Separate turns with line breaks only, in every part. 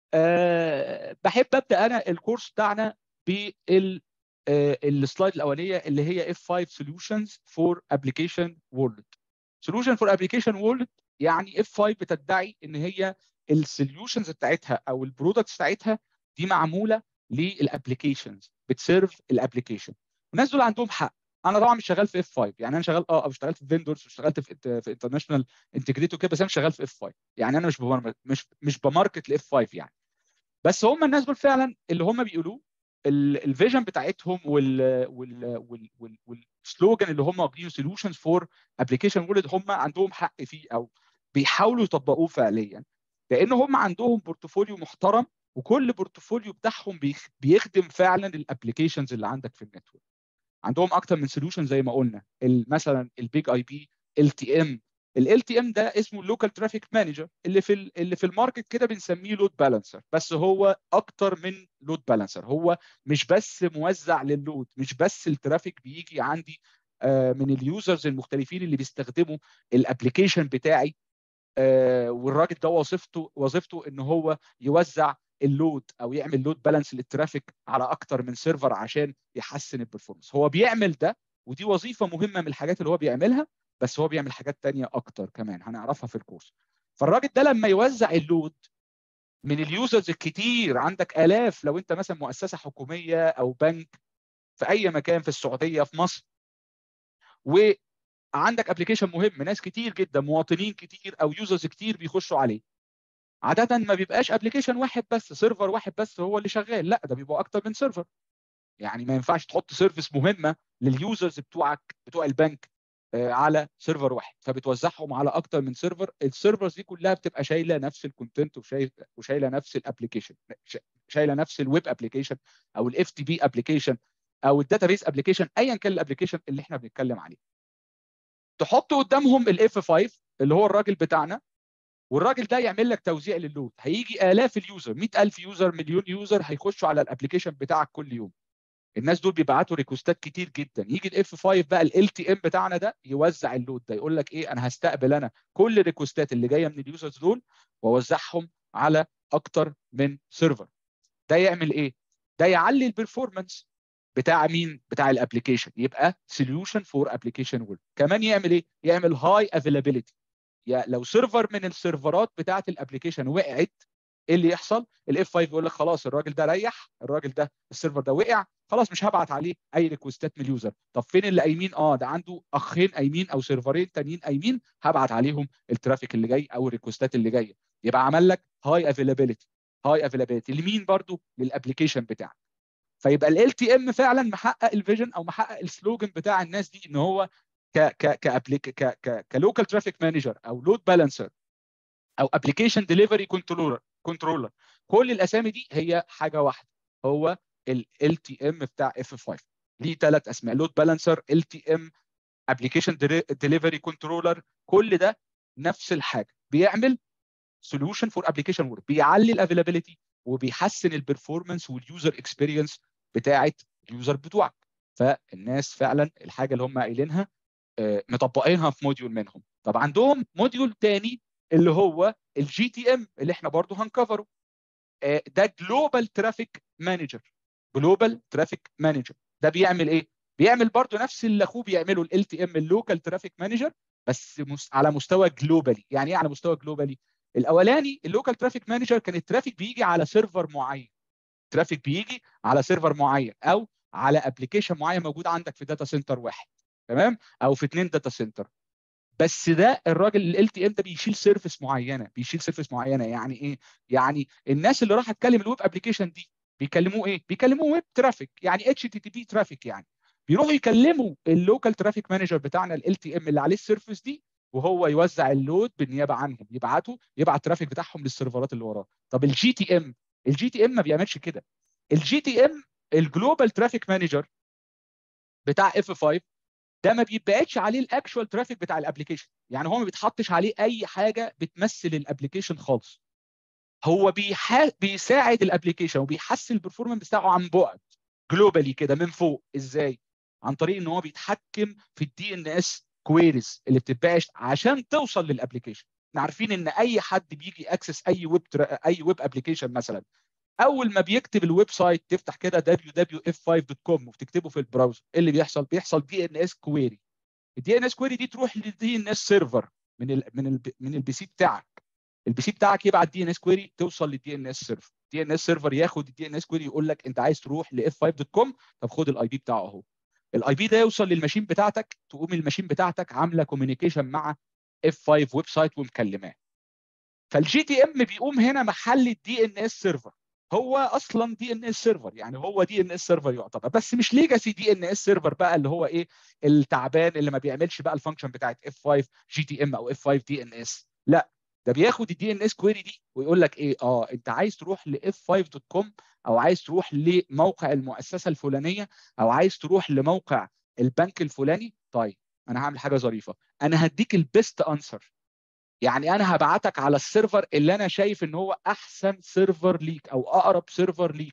أه بحب ابدا انا الكورس بتاعنا بال السلايد الاولانيه اللي هي F5 Solutions for Application World. Solution for Application World يعني F5 بتدعي ان هي السوليوشنز بتاعتها او البرودكتس بتاعتها دي معموله للابلكيشنز بتسيرف الابلكيشن. الناس دول عندهم حق. انا طبعا مش شغال في F5 يعني انا شغال اه اشتغلت في فيندورز واشتغلت في في انترناشونال انتجريتور كده بس انا شغال في F5 يعني انا مش بماركت مش مش بماركت ل F5 يعني. بس هم الناس دول فعلا اللي هم بيقولوه الفيجن بتاعتهم وال وال وال والسلوجان اللي هم واخدينه سوليوشنز فور ابلكيشن وورلد هم عندهم حق فيه او بيحاولوا يطبقوه فعليا لان هم عندهم بورتفوليو محترم وكل بورتفوليو بتاعهم بيخدم فعلا الابلكيشنز اللي عندك في النتورك عندهم اكتر من سوليوشن زي ما قلنا مثلا البيج اي بي ال تي ام ال تي ام ده اسمه اللوكال ترافيك مانجر اللي في اللي في الماركت كده بنسميه لود بالانسر بس هو اكتر من لود بالانسر هو مش بس موزع لللود مش بس الترافيك بيجي عندي من اليوزرز المختلفين اللي بيستخدموا الابلكيشن بتاعي والراجل ده وظيفته وظيفته ان هو يوزع اللود او يعمل لود بالانس للترافيك على اكتر من سيرفر عشان يحسن البرفورمانس هو بيعمل ده ودي وظيفه مهمه من الحاجات اللي هو بيعملها بس هو بيعمل حاجات تانية اكتر كمان هنعرفها في الكورس فالراجل ده لما يوزع اللود من اليوزرز الكتير عندك الاف لو انت مثلا مؤسسه حكوميه او بنك في اي مكان في السعوديه في مصر وعندك ابلكيشن مهم ناس كتير جدا مواطنين كتير او يوزرز كتير بيخشوا عليه عاده ما بيبقاش ابلكيشن واحد بس سيرفر واحد بس هو اللي شغال لا ده بيبقى اكتر من سيرفر يعني ما ينفعش تحط سيرفيس مهمه لليوزرز بتوعك بتوع البنك على سيرفر واحد فبتوزعهم على اكتر من سيرفر السيرفرز دي كلها بتبقى شايله نفس الكونتنت وشايله نفس الابلكيشن شايله نفس الويب ابلكيشن او الاف تي بي ابلكيشن او الداتابيس ابلكيشن ايا كان الابلكيشن اللي احنا بنتكلم عليه تحط قدامهم الاف 5 اللي هو الراجل بتاعنا والراجل ده يعمل لك توزيع لللود هيجي الاف اليوزر 100000 يوزر مليون يوزر هيخشوا على الابلكيشن بتاعك كل يوم الناس دول بيبعتوا ريكوستات كتير جدا يجي الاف 5 بقى ال تي ام بتاعنا ده يوزع اللود ده يقول لك ايه انا هستقبل انا كل الريكوستات اللي جايه من اليوزرز دول واوزعهم على اكتر من سيرفر ده يعمل ايه ده يعلي البرفورمانس بتاع مين بتاع الابلكيشن يبقى سوليوشن فور ابلكيشن وورد كمان يعمل ايه يعمل هاي افيلابيلتي يا لو سيرفر من السيرفرات بتاعه الابلكيشن وقعت ايه اللي يحصل الاف 5 يقول لك خلاص الراجل ده ريح الراجل ده السيرفر ده وقع خلاص مش هبعت عليه اي ريكوستات من اليوزر طب فين اللي قايمين اه ده عنده اخين قايمين او سيرفرين تانيين قايمين هبعت عليهم الترافيك اللي جاي او الريكوستات اللي جايه يبقى عمل لك هاي افيلابيلتي هاي افيلابيلتي لمين برضو للابلكيشن بتاعك فيبقى ال تي ام فعلا محقق الفيجن او محقق السلوجن بتاع الناس دي ان هو ك ك كابليك ك ك كلوكال ترافيك مانجر او لود بالانسر او ابلكيشن ديليفري كنترولر كنترولر كل الاسامي دي هي حاجه واحده هو ال تي ام بتاع اف 5 ليه ثلاث اسماء لود بالانسر ال تي ام ابلكيشن ديليفري كنترولر كل ده نفس الحاجه بيعمل سوليوشن فور ابلكيشن وورد بيعلي الافيلابيلتي وبيحسن البرفورمانس واليوزر اكسبيرينس بتاعه اليوزر بتوعك فالناس فعلا الحاجه اللي هم قايلينها مطبقينها في موديول منهم طب عندهم موديول تاني اللي هو الجي تي ام اللي احنا برضو هنكفره ده جلوبال ترافيك مانجر جلوبال ترافيك مانجر ده بيعمل ايه بيعمل برضو نفس اللي اخوه بيعمله ال تي ام اللوكال ترافيك مانجر بس على مستوى جلوبالي يعني ايه على مستوى جلوبالي الاولاني اللوكال ترافيك مانجر كان الترافيك بيجي على سيرفر معين ترافيك بيجي على سيرفر معين او على ابلكيشن معين موجود عندك في داتا سنتر واحد تمام او في اثنين داتا سنتر بس ده الراجل ال تي ام ده بيشيل سيرفيس معينه بيشيل سيرفيس معينه يعني ايه يعني الناس اللي راح تكلم الويب ابلكيشن دي بيكلموه ايه بيكلموه ويب ترافيك يعني اتش تي تي بي ترافيك يعني بيروحوا يكلموا اللوكال ترافيك مانجر بتاعنا ال تي ام اللي عليه السيرفيس دي وهو يوزع اللود بالنيابه عنهم يبعتوا يبعت الترافيك بتاعهم للسيرفرات اللي وراه طب الجي تي ام الجي تي ام ما بيعملش كده الجي تي ام الجلوبال ترافيك مانجر بتاع اف 5 ده ما بيبقاش عليه الاكشوال ترافيك بتاع الابلكيشن يعني هو ما بيتحطش عليه اي حاجه بتمثل الابلكيشن خالص هو بيح... بيساعد الابلكيشن وبيحسن البرفورمانس بتاعه عن بعد جلوبالي كده من فوق ازاي عن طريق ان هو بيتحكم في الدي ان اس كويريز اللي بتتبعت عشان توصل للابلكيشن احنا عارفين ان اي حد بيجي اكسس اي ويب اي ويب ابلكيشن مثلا اول ما بيكتب الويب سايت تفتح كده www.f5.com وتكتبه في البراوزر ايه اللي بيحصل بيحصل دي ان اس كويري الدي ان اس كويري دي تروح للدي ان اس سيرفر من ال من ال من البي سي بتاعك البي سي بتاعك يبعت دي ان اس كويري توصل للدي ان اس سيرفر الدي ان اس سيرفر ياخد الدي ان اس كويري يقول لك انت عايز تروح ل f5.com طب خد الاي بي بتاعه اهو الاي بي ده يوصل للماشين بتاعتك تقوم الماشين بتاعتك عامله كوميونيكيشن مع اف 5 ويب سايت ومكلماه فالجي تي ام بيقوم هنا محل الدي ان اس سيرفر هو اصلا دي ان اس سيرفر يعني هو دي ان اس سيرفر يعتبر بس مش ليجاسي دي ان اس سيرفر بقى اللي هو ايه التعبان اللي ما بيعملش بقى الفانكشن بتاعت اف 5 جي تي ام او اف 5 دي ان اس لا ده بياخد الدي ان اس كويري دي ويقول لك ايه اه انت عايز تروح ل f5.com او عايز تروح لموقع المؤسسه الفلانيه او عايز تروح لموقع البنك الفلاني طيب انا هعمل حاجه ظريفه انا هديك البيست انسر يعني انا هبعتك على السيرفر اللي انا شايف ان هو احسن سيرفر ليك او اقرب سيرفر ليك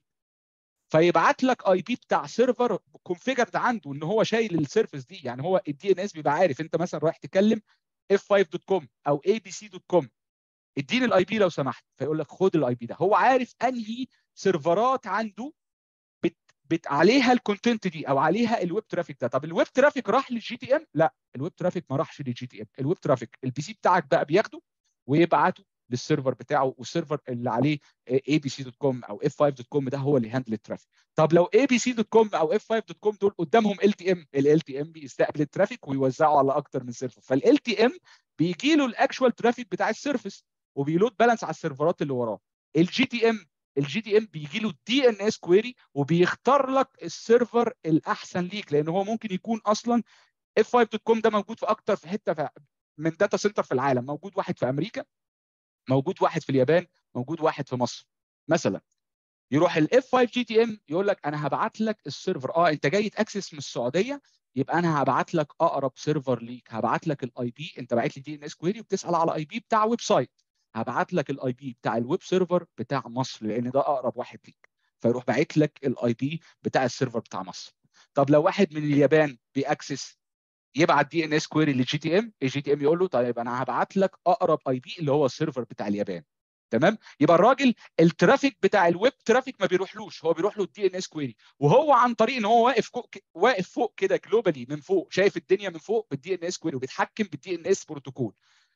فيبعت لك اي بي بتاع سيرفر كونفيجرد عنده ان هو شايل السيرفيس دي يعني هو الدي ان اس بيبقى عارف انت مثلا رايح تكلم f5.com او abc.com اديني الاي بي لو سمحت فيقول لك خد الاي بي ده هو عارف انهي سيرفرات عنده بت, بت عليها الكونتنت دي او عليها الويب ترافيك ده طب الويب ترافيك راح للجي تي ام لا الويب ترافيك ما راحش للجي تي ام الويب ترافيك البي سي بتاعك بقى بياخده ويبعته للسيرفر بتاعه والسيرفر اللي عليه اي بي سي دوت كوم او اف 5 دوت كوم ده هو اللي هاندل الترافيك طب لو اي بي سي دوت كوم او اف 5 دوت كوم دول قدامهم ال تي ام ال تي ام بيستقبل الترافيك ويوزعه على اكتر من سيرفر فال تي ام بيجي له الاكشوال ترافيك بتاع السيرفيس وبيلود بالانس على السيرفرات اللي وراه الجي تي ام الجي تي ام بيجي له دي ان اس كويري وبيختار لك السيرفر الاحسن ليك لان هو ممكن يكون اصلا اف 5 دوت كوم ده موجود في اكتر في حته في من داتا سنتر في العالم موجود واحد في امريكا موجود واحد في اليابان موجود واحد في مصر مثلا يروح الاف 5 جي تي ام يقول لك انا هبعت لك السيرفر اه انت جاي تاكسس من السعوديه يبقى انا هبعت لك اقرب سيرفر ليك هبعت لك الاي بي انت باعت لي دي ان اس كويري وبتسال على اي بي بتاع ويب سايت هبعت لك الاي بي بتاع الويب سيرفر بتاع مصر لان ده اقرب واحد ليك فيروح باعت لك الاي بي بتاع السيرفر بتاع مصر طب لو واحد من اليابان بيأكسس يبعت دي ان اس كويري للجي تي ام الجي تي ام يقول له طيب انا هبعت لك اقرب اي بي اللي هو السيرفر بتاع اليابان تمام يبقى الراجل الترافيك بتاع الويب ترافيك ما بيروحلوش هو بيروح له الدي ان اس كويري وهو عن طريق ان هو واقف فوق واقف فوق كده جلوبالي من فوق شايف الدنيا من فوق بالدي ان اس كويري وبيتحكم بالدي ان اس بروتوكول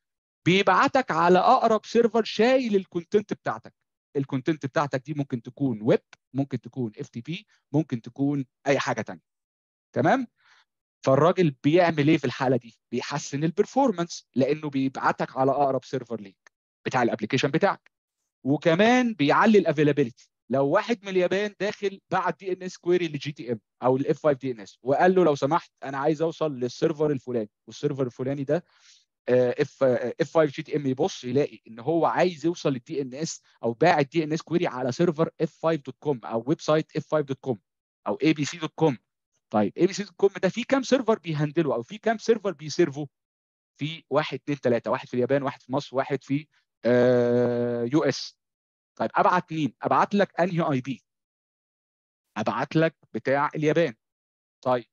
بيبعتك على اقرب سيرفر شايل الكونتنت بتاعتك الكونتنت بتاعتك دي ممكن تكون ويب ممكن تكون اف تي بي ممكن تكون اي حاجه ثانيه تمام فالراجل بيعمل ايه في الحاله دي بيحسن البرفورمانس لانه بيبعتك على اقرب سيرفر ليك بتاع الابلكيشن بتاعك وكمان بيعلي الافيلابيلتي لو واحد من اليابان داخل بعت دي ان اس كويري لجي تي ام او الاف 5 دي ان اس وقال له لو سمحت انا عايز اوصل للسيرفر الفلاني والسيرفر الفلاني ده اف اف 5 جي تي ام يبص يلاقي ان هو عايز يوصل للدي ان اس او باعت دي ان اس كويري على سيرفر اف 5 دوت كوم او ويب سايت اف 5 دوت كوم او اي بي سي دوت كوم طيب اي بي سي دوت كوم ده في كام سيرفر بيهندله او في كام سيرفر بيسيرفه في واحد اثنين ثلاثه واحد في اليابان واحد في مصر واحد في يو اس طيب ابعت مين ابعت لك انهي اي بي ابعت لك بتاع اليابان طيب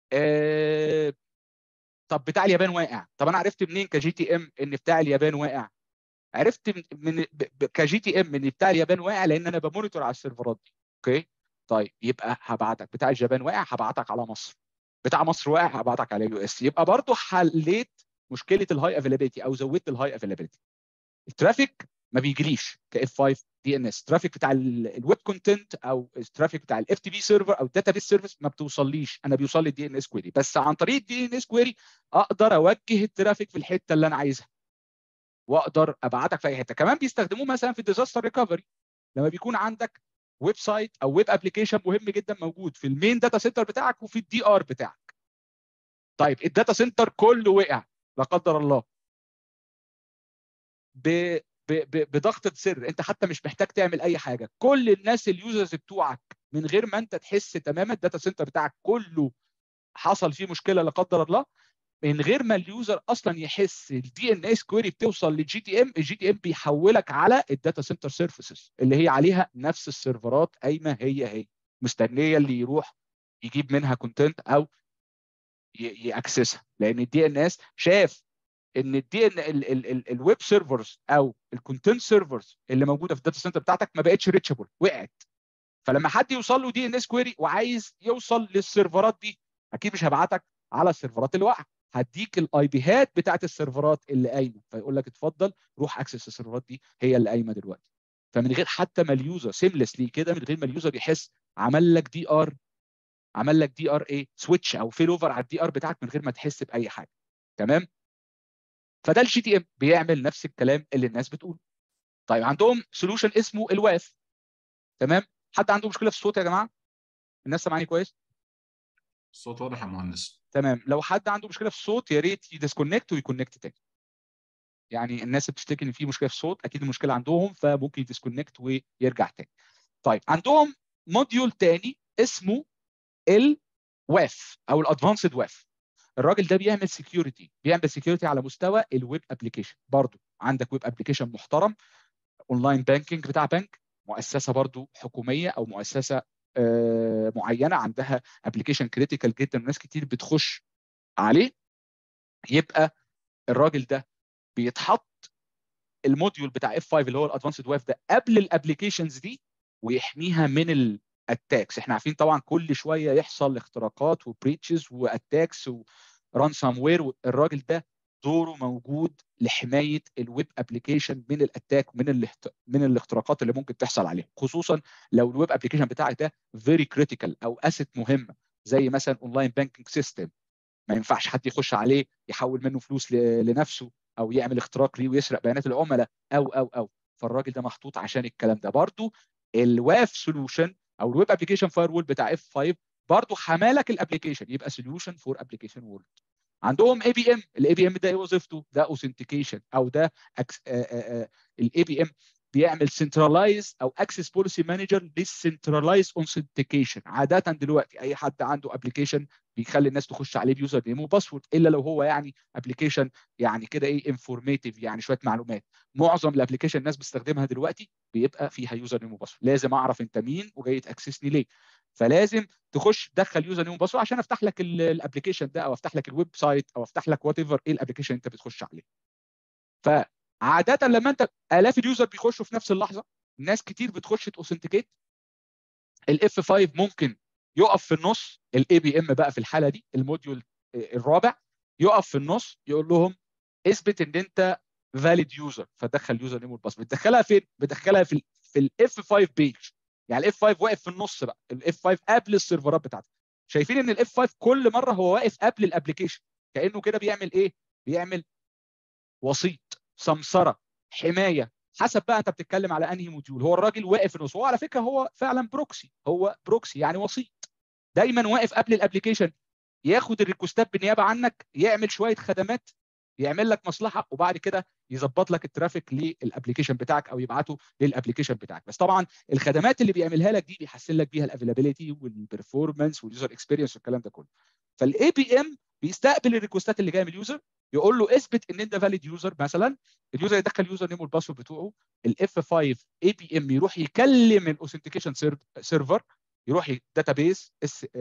آه طب بتاع اليابان واقع طب انا عرفت منين كجي تي ام ان بتاع اليابان واقع عرفت من, من كجي تي ام ان بتاع اليابان واقع لان انا بمونيتور على السيرفرات دي اوكي طيب يبقى هبعتك بتاع اليابان واقع هبعتك على مصر بتاع مصر واقع هبعتك على يو اس يبقى برضو حليت مشكله الهاي افيلابيلتي او زودت الهاي افيلابيلتي الترافيك ما بيجريش كاف 5 دي ان اس الترافيك بتاع الويب كونتنت او الترافيك بتاع الاف تي بي سيرفر او الداتا بيس سيرفيس ما بتوصليش انا بيوصل لي الدي ان اس كويري بس عن طريق الدي ان اس كويري اقدر اوجه الترافيك في الحته اللي انا عايزها واقدر ابعتك في اي حته كمان بيستخدموه مثلا في الديزاستر ريكفري لما بيكون عندك ويب سايت او ويب ابلكيشن مهم جدا موجود في المين داتا سنتر بتاعك وفي الدي ار بتاعك طيب الداتا سنتر كله وقع لا قدر الله ب... بضغطه سر انت حتى مش محتاج تعمل اي حاجه كل الناس اليوزرز بتوعك من غير ما انت تحس تماما الداتا سنتر بتاعك كله حصل فيه مشكله لا قدر الله من غير ما اليوزر اصلا يحس الدي ان اس كويري بتوصل للجي تي ام الجي تي ام بيحولك على الداتا سنتر سيرفيسز اللي هي عليها نفس السيرفرات قايمه هي هي مستنيه اللي يروح يجيب منها كونتنت او ياكسسها لان الدي ان اس شاف ان الدي ان الويب سيرفرز او الكونتنت سيرفرز اللي موجوده في الداتا سنتر بتاعتك ما بقتش ريتشابل وقعت فلما حد يوصل له دي ان اس كويري وعايز يوصل للسيرفرات دي اكيد مش هبعتك على السيرفرات اللي واقعه هديك الاي بيهات بتاعت السيرفرات اللي قايمه فيقول لك اتفضل روح اكسس السيرفرات دي هي اللي قايمه دلوقتي فمن غير حتى ما اليوزر سيملسلي كده من غير ما اليوزر يحس عمل لك دي ار عمل لك دي ار ايه سويتش او فيل اوفر على الدي ار بتاعك من غير ما تحس باي حاجه تمام فده الجي تي ام بيعمل نفس الكلام اللي الناس بتقوله طيب عندهم سولوشن اسمه الواف تمام حد عنده مشكله في الصوت يا جماعه الناس سامعاني كويس
الصوت واضح يا مهندس
تمام لو حد عنده مشكله في الصوت يا ريت يديسكونكت ويكونكت تاني يعني الناس اللي بتشتكي ان في مشكله في الصوت اكيد المشكله عندهم فممكن يديسكونكت ويرجع تاني طيب عندهم موديول تاني اسمه الواف او الادفانسد واف الراجل ده بيعمل سكيورتي بيعمل سكيورتي على مستوى الويب ابلكيشن برضه عندك ويب ابلكيشن محترم اونلاين بانكينج بتاع بنك مؤسسه برضه حكوميه او مؤسسه آه معينه عندها ابلكيشن كريتيكال جدا وناس كتير بتخش عليه يبقى الراجل ده بيتحط الموديول بتاع اف 5 اللي هو الادفانسد واف ده قبل الابلكيشنز دي ويحميها من الاتاكس احنا عارفين طبعا كل شويه يحصل اختراقات وبريتشز واتاكس ورانسام وير الراجل ده دوره موجود لحمايه الويب ابلكيشن من الاتاك من الاحت... من الاختراقات اللي ممكن تحصل عليه خصوصا لو الويب ابلكيشن بتاعك ده فيري كريتيكال او اسيت مهمه زي مثلا اونلاين بانكينج سيستم ما ينفعش حد يخش عليه يحول منه فلوس ل... لنفسه او يعمل اختراق ليه ويسرق بيانات العملاء او او او فالراجل ده محطوط عشان الكلام ده برضو الواف سولوشن او الويب ابلكيشن فاير وول بتاع اف 5 برضه حمالك الابلكيشن يبقى سوليوشن فور ابلكيشن وورلد عندهم اي بي ام الاي بي ام ده ايه وظيفته ده اوثنتيكيشن او ده الاي بي ام بيعمل سنترلايز او اكسس بوليسي مانجر للسنترلايز اوثنتيكيشن عاده دلوقتي اي حد عنده ابلكيشن بيخلي الناس تخش عليه بيوزر نيم وباسورد الا لو هو يعني ابلكيشن يعني كده ايه انفورميتيف يعني شويه معلومات معظم الابلكيشن الناس بتستخدمها دلوقتي بيبقى فيها يوزر نيم وباسورد لازم اعرف انت مين وجاي تاكسسني ليه فلازم تخش تدخل يوزر نيم وباسورد عشان افتح لك الابلكيشن ده او افتح لك الويب سايت او افتح لك وات ايفر ايه الابلكيشن انت بتخش عليه فعاده لما انت الاف اليوزر بيخشوا في نفس اللحظه ناس كتير بتخش تاوثنتيكيت الاف 5 ممكن يقف في النص الاي بي ام بقى في الحاله دي الموديول الرابع يقف في النص يقول لهم اثبت ان انت فاليد يوزر فتدخل يوزر نيم والباسورد بتدخلها فين؟ بتدخلها في ال في الاف 5 بيج يعني الاف 5 واقف في النص بقى الاف 5 قبل السيرفرات بتاعتك شايفين ان الاف 5 كل مره هو واقف قبل الابلكيشن كانه كده بيعمل ايه؟ بيعمل وسيط سمسره حمايه حسب بقى انت بتتكلم على انهي موديول هو الراجل واقف في النص هو على فكره هو فعلا بروكسي هو بروكسي يعني وسيط دايما واقف قبل الابلكيشن ياخد الريكوستات بالنيابه عنك يعمل شويه خدمات يعمل لك مصلحه وبعد كده يظبط لك الترافيك للابلكيشن بتاعك او يبعته للابلكيشن بتاعك بس طبعا الخدمات اللي بيعملها لك دي بيحسن لك بيها الافيلابيلتي والبرفورمانس واليوزر اكسبيرينس والكلام ده كله فالاي بي ام بيستقبل الريكوستات اللي جايه من اليوزر يقول له اثبت ان انت فاليد يوزر مثلا اليوزر يدخل اليوزر نيم والباسورد بتوعه الاف 5 اي بي ام يروح يكلم الاوثنتيكيشن سيرفر يروح داتابيز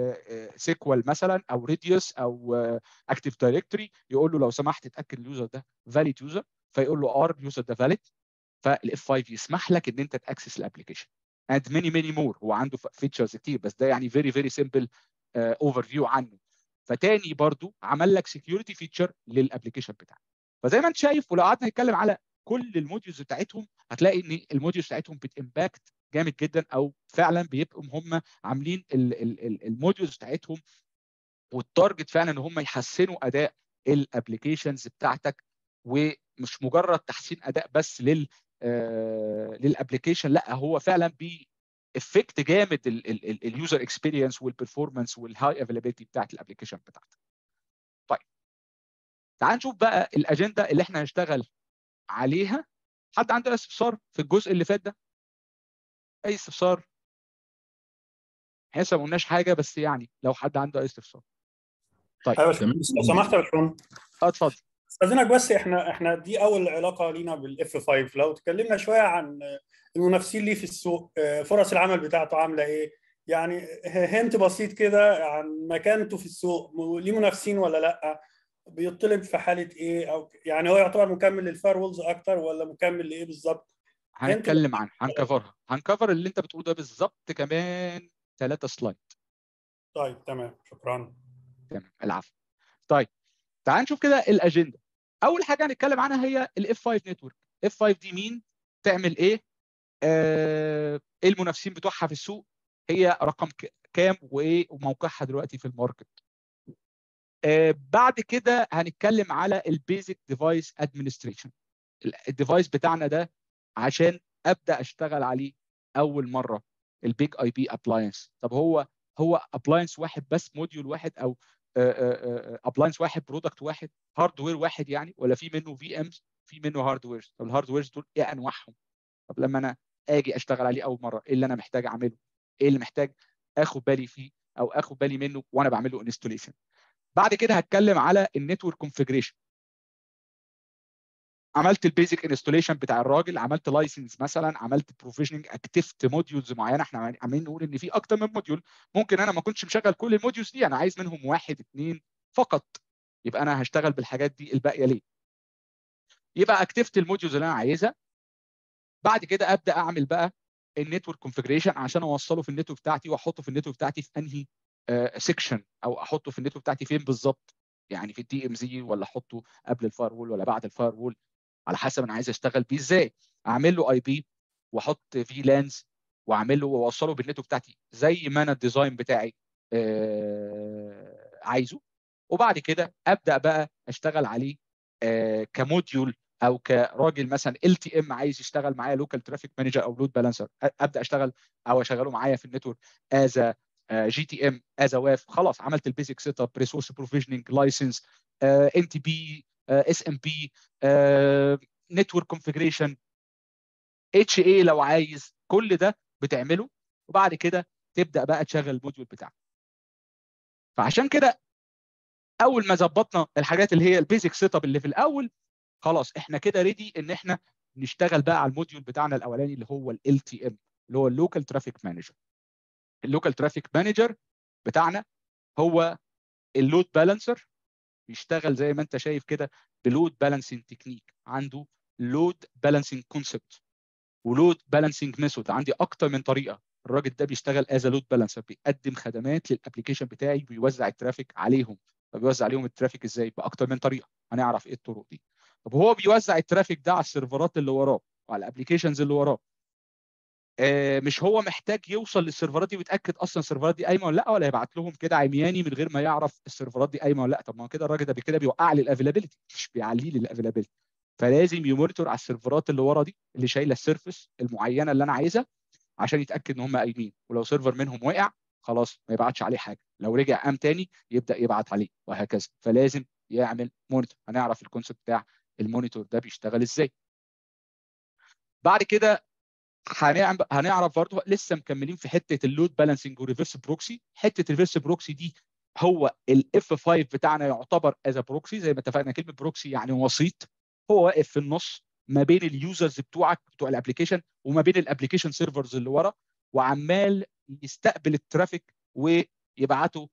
سيكوال مثلا او ريديوس او اكتيف دايركتوري يقول له لو سمحت اتاكد اليوزر ده فاليد يوزر فيقول له ار اليوزر ده فاليد فالاف 5 يسمح لك ان انت تاكسس الابلكيشن اند ماني ماني مور هو عنده فيتشرز كتير بس ده يعني فيري فيري سمبل اوفر فيو عنه فتاني برضو عمل لك سكيورتي فيتشر للابلكيشن بتاعك فزي ما انت شايف ولو قعدنا نتكلم على كل الموديولز بتاعتهم هتلاقي ان الموديولز بتاعتهم بتمباكت جامد جدا او فعلا بيبقوا هم عاملين الموديولز بتاعتهم والتارجت فعلا ان هم يحسنوا اداء الابلكيشنز بتاعتك ومش مجرد تحسين اداء بس لل للابلكيشن لا هو فعلا بي افكت جامد اليوزر اكسبيرينس والبرفورمانس والهاي افيلابيلتي بتاعت الابلكيشن بتاعتك. طيب تعال نشوف بقى الاجنده اللي احنا هنشتغل عليها حد عنده استفسار في الجزء اللي فات ده؟ اي استفسار؟ احنا لسه ما قلناش حاجه بس يعني لو حد عنده اي استفسار.
طيب لو سمحت يا باشمهندس
اه اتفضل
استاذنك بس احنا احنا دي اول علاقه لينا بالاف 5 لو تكلمنا شويه عن المنافسين ليه في السوق فرص العمل بتاعته عامله ايه يعني هنت بسيط كده عن مكانته في السوق ليه منافسين ولا لا بيطلب في حاله ايه او يعني هو يعتبر مكمل للفاير وولز اكتر ولا مكمل لايه بالظبط؟
هنتكلم عن هنكفرها هنكفر اللي انت بتقوله ده بالظبط كمان ثلاثة سلايد
طيب تمام شكرا
تمام العفو طيب تعال نشوف كده الاجنده اول حاجه هنتكلم عنها هي الاف 5 نتورك اف 5 دي مين تعمل ايه آه، ايه المنافسين بتوعها في السوق هي رقم ك- كام وايه وموقعها دلوقتي في الماركت آه، بعد كده هنتكلم على البيزك ديفايس ادمنستريشن الديفايس بتاعنا ده عشان ابدا اشتغل عليه اول مره البيج اي بي ابلاينس طب هو هو ابلاينس واحد بس موديول واحد او ابلاينس واحد برودكت واحد هاردوير واحد يعني ولا في منه في امز في منه هاردويرز طب الهاردويرز دول ايه انواعهم طب لما انا اجي اشتغل عليه اول مره ايه اللي انا محتاج اعمله ايه اللي محتاج اخد بالي فيه او اخد بالي منه وانا بعمل له انستوليشن بعد كده هتكلم على النتورك كونفيجريشن عملت البيزك انستوليشن بتاع الراجل عملت لايسنس مثلا عملت بروفيشننج اكتفت موديولز معينه احنا عمالين نقول ان في اكتر من موديول ممكن انا ما كنتش مشغل كل الموديولز دي انا عايز منهم واحد اثنين فقط يبقى انا هشتغل بالحاجات دي الباقيه ليه يبقى اكتفت الموديولز اللي انا عايزها بعد كده ابدا اعمل بقى النتورك كونفيجريشن عشان اوصله في النتورك بتاعتي واحطه في النتورك بتاعتي في انهي سيكشن او احطه في النتورك بتاعتي فين بالظبط يعني في الدي ام زي ولا احطه قبل الفاير وول ولا بعد الفاير وول على حسب انا عايز اشتغل بيه ازاي اعمل له اي بي واحط في لانز واعمل له واوصله بالنتورك بتاعتي زي ما انا الديزاين بتاعي آه عايزه وبعد كده ابدا بقى اشتغل عليه آه كموديول او كراجل مثلا ال تي ام عايز يشتغل معايا لوكال ترافيك مانجر او لود بالانسر ابدا اشتغل او اشغله معايا في النتورك از جي تي ام از واف خلاص عملت البيزك سيت اب ريسورس بروفيشننج لايسنس ان تي بي اس ام بي نتورك كونفيجريشن اتش اي لو عايز كل ده بتعمله وبعد كده تبدا بقى تشغل الموديول بتاعك فعشان كده اول ما ظبطنا الحاجات اللي هي البيزك سيت اب اللي في الاول خلاص احنا كده ريدي ان احنا نشتغل بقى على الموديول بتاعنا الاولاني اللي هو ال تي ام اللي هو اللوكال ترافيك مانجر اللوكال ترافيك مانجر بتاعنا هو اللود بالانسر بيشتغل زي ما انت شايف كده بلود بالانسنج تكنيك عنده لود بالانسنج كونسبت ولود بالانسنج ميثود عندي اكتر من طريقه الراجل ده بيشتغل از لود بالانسر بيقدم خدمات للابلكيشن بتاعي ويوزع الترافيك عليهم طب بيوزع عليهم الترافيك ازاي باكتر من طريقه هنعرف ايه الطرق دي طب هو بيوزع الترافيك ده على السيرفرات اللي وراه وعلى الابلكيشنز اللي وراه آه مش هو محتاج يوصل للسيرفرات دي ويتاكد اصلا السيرفرات دي قايمه ولا لا ولا يبعت لهم كده عمياني من غير ما يعرف السيرفرات دي قايمه ولا لا طب ما كده الراجل ده كده بيوقع لي الافيلابيلتي مش بيعلي لي الافيلابيلتي فلازم يمونيتور على السيرفرات اللي ورا دي اللي شايله السيرفس المعينه اللي انا عايزها عشان يتاكد ان هم قايمين ولو سيرفر منهم وقع خلاص ما يبعتش عليه حاجه لو رجع قام تاني يبدا يبعت عليه وهكذا فلازم يعمل مونيتور هنعرف الكونسيبت بتاع المونيتور ده بيشتغل ازاي بعد كده هنعم... هنعرف برضه لسه مكملين في حته اللود بالانسنج وريفرس بروكسي حته الريفرس بروكسي دي هو الاف 5 بتاعنا يعتبر از بروكسي زي ما اتفقنا كلمه بروكسي يعني وسيط هو واقف في النص ما بين اليوزرز بتوعك بتوع الابلكيشن وما بين الابلكيشن سيرفرز اللي ورا وعمال يستقبل الترافيك ويبعته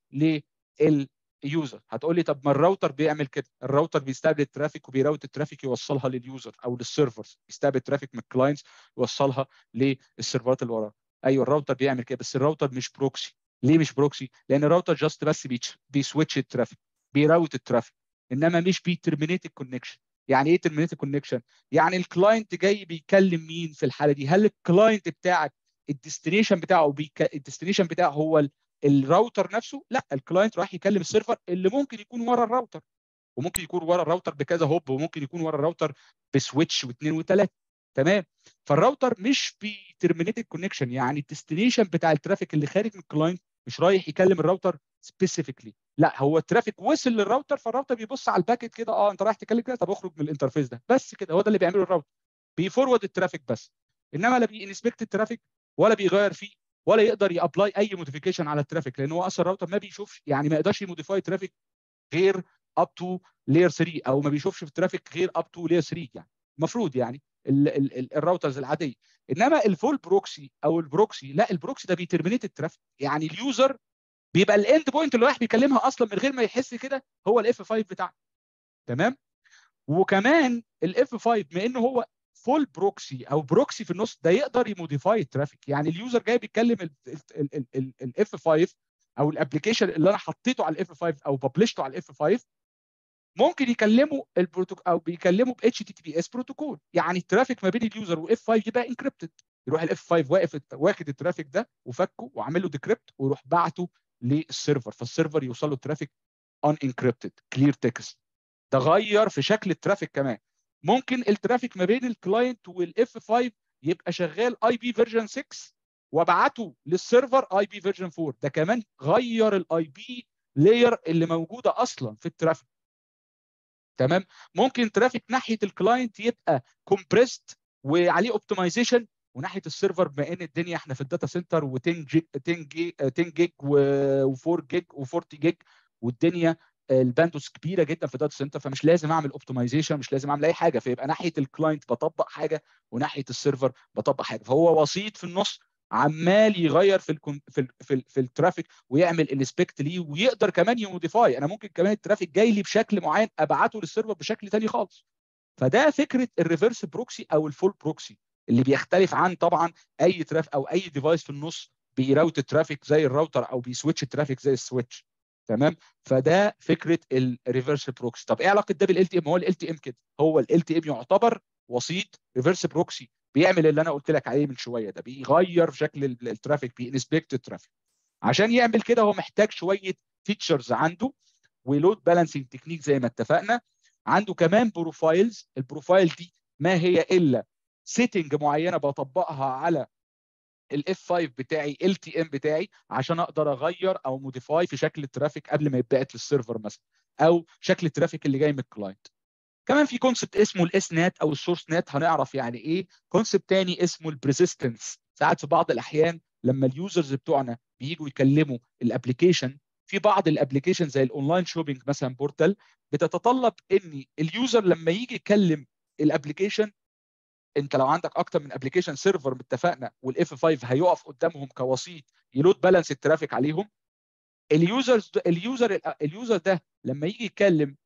لليوزر هتقول لي طب ما الراوتر بيعمل كده الراوتر بيستقبل الترافيك وبيراوت الترافيك يوصلها لليوزر او للسيرفرز يستقبل الترافيك من الكلاينتس يوصلها للسيرفرات اللي وراه ايوه الراوتر بيعمل كده بس الراوتر مش بروكسي ليه مش بروكسي لان الراوتر جاست بس بيسويتش الترافيك بيراوت الترافيك انما مش بيترمينيت الكونكشن يعني ايه ترمينيت الكونكشن يعني الكلاينت جاي بيكلم مين في الحاله دي هل الكلاينت بتاعك الديستنيشن بتاعه بيك... الديستنيشن بتاعه هو ال... الراوتر نفسه لا الكلاينت راح يكلم السيرفر اللي ممكن يكون ورا الراوتر وممكن يكون ورا الراوتر بكذا هوب وممكن يكون ورا الراوتر بسويتش واثنين وثلاثه تمام فالراوتر مش بيترمينيت الكونكشن يعني الديستنيشن بتاع الترافيك اللي خارج من الكلاينت مش رايح يكلم الراوتر سبيسيفيكلي لا هو الترافيك وصل للراوتر فالراوتر بيبص على الباكت كده اه انت رايح تكلم كده طب اخرج من الانترفيس ده بس كده هو ده اللي بيعمله الراوتر بيفورورد الترافيك بس انما لا بينسبكت الترافيك ولا بيغير فيه ولا يقدر يابلاي اي موديفيكيشن على الترافيك لان هو اصلا الراوتر ما بيشوفش يعني ما يقدرش يموديفاي ترافيك غير اب تو لاير 3 او ما بيشوفش في الترافيك غير اب تو لاير 3 يعني المفروض يعني ال ال ال الراوترز العاديه انما الفول بروكسي او البروكسي لا البروكسي ده بيترمينيت الترافيك يعني اليوزر بيبقى الاند بوينت اللي رايح بيكلمها اصلا من غير ما يحس كده هو الاف 5 بتاعنا تمام وكمان الاف 5 بما انه هو فول بروكسي او بروكسي في النص ده يقدر يموديفاي الترافيك يعني اليوزر جاي بيتكلم الاف 5 او الابلكيشن اللي انا حطيته على الاف 5 او ببلشته على الاف 5 ممكن يكلموا البروتوكول او بيكلموا ب اتش تي تي بي اس بروتوكول يعني الترافيك ما بين اليوزر والاف 5 يبقى انكريبتد يروح الاف 5 واقف واخد الترافيك ده وفكه وعامل له ديكريبت ويروح باعته للسيرفر فالسيرفر يوصل له الترافيك ان انكريبتد كلير تكست ده غير في شكل الترافيك كمان ممكن الترافيك ما بين الكلاينت والاف 5 يبقى شغال اي بي فيرجن 6 وابعته للسيرفر اي بي فيرجن 4 ده كمان غير الاي بي لاير اللي موجوده اصلا في الترافيك تمام ممكن ترافيك ناحيه الكلاينت يبقى كومبريست وعليه اوبتمايزيشن وناحيه السيرفر بما ان الدنيا احنا في الداتا سنتر و10 جيج 10 جيج 10 جيج و4 جيج و40 جيج والدنيا الباندوس كبيره جدا في الداتا سنتر فمش لازم اعمل اوبتمايزيشن مش لازم اعمل اي حاجه فيبقى ناحيه الكلاينت بطبق حاجه وناحيه السيرفر بطبق حاجه فهو وسيط في النص عمال يغير في ال في ال في, ال في الترافيك ويعمل انسبكت ليه ويقدر كمان يموديفاي انا ممكن كمان الترافيك جاي لي بشكل معين ابعته للسيرفر بشكل ثاني خالص فده فكره الريفرس بروكسي او الفول بروكسي اللي بيختلف عن طبعا اي تراف او اي ديفايس في النص بيراوت الترافيك زي الراوتر او بيسويتش الترافيك زي السويتش تمام فده فكره الريفرس بروكسي طب ايه علاقه ده بالال تي ام هو ال تي ام كده هو ال تي ام يعتبر وسيط ريفرس بروكسي بيعمل اللي انا قلت لك عليه من شويه ده بيغير شكل الترافيك بينسبكت الترافيك عشان يعمل كده هو محتاج شويه فيتشرز عنده ولود بالانسنج تكنيك زي ما اتفقنا عنده كمان بروفايلز البروفايل دي ما هي الا سيتنج معينه بطبقها على الاف 5 بتاعي ال تي ام بتاعي عشان اقدر اغير او موديفاي في شكل الترافيك قبل ما يتبعت للسيرفر مثلا او شكل الترافيك اللي جاي من الكلاينت كمان في كونسبت اسمه الاس نات او السورس نات هنعرف يعني ايه كونسبت تاني اسمه البريزيستنس ساعات في بعض الاحيان لما اليوزرز بتوعنا بييجوا يكلموا الابلكيشن في بعض الابلكيشن زي الاونلاين شوبينج مثلا بورتال بتتطلب ان اليوزر لما يجي يكلم الابلكيشن انت لو عندك اكتر من ابلكيشن سيرفر اتفقنا والاف 5 هيقف قدامهم كوسيط يلود بالانس الترافيك عليهم اليوزرز اليوزر اليوزر ده لما يجي يتكلم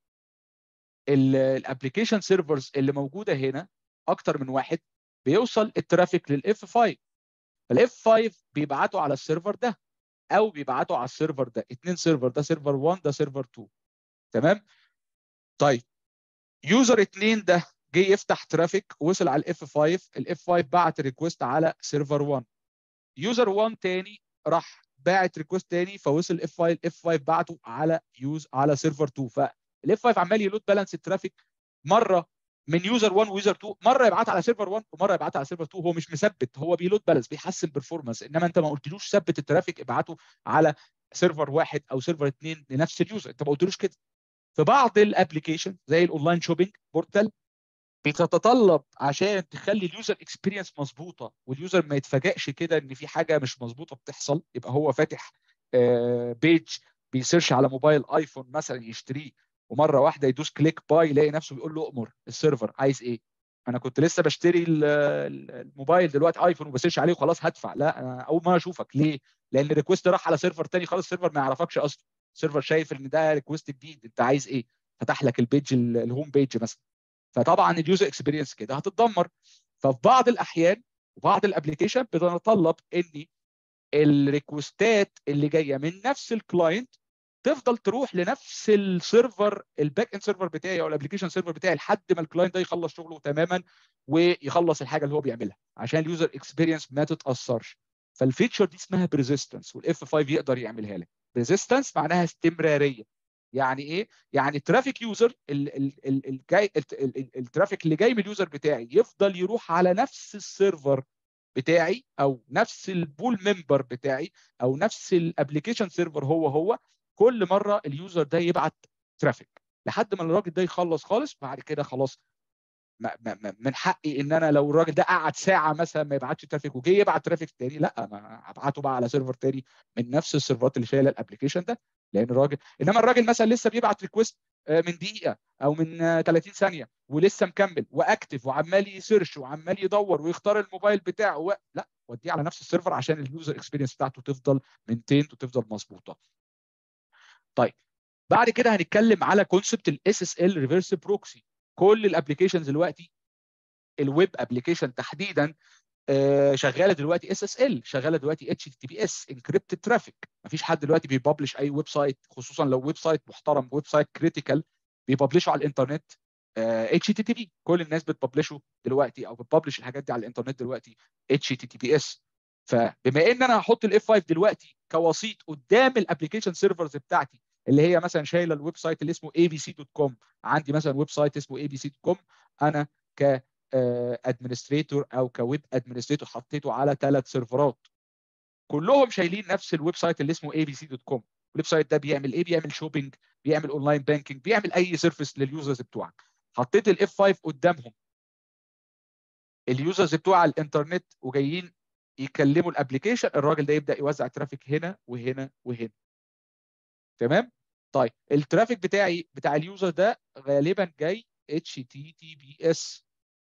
الابلكيشن سيرفرز اللي موجوده هنا اكتر من واحد بيوصل الترافيك للاف 5 الاف 5 بيبعته على السيرفر ده او بيبعته على السيرفر ده اثنين سيرفر ده سيرفر 1 ده سيرفر 2 تمام طيب يوزر 2 ده جه يفتح ترافيك وصل على الاف 5 الاف 5 بعت ريكوست على سيرفر 1 يوزر 1 تاني راح باعت ريكوست تاني فوصل الاف 5 الاف 5 بعته على يوز على سيرفر 2 فالاف 5 عمال يلود بالانس الترافيك مره من يوزر 1 ويوزر 2 مره يبعت على سيرفر 1 ومره يبعت على سيرفر 2 هو مش مثبت هو بيلود بالانس بيحسن برفورمانس انما انت ما قلتلوش ثبت الترافيك ابعته على سيرفر واحد او سيرفر اثنين لنفس اليوزر انت ما قلتلوش كده في بعض الابلكيشن زي الاونلاين شوبينج بورتال بتتطلب عشان تخلي اليوزر اكسبيرينس مظبوطه واليوزر ما يتفاجئش كده ان في حاجه مش مظبوطه بتحصل يبقى هو فاتح بيج بيسيرش على موبايل ايفون مثلا يشتريه ومره واحده يدوس كليك باي يلاقي نفسه بيقول له امر السيرفر عايز ايه انا كنت لسه بشتري الموبايل دلوقتي ايفون وبسيرش عليه وخلاص هدفع لا انا اول مره اشوفك ليه لان الريكوست راح على سيرفر تاني خالص السيرفر ما يعرفكش اصلا السيرفر شايف ان ده ريكوست جديد انت عايز ايه فتح لك البيج الهوم بيج مثلا فطبعا اليوزر اكسبيرينس كده هتتدمر ففي بعض الاحيان وبعض الابلكيشن بتتطلب ان الريكوستات اللي جايه من نفس الكلاينت تفضل تروح لنفس السيرفر الباك اند سيرفر بتاعي او الابلكيشن سيرفر بتاعي لحد ما الكلاينت ده يخلص شغله تماما ويخلص الحاجه اللي هو بيعملها عشان اليوزر اكسبيرينس ما تتاثرش فالفيتشر دي اسمها بريزيستنس والاف 5 يقدر يعملها لك بريزيستنس معناها استمراريه يعني ايه يعني الترافيك يوزر الجاي الترافيك اللي جاي من اليوزر بتاعي يفضل يروح على نفس السيرفر بتاعي او نفس البول ممبر بتاعي او نفس الابلكيشن سيرفر هو هو كل مره اليوزر ده يبعت ترافيك لحد ما الراجل ده يخلص خالص بعد كده خلاص من حقي ان انا لو الراجل ده قعد ساعه مثلا ما يبعتش ترافيك وجه يبعت ترافيك تاني لا ما هبعته بقى على سيرفر تاني من نفس السيرفرات اللي شايله الابلكيشن ده لان الراجل انما الراجل مثلا لسه بيبعت ريكوست من دقيقه او من 30 ثانيه ولسه مكمل واكتف وعمال يسيرش وعمال يدور ويختار الموبايل بتاعه و... لا وديه على نفس السيرفر عشان اليوزر اكسبيرينس بتاعته تفضل مينتين وتفضل مظبوطه طيب بعد كده هنتكلم على كونسبت الاس اس ال ريفرس بروكسي كل الابلكيشنز دلوقتي الويب ابلكيشن تحديدا آه، شغاله دلوقتي اس اس ال شغاله دلوقتي اتش تي بي اس انكريبتد ترافيك مفيش حد دلوقتي بيبلش اي ويب سايت خصوصا لو ويب سايت محترم ويب سايت كريتيكال بيبلشوا على الانترنت اتش تي تي بي كل الناس بتبلشه دلوقتي او بتبلش الحاجات دي على الانترنت دلوقتي اتش تي تي بي اس فبما ان انا هحط الاف 5 دلوقتي كوسيط قدام الابلكيشن سيرفرز بتاعتي اللي هي مثلا شايله الويب سايت اللي اسمه اي بي سي دوت كوم عندي مثلا ويب سايت اسمه اي بي سي دوت كوم انا ك ادمنستريتور او كويب ادمنستريتور حطيته على ثلاث سيرفرات كلهم شايلين نفس الويب سايت اللي اسمه اي بي سي دوت كوم الويب سايت ده بيعمل ايه بيعمل شوبينج بيعمل اونلاين بانكينج بيعمل اي سيرفيس لليوزرز بتوعك حطيت الاف 5 قدامهم اليوزرز بتوع الانترنت وجايين يكلموا الابلكيشن الراجل ده يبدا يوزع ترافيك هنا وهنا وهنا تمام طيب الترافيك بتاعي بتاع اليوزر ده غالبا جاي اتش تي تي بي اس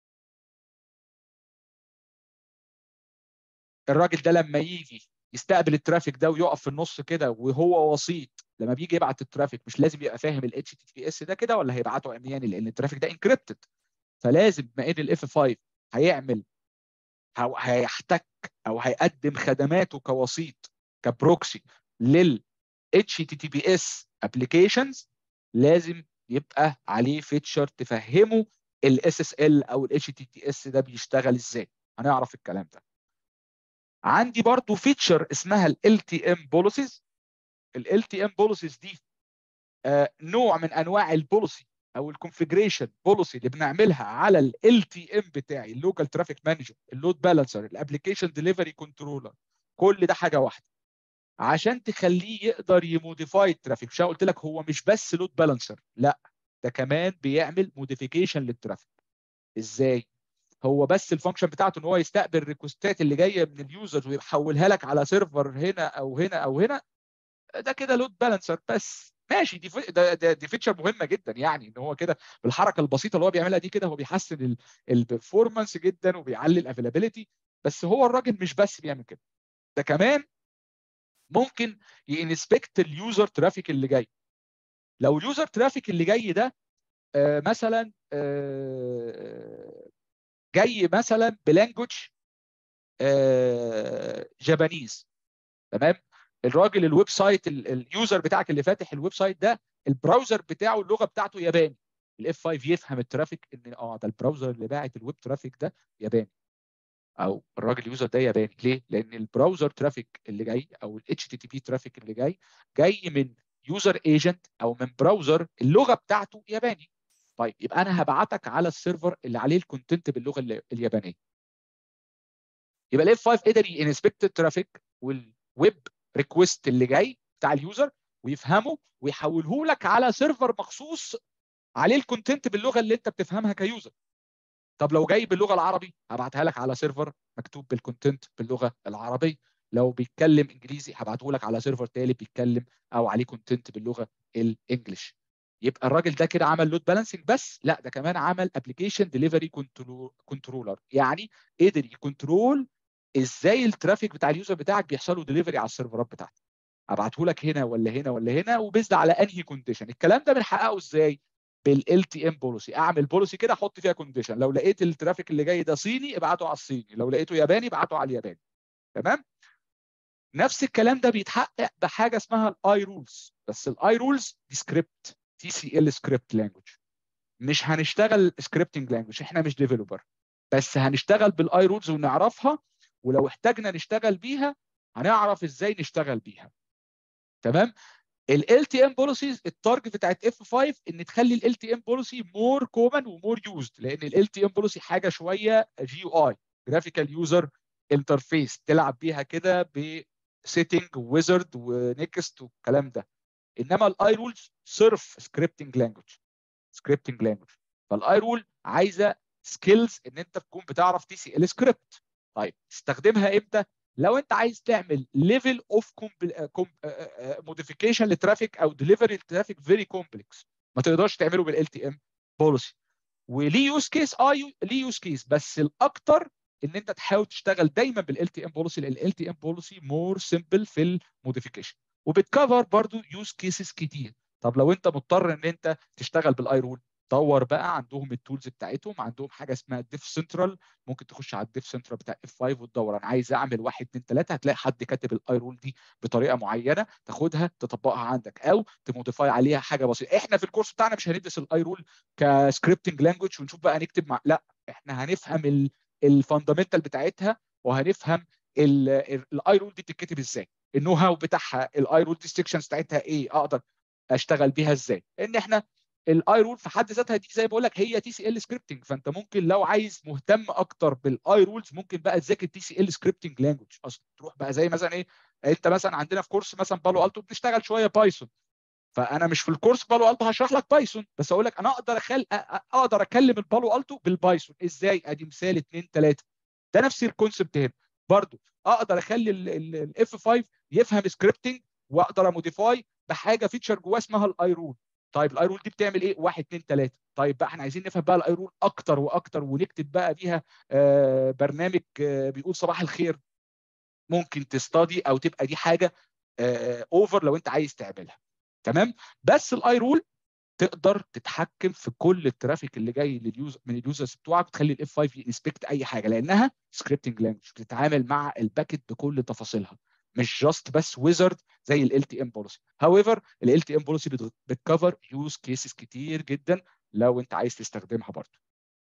الراجل ده لما يجي يستقبل الترافيك ده ويقف في النص كده وهو وسيط لما بيجي يبعت الترافيك مش لازم يبقى فاهم ال HTTPS ده كده ولا هيبعته عمياني لان الترافيك ده انكريبتد فلازم بما ان الاف 5 هيعمل أو هيحتك او هيقدم خدماته كوسيط كبروكسي لل HTTPS applications لازم يبقى عليه فيتشر تفهمه ال SSL او ال HTTPS ده بيشتغل ازاي هنعرف الكلام ده عندي برضو فيتشر اسمها ال LTM policies ال LTM policies دي آه نوع من انواع البوليسي او الكونفجريشن بوليسي اللي بنعملها على ال LTM بتاعي اللوكال ترافيك مانجر اللود بالانسر الابلكيشن ديليفري كنترولر كل ده حاجه واحده عشان تخليه يقدر يموديفاي الترافيك مش قلت لك هو مش بس لود بالانسر لا ده كمان بيعمل موديفيكيشن للترافيك ازاي هو بس الفانكشن بتاعته ان هو يستقبل الريكوستات اللي جايه من اليوزر ويحولها لك على سيرفر هنا او هنا او هنا ده كده لود بالانسر بس ماشي دي في... ده, ده دي فيتشر مهمه جدا يعني ان هو كده بالحركه البسيطه اللي هو بيعملها دي كده هو بيحسن البرفورمانس جدا وبيعلي الافيلابيلتي بس هو الراجل مش بس بيعمل كده ده كمان ممكن ينسبكت اليوزر ترافيك اللي جاي لو اليوزر ترافيك اللي جاي ده آه مثلا آه جاي مثلا بلانجوج آه جابانيز تمام الراجل الويب سايت اليوزر بتاعك اللي فاتح الويب سايت ده البراوزر بتاعه اللغه بتاعته ياباني الاف 5 يفهم الترافيك ان اه ده البراوزر اللي باعت الويب ترافيك ده ياباني او الراجل اليوزر ده ياباني ليه؟ لان البراوزر ترافيك اللي جاي او الاتش تي تي بي ترافيك اللي جاي جاي من يوزر ايجنت او من براوزر اللغه بتاعته ياباني طيب يبقى انا هبعتك على السيرفر اللي عليه الكونتنت باللغه اليابانيه يبقى الاف 5 قدر ينسبكت الترافيك والويب ريكوست اللي جاي بتاع اليوزر ويفهمه ويحوله لك على سيرفر مخصوص عليه الكونتنت باللغه اللي انت بتفهمها كيوزر طب لو جاي باللغه العربي هبعتها لك على سيرفر مكتوب بالكونتنت باللغه العربيه لو بيتكلم انجليزي هبعته لك على سيرفر تاني بيتكلم او عليه كونتنت باللغه الانجليش يبقى الراجل ده كده عمل لود بالانسنج بس لا ده كمان عمل ابلكيشن ديليفري كنترولر يعني قدر يكنترول ازاي الترافيك بتاع اليوزر بتاعك بيحصل له ديليفري على السيرفرات بتاعتك ابعته لك هنا ولا هنا ولا هنا وبيزد على انهي كونديشن الكلام ده بنحققه ازاي بالال تي ام بوليسي اعمل بوليسي كده احط فيها كونديشن لو لقيت الترافيك اللي جاي ده صيني ابعته على الصيني لو لقيته ياباني ابعته على الياباني تمام نفس الكلام ده بيتحقق بحاجه اسمها الاي رولز بس الاي رولز دي سكريبت تي سي ال سكريبت لانجوج مش هنشتغل سكريبتنج لانجوج احنا مش ديفلوبر بس هنشتغل بالاي رولز ونعرفها ولو احتاجنا نشتغل بيها هنعرف ازاي نشتغل بيها تمام ال تي ام بوليسيز التارجت بتاعت اف 5 ان تخلي ال تي ام بوليسي مور كومن ومور يوزد لان ال تي ام بوليسي حاجه شويه جي يو اي جرافيكال يوزر انترفيس تلعب بيها كده بسيتنج ويزرد ونكست والكلام ده انما الاي رولز صرف سكريبتنج لانجوج سكريبتنج لانجوج فالاي رول عايزه سكيلز ان انت تكون بتعرف تي سي ال سكريبت طيب تستخدمها امتى لو انت عايز تعمل ليفل اوف موديفيكيشن لترافيك او ديليفري لترافيك فيري كومبلكس ما تقدرش تعمله بالال تي ام بوليسي وليه يوز كيس اه ليه يوز كيس بس الاكتر ان انت تحاول تشتغل دايما بالال تي ام بوليسي لان ال تي ام بوليسي مور سمبل في الموديفيكيشن وبتكفر برضو يوز كيسز كتير طب لو انت مضطر ان انت تشتغل بالاي رول دور بقى عندهم التولز بتاعتهم عندهم حاجه اسمها ديف سنترال ممكن تخش على الديف سنترال بتاع اف 5 وتدور انا عايز اعمل 1 2 3 هتلاقي حد كاتب الاي رول دي بطريقه معينه تاخدها تطبقها عندك او تموديفاي عليها حاجه بسيطه احنا في الكورس بتاعنا مش هندرس الاي رول كسكريبتنج لانجوج ونشوف بقى نكتب مع لا احنا هنفهم الفاندامنتال بتاعتها وهنفهم الاي رول دي بتتكتب ازاي النو هاو بتاعها الاي رول ديستكشنز بتاعتها ايه اقدر اشتغل بيها ازاي لان احنا الاي رول في حد ذاتها دي زي ما بقول لك هي تي سي ال سكريبتنج فانت ممكن لو عايز مهتم اكتر بالاي رولز ممكن بقى تذاكر تي سي ال سكريبتنج لانجوج اصلا تروح بقى زي مثلا ايه انت مثلا عندنا في كورس مثلا بالو التو بنشتغل شويه بايثون فانا مش في الكورس بالو التو هشرح لك بايثون بس اقول لك انا اقدر أخل... اقدر اكلم البالو التو بالبايثون ازاي ادي مثال اثنين ثلاثه ده نفس الكونسبت هنا برضو اقدر اخلي الاف 5 يفهم سكريبتنج واقدر اموديفاي بحاجه فيتشر جواه اسمها الاي رول طيب الاي رول دي بتعمل ايه؟ واحد اثنين ثلاثه طيب بقى احنا عايزين نفهم بقى الاي رول اكتر واكتر ونكتب بقى بيها آه برنامج آه بيقول صباح الخير ممكن تستادي او تبقى دي حاجه اوفر آه لو انت عايز تعملها تمام بس الاي رول تقدر تتحكم في كل الترافيك اللي جاي لليوز من اليوزرز بتوعك وتخلي الاف 5 ينسبكت اي حاجه لانها سكريبتنج لانجوج بتتعامل مع الباكت بكل تفاصيلها مش جاست بس ويزرد زي ال تي ام بوليسي هاويفر ال تي ام بوليسي بتكفر يوز كيسز كتير جدا لو انت عايز تستخدمها برضه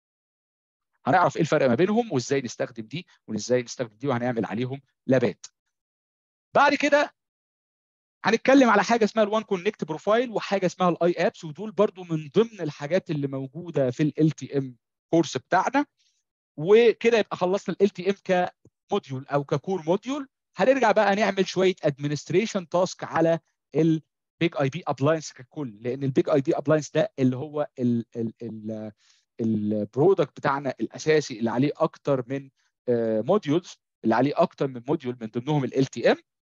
هنعرف ايه الفرق ما بينهم وازاي نستخدم دي وازاي نستخدم دي وهنعمل عليهم لابات بعد كده هنتكلم على حاجه اسمها الوان كونكت بروفايل وحاجه اسمها الاي ابس ودول برضو من ضمن الحاجات اللي موجوده في ال تي ام كورس بتاعنا وكده يبقى خلصنا ال تي ام كموديول او ككور موديول هنرجع بقى نعمل شويه ادمنستريشن تاسك على البيج اي بي ابلاينس ككل لان البيج اي بي ابلاينس ده اللي هو البرودكت بتاعنا الاساسي اللي عليه اكتر من موديولز اللي عليه اكتر من موديول من ضمنهم ال تي ام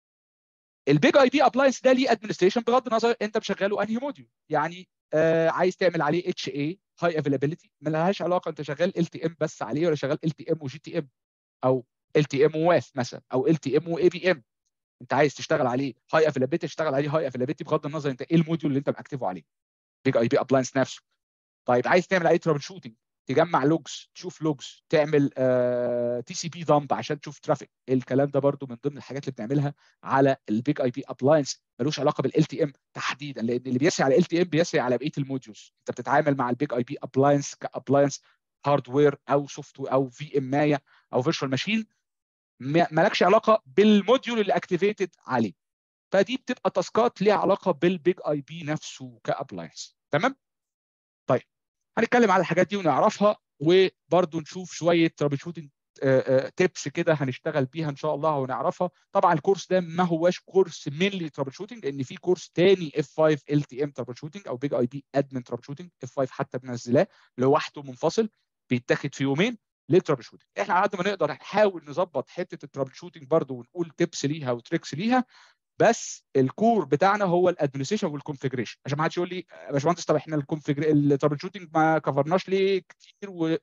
البيج اي بي ابلاينس ده ليه ادمنستريشن بغض النظر انت مشغله انهي موديول يعني آه عايز تعمل عليه اتش اي هاي افيلابيلتي ما لهاش علاقه انت شغال ال تي ام بس عليه ولا شغال ال تي ام وجي تي ام او ال تي ام واف مثلا او ال تي ام واي بي ام انت عايز تشتغل عليه هاي افيلابيلتي تشتغل عليه هاي افيلابيلتي بغض النظر انت ايه الموديول اللي انت مأكتفه عليه بيج اي بي ابلاينس نفسه طيب عايز تعمل عليه ترابل شوتنج تجمع لوجز تشوف لوجز تعمل تي سي بي دامب عشان تشوف ترافيك الكلام ده برده من ضمن الحاجات اللي بنعملها على البيج اي بي ابلاينس ملوش علاقه بالال تي ام تحديدا لان اللي بيسري على ال تي ام بيسري على بقيه الموديولز انت بتتعامل مع البيج اي بي ابلاينس كابلاينس هاردوير او سوفت وير او في ام مايا او فيرتشوال ماشين مالكش علاقه بالموديول اللي اكتيفيتد عليه فدي بتبقى تاسكات ليها علاقه بالبيج اي بي نفسه كابلاينس تمام طيب هنتكلم على الحاجات دي ونعرفها وبرده نشوف شويه ترابل شوتنج تيبس كده هنشتغل بيها ان شاء الله ونعرفها طبعا الكورس ده ما هواش كورس مينلي ترابل شوتنج لان في كورس تاني اف 5 ال تي ام ترابل شوتنج او بيج اي بي ادمن ترابل شوتنج اف 5 حتى بنزلاه لوحده منفصل بيتاخد في يومين للترابل شوتنج احنا على قد ما نقدر نحاول نظبط حته الترابل شوتنج برده ونقول تيبس ليها وتريكس ليها بس الكور بتاعنا هو الادمنستريشن والكونفجريشن عشان ما حدش يقول لي يا باشمهندس طب احنا الترابل شوتنج ما كفرناش ليه كتير و...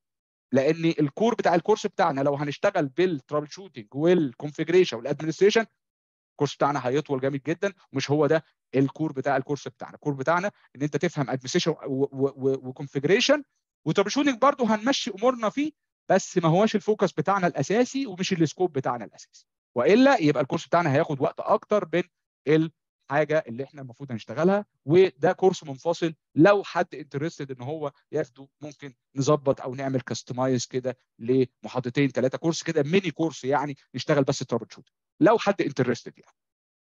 لان الكور بتاع الكورس بتاعنا لو هنشتغل بالترابل شوتنج والكونفجريشن والادمنستريشن الكورس بتاعنا هيطول جامد جدا ومش هو ده الكور بتاع الكورس بتاعنا الكور بتاعنا ان انت تفهم ادمنستريشن وكونفجريشن وترابل شوتنج برضه هنمشي امورنا فيه بس ما هواش الفوكس بتاعنا الاساسي ومش السكوب بتاعنا الاساسي والا يبقى الكورس بتاعنا هياخد وقت اكتر من الحاجه اللي احنا المفروض هنشتغلها وده كورس منفصل لو حد انترستد ان هو ياخده ممكن نظبط او نعمل كاستمايز كده لمحاضرتين ثلاثه كورس كده ميني كورس يعني نشتغل بس ترابل شوت لو حد انترستد يعني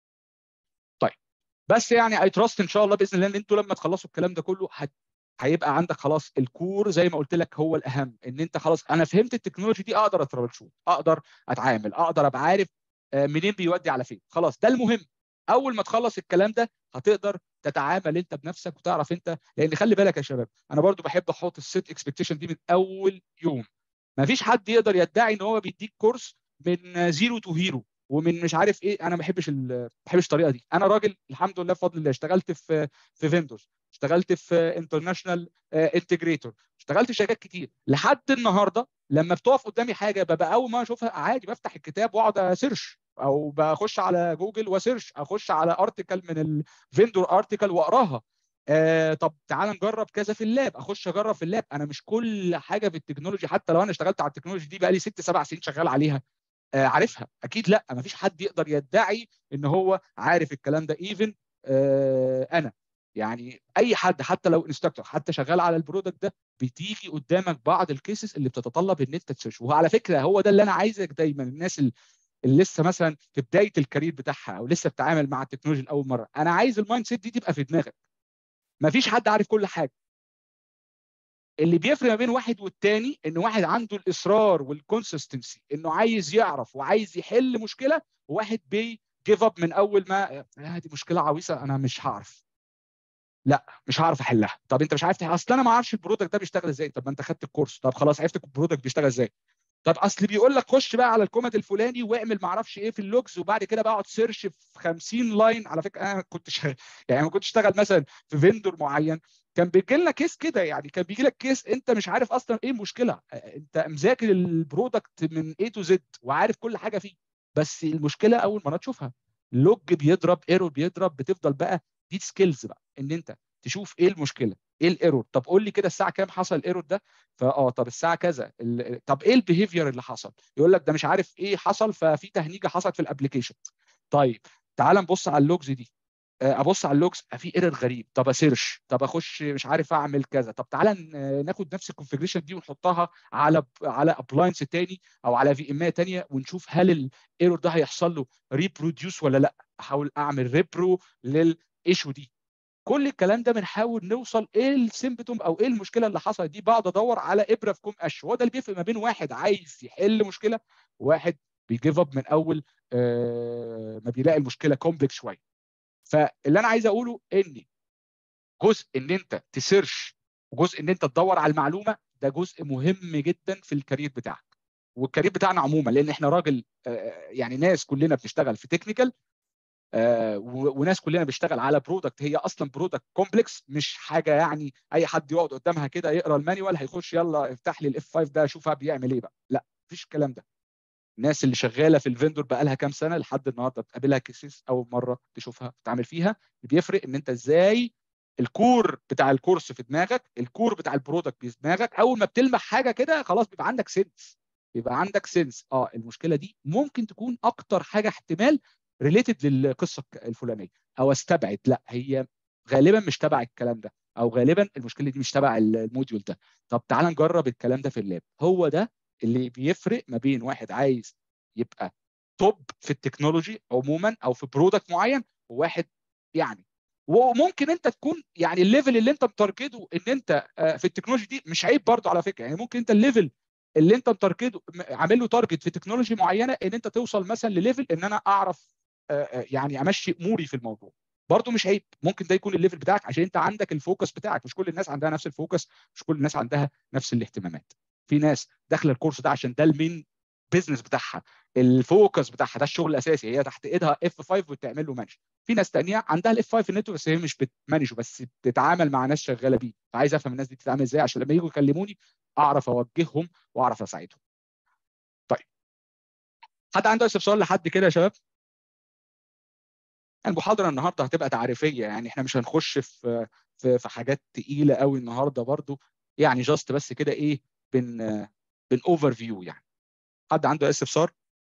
طيب بس يعني اي تراست ان شاء الله باذن الله ان انتوا لما تخلصوا الكلام ده كله هت هيبقى عندك خلاص الكور زي ما قلت لك هو الاهم ان انت خلاص انا فهمت التكنولوجي دي اقدر اترابل شوت اقدر اتعامل اقدر ابقى عارف منين بيودي على فين خلاص ده المهم اول ما تخلص الكلام ده هتقدر تتعامل انت بنفسك وتعرف انت لان خلي بالك يا شباب انا برضو بحب احط السيت اكسبكتيشن دي من اول يوم ما فيش حد يقدر يدعي ان هو بيديك كورس من زيرو تو هيرو ومن مش عارف ايه انا ما بحبش ما بحبش الطريقه دي انا راجل الحمد لله بفضل الله اشتغلت في في فيندوز اشتغلت في انترناشونال انتجريتور اشتغلت في شركات كتير لحد النهارده لما بتقف قدامي حاجه ببقى اول ما اشوفها عادي بفتح الكتاب واقعد اسيرش او بخش على جوجل وسيرش اخش على ارتكل من الفيندور ارتكل واقراها آه طب تعال نجرب كذا في اللاب اخش اجرب في اللاب انا مش كل حاجه في التكنولوجي حتى لو انا اشتغلت على التكنولوجي دي بقى لي ست سبع سنين شغال عليها آه عارفها اكيد لا مفيش حد يقدر يدعي ان هو عارف الكلام ده ايفن آه انا يعني اي حد حتى لو انستراكتور حتى شغال على البرودكت ده بتيجي قدامك بعض الكيسز اللي بتتطلب ان انت تسيرش وعلى فكره هو ده اللي انا عايزك دايما الناس اللي اللي لسه مثلا في بدايه الكارير بتاعها او لسه بتتعامل مع التكنولوجيا لاول مره انا عايز المايند سيت دي تبقى في دماغك مفيش حد عارف كل حاجه اللي بيفرق ما بين واحد والتاني ان واحد عنده الاصرار والكونسستنسي انه عايز يعرف وعايز يحل مشكله وواحد بي جيف اب من اول ما آه دي مشكله عويصه انا مش هعرف لا مش هعرف احلها طب انت مش عارف تحل اصل انا ما اعرفش البرودكت ده بيشتغل ازاي طب ما انت خدت الكورس طب خلاص عرفت البرودكت بيشتغل ازاي طب اصل بيقول لك خش بقى على الكومنت الفلاني واعمل ما اعرفش ايه في اللوجز وبعد كده بقعد سيرش في 50 لاين على فكره انا كنت شغال يعني ما كنت اشتغل مثلا في فيندور معين كان بيجي لنا كيس كده يعني كان بيجي لك كيس انت مش عارف اصلا ايه المشكله انت مذاكر البرودكت من A تو Z وعارف كل حاجه فيه بس المشكله اول مره تشوفها لوج بيضرب ايرور بيضرب بتفضل بقى دي سكيلز بقى ان انت تشوف ايه المشكله ايه الايرور طب قول لي كده الساعه كام حصل الايرور ده فاه طب الساعه كذا طب ايه البيهيفير اللي حصل يقول لك ده مش عارف ايه حصل ففي تهنيجه حصلت في الابلكيشن طيب تعال نبص على اللوجز دي ابص على اللوجز في ايرور غريب طب اسيرش طب اخش مش عارف اعمل كذا طب تعالى ناخد نفس الكونفجريشن دي ونحطها على على ابلاينس تاني او على في ام تانيه ونشوف هل الايرور ده هيحصل له ريبروديوس ولا لا احاول اعمل ريبرو للايشو دي كل الكلام ده بنحاول نوصل ايه السيمبتوم او ايه المشكله اللي حصلت دي بقعد ادور على ابره في كوم قش هو ده اللي بيفرق ما بين واحد عايز يحل مشكله وواحد بيجيف اب من اول آه ما بيلاقي المشكله كومبلكس شويه فاللي انا عايز اقوله ان جزء ان انت تسيرش وجزء ان انت تدور على المعلومه ده جزء مهم جدا في الكارير بتاعك والكارير بتاعنا عموما لان احنا راجل آه يعني ناس كلنا بنشتغل في تكنيكال آه وناس كلنا بنشتغل على برودكت هي اصلا برودكت كومبلكس مش حاجه يعني اي حد يقعد قدامها كده يقرا المانيوال هيخش يلا افتح لي الاف 5 ده اشوفها بيعمل ايه بقى لا مفيش الكلام ده الناس اللي شغاله في الفندور بقى لها كام سنه لحد النهارده بتقابلها كيسز اول مره تشوفها تتعامل فيها اللي بيفرق ان انت ازاي الكور بتاع الكورس في دماغك الكور بتاع البرودكت في دماغك اول ما بتلمح حاجه كده خلاص بيبقى عندك سنس بيبقى عندك سنس اه المشكله دي ممكن تكون اكتر حاجه احتمال ريليتد للقصه الفلانيه او استبعد لا هي غالبا مش تبع الكلام ده او غالبا المشكله دي مش تبع الموديول ده طب تعال نجرب الكلام ده في اللاب هو ده اللي بيفرق ما بين واحد عايز يبقى توب في التكنولوجي عموما او في برودكت معين وواحد يعني وممكن انت تكون يعني الليفل اللي انت متارجته ان انت في التكنولوجي دي مش عيب برضه على فكره يعني ممكن انت الليفل اللي انت متارجته عامل له تارجت في تكنولوجي معينه ان انت توصل مثلا لليفل ان انا اعرف يعني امشي اموري في الموضوع برضه مش عيب ممكن ده يكون الليفل بتاعك عشان انت عندك الفوكس بتاعك مش كل الناس عندها نفس الفوكس مش كل الناس عندها نفس الاهتمامات في ناس داخله الكورس ده عشان ده المين بيزنس بتاعها الفوكس بتاعها ده الشغل الاساسي هي تحت ايدها اف 5 وبتعمل له مانج في ناس تانية عندها الاف 5 النتو بس هي مش بتمانجه بس بتتعامل مع ناس شغاله بيه فعايز افهم الناس دي بتتعامل ازاي عشان لما يجوا يكلموني اعرف اوجههم واعرف اساعدهم طيب حد عنده استفسار لحد كده يا شباب المحاضره النهارده هتبقى تعريفيه يعني احنا مش هنخش في في, في حاجات تقيله قوي النهارده برضو يعني جاست بس كده ايه بن بن اوفر فيو يعني حد عنده استفسار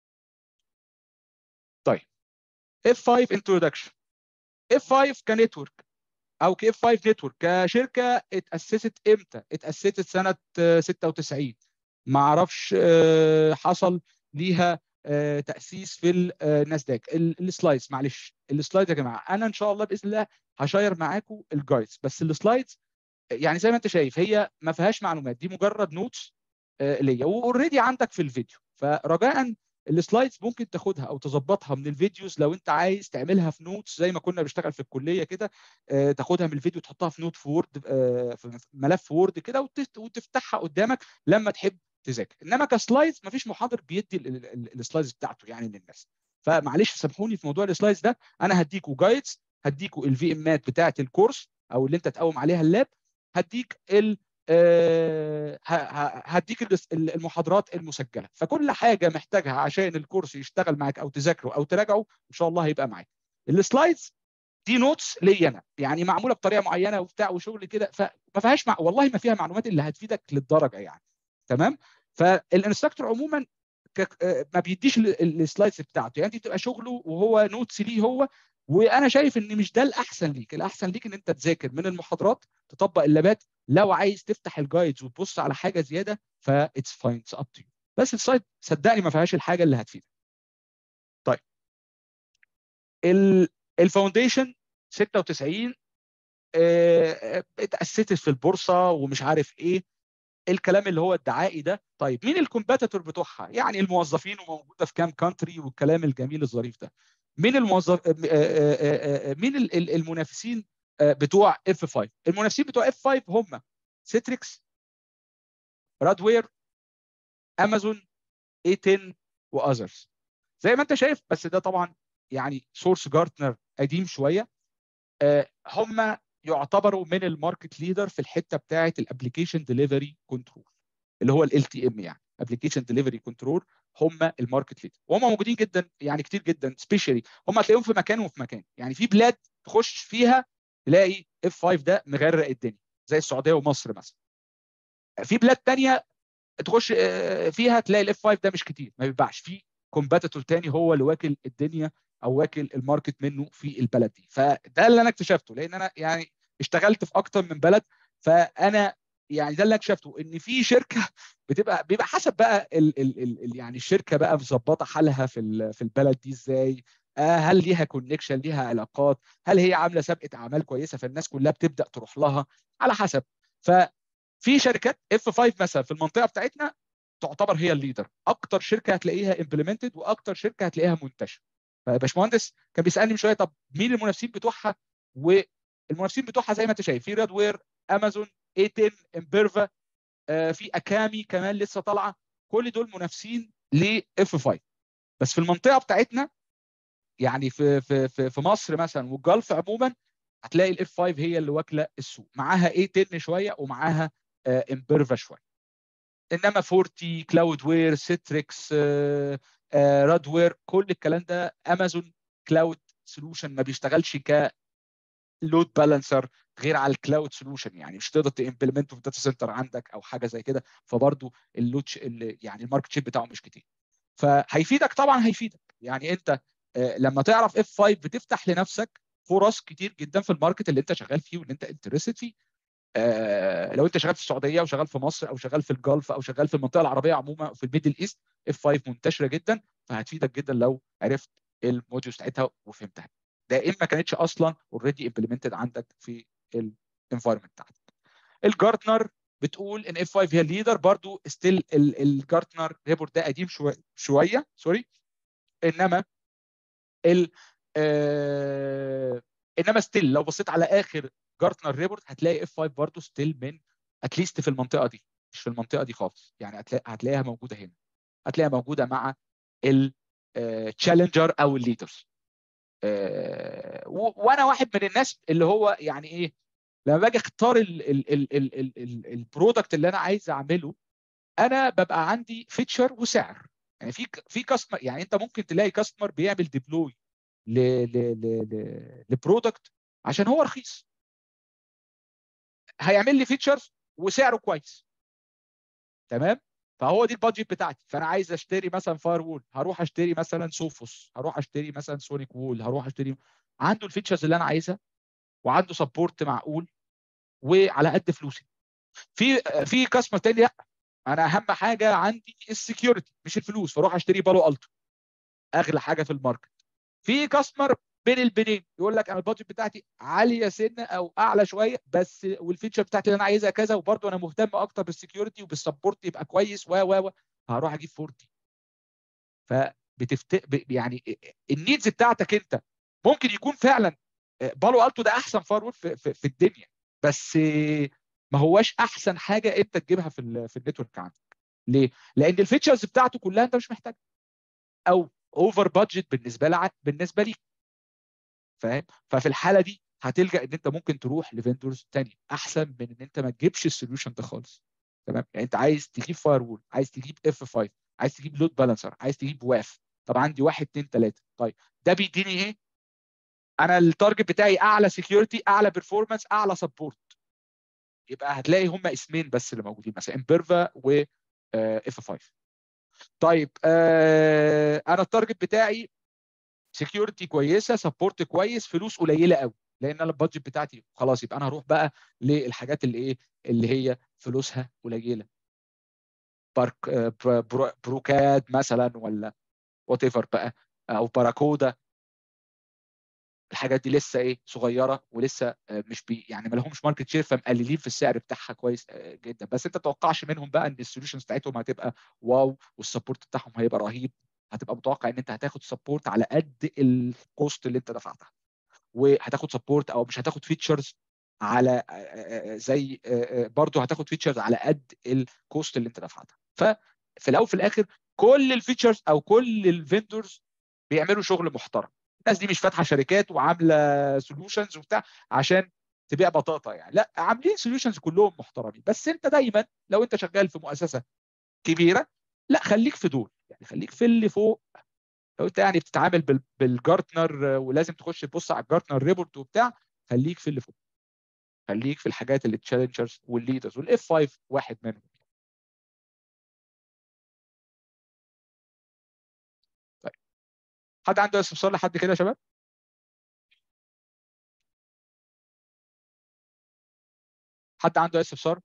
طيب F5 introduction F5 كنتورك او ك F5 نتورك كشركه اتاسست امتى اتاسست سنه 96 ما اعرفش حصل ليها تاسيس في الناسداك السلايدز معلش السلايد يا جماعه انا ان شاء الله باذن الله هشير معاكم الجايدز بس السلايدز يعني زي ما انت شايف هي ما فيهاش معلومات دي مجرد نوتس ليا واوريدي عندك في الفيديو فرجاء السلايدز ممكن تاخدها او تظبطها من الفيديوز لو انت عايز تعملها في نوتس زي ما كنا بنشتغل في الكليه كده تاخدها من الفيديو تحطها في نوت في وورد في ملف وورد كده وتفتحها قدامك لما تحب تذاكر انما كسلايدز مفيش محاضر بيدي السلايدز بتاعته يعني للناس فمعلش سامحوني في موضوع السلايدز ده انا هديكوا جايدز هديكوا الفي امات بتاعه الكورس او اللي انت تقوم عليها اللاب هديك آه، ه- ه- هديك الاس- المحاضرات المسجله فكل حاجه محتاجها عشان الكورس يشتغل معاك او تذاكره او تراجعه ان شاء الله هيبقى معاك السلايدز دي نوتس ليا انا يعني معموله بطريقه معينه وبتاع وشغل كده فما فيهاش مع... والله ما فيها معلومات اللي هتفيدك للدرجه يعني تمام فالانستراكتور عموما ك... آه، ما بيديش ال- ال- السلايدز بتاعته يعني دي بتبقى شغله وهو نوتس ليه هو وانا شايف ان مش ده الاحسن ليك الاحسن ليك ان انت تذاكر من المحاضرات تطبق اللابات لو عايز تفتح الجايدز وتبص على حاجه زياده فاتس فاين اتس اب تو بس السلايد صدقني ما فيهاش الحاجه اللي هتفيدك طيب ال- الفاونديشن 96 آه، اتأسست في البورصة ومش عارف ايه الكلام اللي هو الدعائي ده طيب مين الكومباتيتور بتوعها يعني الموظفين وموجوده في كام كانتري والكلام الجميل الظريف ده مين الموظف آه، آه، آه، آه، مين ال- ال- المنافسين آه، بتوع اف 5 المنافسين بتوع اف 5 هم سيتريكس رادوير امازون اي 10 واذرز زي ما انت شايف بس ده طبعا يعني سورس جارتنر قديم شويه آه، هم يعتبروا من الماركت ليدر في الحته بتاعه الابلكيشن ديليفري كنترول اللي هو ال تي ام يعني ابلكيشن ديليفري كنترول هم الماركت ليدر وهم موجودين جدا يعني كتير جدا سبيشالي هم هتلاقيهم في مكان وفي مكان يعني في بلاد تخش فيها تلاقي اف 5 ده مغرق الدنيا زي السعوديه ومصر مثلا في بلاد تانية تخش آه، فيها تلاقي الاف 5 ده مش كتير ما بيباعش في كومباتيتور تاني هو اللي واكل الدنيا او واكل الماركت منه في البلد دي فده اللي انا اكتشفته لان انا يعني اشتغلت في اكتر من بلد فانا يعني ده اللي أنا اكتشفته ان في شركه بتبقى بيبقى حسب بقى ال ال ال ال- يعني الشركه بقى مظبطه حالها في ال- في البلد دي ازاي آه، هل ليها كونكشن ليها علاقات هل هي عامله سابقه اعمال كويسه فالناس كلها بتبدا تروح لها على حسب ففي شركات اف 5 مثلا في المنطقه بتاعتنا تعتبر هي الليدر اكتر شركه هتلاقيها امبلمنتد واكتر شركه هتلاقيها منتشره فباشمهندس كان بيسالني من شويه طب مين المنافسين بتوعها والمنافسين بتوعها زي ما انت شايف في رادوير امازون اي 10 امبيرفا آه، في اكامي كمان لسه طالعه كل دول منافسين لاف 5 بس في المنطقه بتاعتنا يعني في في في, في مصر مثلا والجلف عموما هتلاقي الاف 5 هي اللي واكله السوق معاها اي 10 شويه ومعاها آه، امبيرفا شويه انما فورتي كلاود وير سيتريكس رادوير كل الكلام ده امازون كلاود سولوشن ما بيشتغلش ك لود بالانسر غير على الكلاود سولوشن يعني مش تقدر تمبلمنته في داتا سنتر عندك او حاجه زي كده فبرضه اللود يعني الماركت شيب بتاعه مش كتير فهيفيدك طبعا هيفيدك يعني انت آه، لما تعرف اف 5 بتفتح لنفسك فرص كتير جدا في الماركت اللي انت شغال فيه واللي انت انترستد فيه آه، لو انت شغال في السعوديه وشغال في مصر او شغال في الجلف او شغال في المنطقه العربيه عموما او في الميدل ايست اف 5 منتشره جدا فهتفيدك جدا لو عرفت الموديولز بتاعتها وفهمتها ده ان ما كانتش اصلا اوريدي امبلمنتد عندك في الانفايرمنت بتاعتك الجارتنر بتقول ان اف 5 هي الليدر برضو ستيل الجارتنر ريبورت ده قديم شويه شويه سوري انما ال آه انما ستيل لو بصيت على اخر جارتنر ريبورت هتلاقي اف 5 برضه ستيل من اتليست في المنطقه دي مش في المنطقه دي خالص يعني هتلاقي هتلاقيها موجوده هنا هتلاقيها موجوده مع التشالنجر او الليدرز وانا واحد من الناس اللي هو يعني ايه لما باجي اختار البرودكت اللي انا عايز اعمله انا ببقى عندي فيتشر وسعر يعني في في كاستمر يعني انت ممكن تلاقي كاستمر بيعمل ديبلوي لبرودكت عشان هو رخيص هيعمل لي فيتشرز وسعره كويس تمام فهو دي البادجت بتاعتي فانا عايز اشتري مثلا فاير وول هروح اشتري مثلا سوفوس هروح اشتري مثلا سونيك وول هروح اشتري عنده الفيتشرز اللي انا عايزها وعنده سبورت معقول وعلى قد فلوسي في في كاستمر تاني لا انا اهم حاجه عندي السكيورتي مش الفلوس فاروح اشتري بالو التو اغلى حاجه في الماركت في كاستمر بين البنين يقول لك انا البادجت بتاعتي عاليه سنه او اعلى شويه بس والفيتشر بتاعتي اللي انا عايزها كذا وبرده انا مهتم اكتر بالسكيورتي وبالسبورت يبقى كويس و و و هروح اجيب 40 فبتفت يعني النيدز بتاعتك انت ممكن يكون فعلا بالو التو ده احسن فايرول في, في, في الدنيا بس ما هواش احسن حاجه انت تجيبها في في النتورك عندك ليه؟ لان الفيتشرز بتاعته كلها انت مش محتاجها او اوفر بادجت بالنسبه لك بالنسبه ليك فاهم؟ ففي الحاله دي هتلجا ان انت ممكن تروح لفندورز تانية احسن من ان انت ما تجيبش السوليوشن ده خالص تمام يعني انت عايز تجيب فاير وول عايز تجيب اف 5 عايز تجيب لود بالانسر عايز تجيب واف طب عندي واحد اتنين تلاته طيب ده بيديني ايه؟ انا التارجت بتاعي اعلى سكيورتي اعلى بيرفورمانس اعلى سبورت يبقى هتلاقي هم اسمين بس اللي موجودين مثلا امبيرفا و اف 5 طيب آه انا التارجت بتاعي سكيورتي كويسه سبورت كويس فلوس قليله قوي لان انا البادجت بتاعتي خلاص يبقى انا هروح بقى للحاجات اللي ايه اللي هي فلوسها قليله بارك برو بروكاد مثلا ولا وات ايفر بقى او باراكودا الحاجات دي لسه ايه صغيره ولسه مش بي يعني ما لهمش ماركت شير فمقللين في السعر بتاعها كويس جدا بس انت تتوقعش منهم بقى ان السوليوشنز بتاعتهم هتبقى واو والسبورت بتاعهم هيبقى رهيب هتبقى متوقع ان انت هتاخد سبورت على قد الكوست اللي انت دفعتها وهتاخد سبورت او مش هتاخد فيتشرز على زي برضه هتاخد فيتشرز على قد الكوست اللي انت دفعتها ففي الاول وفي الاخر كل الفيتشرز او كل الفيندورز بيعملوا شغل محترم الناس دي مش فاتحه شركات وعامله سوليوشنز وبتاع عشان تبيع بطاطا يعني لا عاملين سوليوشنز كلهم محترمين بس انت دايما لو انت شغال في مؤسسه كبيره لا خليك في دول يعني خليك في اللي فوق لو انت يعني بتتعامل بالجارتنر ولازم تخش تبص على الجارتنر ريبورت وبتاع خليك في اللي فوق خليك في الحاجات اللي تشالنجرز والليدرز والاف 5 واحد منهم طيب حد عنده استفسار لحد كده يا شباب؟ حد عنده استفسار؟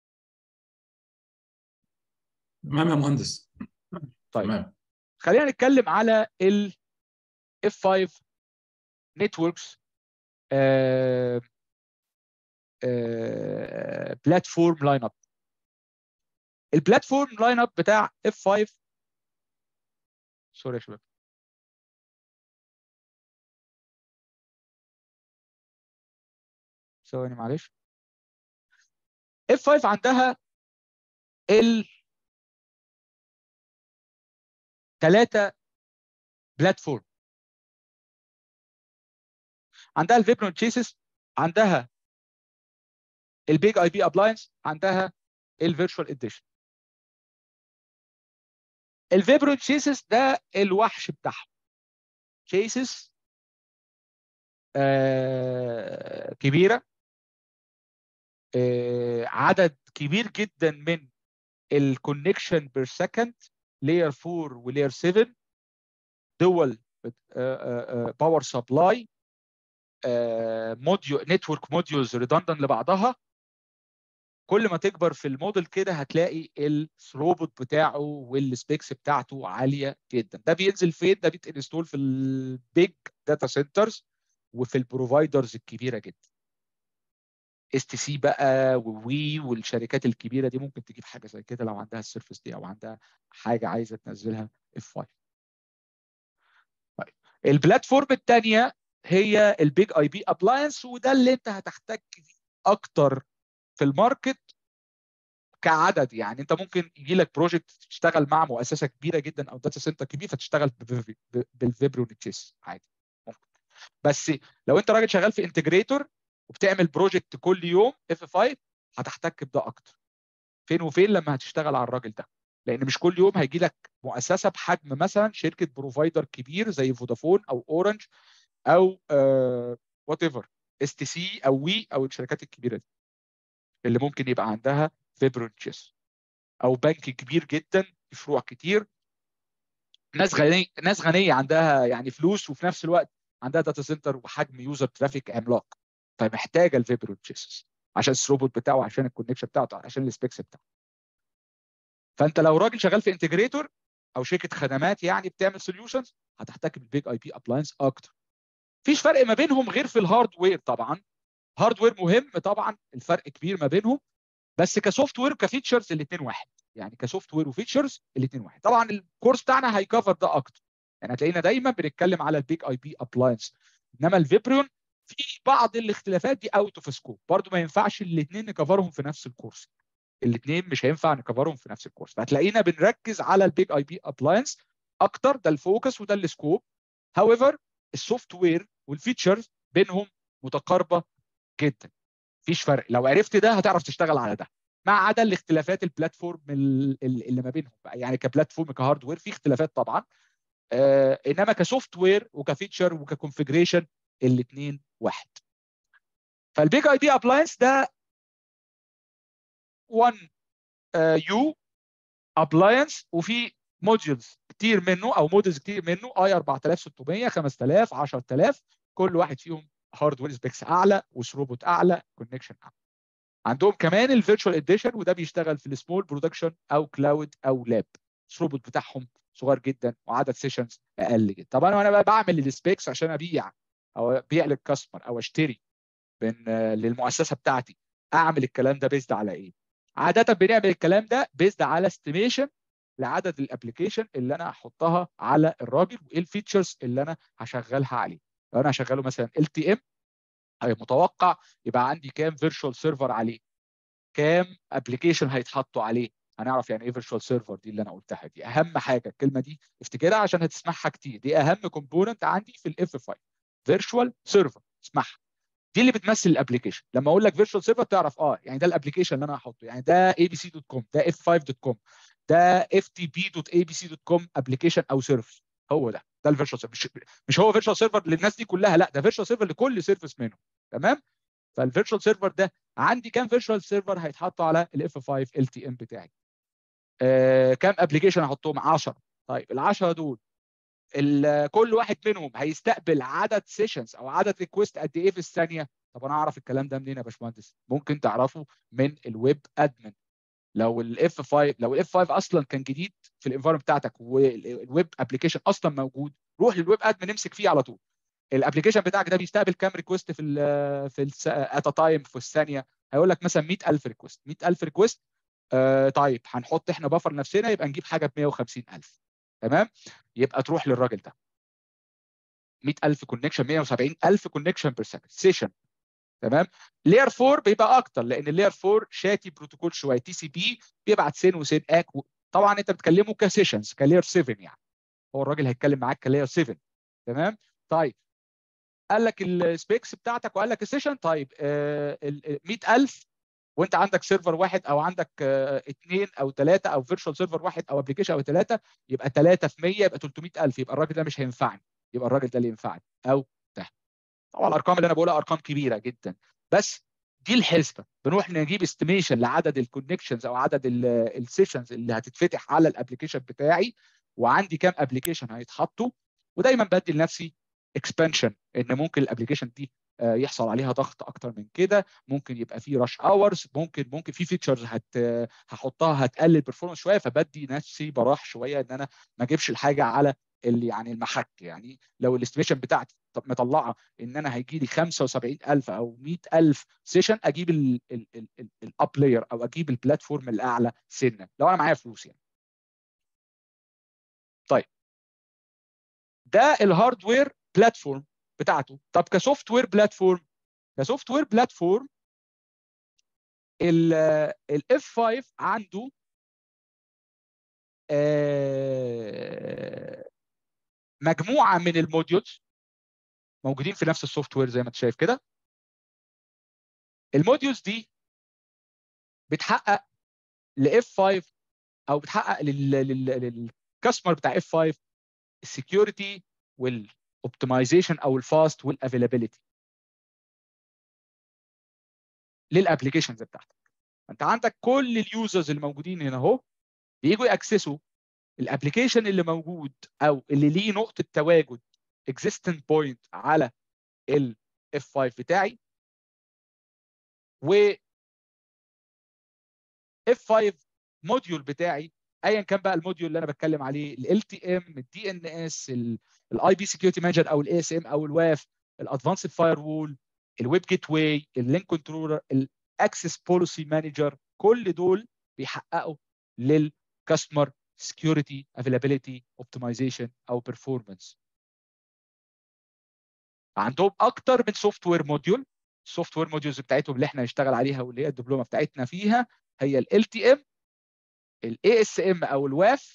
تمام يا مهندس
طيب
تمام
خلينا نتكلم على ال F5 نتوركس بلاتفورم لاين اب البلاتفورم لاين اب بتاع F5 سوري يا شباب ثواني معلش F5 عندها ال ثلاثة بلاتفورم عندها الفيبرون تشيسس عندها البيج اي بي ابلاينس عندها الفيرتشوال اديشن الفيبرون تشيسس ده الوحش بتاعهم تشيسس آه كبيره آه عدد كبير جدا من الكونكشن بير سكند لاير 4 ولاير 7 دول باور سبلاي موديو نتورك موديولز ريدندنت لبعضها كل ما تكبر في الموديل كده هتلاقي الثروبوت بتاعه والسبيكس بتاعته عاليه جدا ده بينزل فين ده بيتنستول في البيج داتا سنترز وفي البروفايدرز الكبيره جدا اس تي سي بقى ووي والشركات الكبيره دي ممكن تجيب حاجه زي كده لو عندها السيرفيس دي او عندها حاجه عايزه تنزلها اف 5 طيب البلاتفورم الثانيه هي البيج اي بي ابلاينس وده اللي انت هتحتاج اكتر في الماركت كعدد يعني انت ممكن يجي لك بروجكت تشتغل مع مؤسسه كبيره جدا او داتا سنتر كبير فتشتغل بالفيبرو تشيس عادي ممكن بس لو انت راجل شغال في انتجريتور وبتعمل بروجكت كل يوم اف 5 هتحتك بده اكتر فين وفين لما هتشتغل على الراجل ده لان مش كل يوم هيجي لك مؤسسه بحجم مثلا شركه بروفايدر كبير زي فودافون او اورنج او وات ايفر اس تي سي او وي او الشركات الكبيره دي اللي ممكن يبقى عندها فيبرون تشيس او بنك كبير جدا فروع كتير ناس غنيه ناس غنيه عندها يعني فلوس وفي نفس الوقت عندها داتا سنتر وحجم يوزر ترافيك عملاق فمحتاجه الفيبرون تشيسز عشان الثروبوت بتاعه عشان الكونكشن بتاعته عشان السبيكس بتاعه فانت لو راجل شغال في انتجريتور او شركه خدمات يعني بتعمل سوليوشنز هتحتاج بالبيج اي بي ابلاينس اكتر مفيش فرق ما بينهم غير في الهاردوير طبعا هاردوير مهم طبعا الفرق كبير ما بينهم بس كسوفت وير وكفيتشرز الاثنين واحد يعني كسوفت وير وفيتشرز الاثنين واحد طبعا الكورس بتاعنا هيكفر ده اكتر يعني هتلاقينا دايما بنتكلم على البيج اي بي ابلاينس انما الفيبريون في بعض الاختلافات دي اوت اوف سكوب برضه ما ينفعش الاثنين نكفرهم في نفس الكورس الاثنين مش هينفع نكفرهم في نفس الكورس فهتلاقينا بنركز على البيج اي بي ابلاينس اكتر ده الفوكس وده السكوب هاويفر السوفت وير والفيتشرز بينهم متقاربه جدا مفيش فرق لو عرفت ده هتعرف تشتغل على ده ما عدا الاختلافات البلاتفورم اللي ما بينهم بقى يعني كبلاتفورم كهاردوير في اختلافات طبعا آه انما كسوفت وير وكفيتشر وككونفجريشن الاثنين واحد فالبيج اي بي ابلاينس ده 1 يو ابلاينس وفي موديولز كتير منه او موديلز كتير منه اي 4600 5000 10000 كل واحد فيهم هاردوير سبيكس اعلى وثروبوت اعلى كونكشن اعلى عندهم كمان الفيرتشوال اديشن وده بيشتغل في السمول برودكشن او كلاود او لاب الثروبوت بتاعهم صغير جدا وعدد سيشنز اقل جدا طبعا انا بقى بعمل السبيكس عشان ابيع او ابيع للكاستمر او اشتري من للمؤسسه بتاعتي اعمل الكلام ده بيزد على ايه عاده بنعمل الكلام ده بيزد على استيميشن لعدد الابلكيشن اللي انا هحطها على الراجل وايه الفيتشرز اللي انا هشغلها عليه لو انا هشغله مثلا ال تي ام متوقع يبقى عندي كام فيرتشوال سيرفر عليه كام ابلكيشن هيتحطوا عليه هنعرف يعني ايه فيرتشوال سيرفر دي اللي انا قلتها دي اهم حاجه الكلمه دي افتكرها عشان هتسمعها كتير دي اهم كومبوننت عندي في الاف 5 فيرتشوال سيرفر اسمعها دي اللي بتمثل الابلكيشن لما اقول لك فيرتشوال سيرفر تعرف اه يعني ده الابلكيشن اللي انا هحطه يعني ده اي بي سي دوت كوم ده اف 5 دوت كوم ده اف تي بي دوت اي بي سي دوت كوم ابلكيشن او سيرفيس هو ده ده الفيرتشوال سيرفر مش, مش هو فيرتشوال سيرفر للناس دي كلها لا ده فيرتشوال سيرفر لكل سيرفيس منهم تمام فالفيرتشوال سيرفر ده عندي كام فيرتشوال سيرفر هيتحطوا على الاف 5 ال تي ام بتاعي آه كام ابلكيشن هحطهم 10 طيب ال 10 دول كل واحد منهم هيستقبل عدد سيشنز او عدد ريكويست قد ايه في الثانيه طب انا اعرف الكلام ده منين يا باشمهندس ممكن تعرفه من الويب ادمن لو الاف 5 لو الاف 5 اصلا كان جديد في الانفايرمنت بتاعتك والويب ابلكيشن اصلا موجود روح للويب ادمن امسك فيه على طول الابلكيشن بتاعك ده بيستقبل كام ريكويست في ال في ات تايم في الثانيه هيقول لك مثلا 100000 ريكويست 100000 ريكويست آه طيب هنحط احنا بفر نفسنا يبقى نجيب حاجه ب 150000 تمام يبقى تروح للراجل ده 100000 كونكشن 170000 كونكشن بير سكند سيشن تمام لير 4 بيبقى اكتر لان اللير 4 شاتي بروتوكول شويه تي سي بي بيبعت سين وسين اك و... طبعا انت بتكلمه كسيشنز كلير 7 يعني هو الراجل هيتكلم معاك كلير 7 تمام طيب قال لك السبيكس بتاعتك وقال لك السيشن طيب آه ال 100000 وانت عندك سيرفر واحد او عندك آه اثنين او ثلاثه او فيرتشوال سيرفر واحد او ابلكيشن او ثلاثه يبقى 3 في 100 يبقى 300000 يبقى الراجل ده مش هينفعني يبقى الراجل ده اللي ينفعني او ده طبعا الارقام اللي انا بقولها ارقام كبيره جدا بس دي الحسبه بنروح نجيب استيميشن لعدد الكونكشنز او عدد السيشنز اللي هتتفتح على الابلكيشن بتاعي وعندي كام ابلكيشن هيتحطوا ودايما بدي لنفسي اكسبانشن ان ممكن الابلكيشن دي يحصل عليها ضغط اكتر من كده ممكن يبقى في رش اورز ممكن ممكن في فيتشرز هت هحطها هتقلل البرفورمانس شويه فبدي نفسي براح شويه ان انا ما اجيبش الحاجه على اللي يعني المحك يعني لو الاستيميشن بتاعتي مطلعه ان انا هيجي لي 75000 او 100000 سيشن اجيب الاب لاير او اجيب البلاتفورم الاعلى سنه لو انا معايا فلوس يعني طيب ده الهاردوير بلاتفورم بتاعته طب كسوفت وير بلاتفورم كسوفت وير بلاتفورم الاف 5 عنده آه مجموعه من الموديولز موجودين في نفس السوفت وير زي ما انت شايف كده الموديولز دي بتحقق لاف 5 او بتحقق للكاستمر بتاع اف 5 السكيورتي والاوبتمايزيشن او الفاست والافيلابيلتي للابلكيشنز بتاعتك انت عندك كل اليوزرز الموجودين هنا اهو بييجوا ياكسسوا الابلكيشن اللي موجود او اللي ليه نقطه تواجد existent point على ال F5 بتاعي و F5 موديول بتاعي ايا كان بقى الموديول اللي انا بتكلم عليه ال LTM الدي ان اس الاي بي سكيورتي مانجر او الاي اس ام او الواف الادفانسد فاير وول الويب جيت واي اللينك كنترولر الاكسس بوليسي مانجر كل دول بيحققوا للكاستمر security availability optimization او performance عندهم اكتر من سوفت وير موديول السوفت وير موديولز بتاعتهم اللي احنا هنشتغل عليها واللي هي الدبلومه بتاعتنا فيها هي ال تي ام الاي اس ام او الواف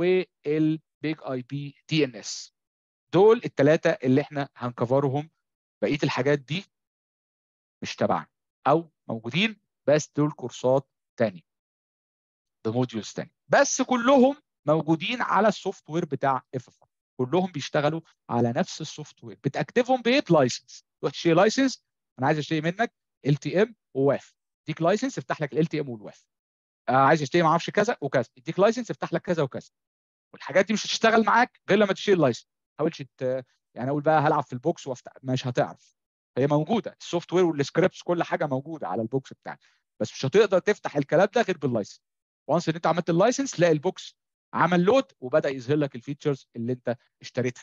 والبيج اي بي دي ان اس دول الثلاثه اللي احنا هنكفرهم بقيه الحاجات دي مش تبعنا او موجودين بس دول كورسات تانية بموديولز تانية بس كلهم موجودين على السوفت وير بتاع اف كلهم بيشتغلوا على نفس السوفت وير بتاكتفهم بايه بلايسنس تروح تشتري لايسنس انا عايز اشتري منك ال تي ام وواف اديك لايسنس يفتح لك ال تي ام والواف آه عايز اشتري ما اعرفش كذا وكذا اديك لايسنس يفتح لك كذا وكذا والحاجات دي مش هتشتغل معاك غير لما تشتري اللايسنس ما تحاولش ت... يعني اقول بقى هلعب في البوكس وافتح مش هتعرف هي موجوده السوفت وير والسكريبتس كل حاجه موجوده على البوكس بتاعك بس مش هتقدر تفتح الكلام ده غير باللايسنس وانس ان انت عملت اللايسنس تلاقي البوكس عمل لود وبدا يظهر لك الفيتشرز اللي انت اشتريتها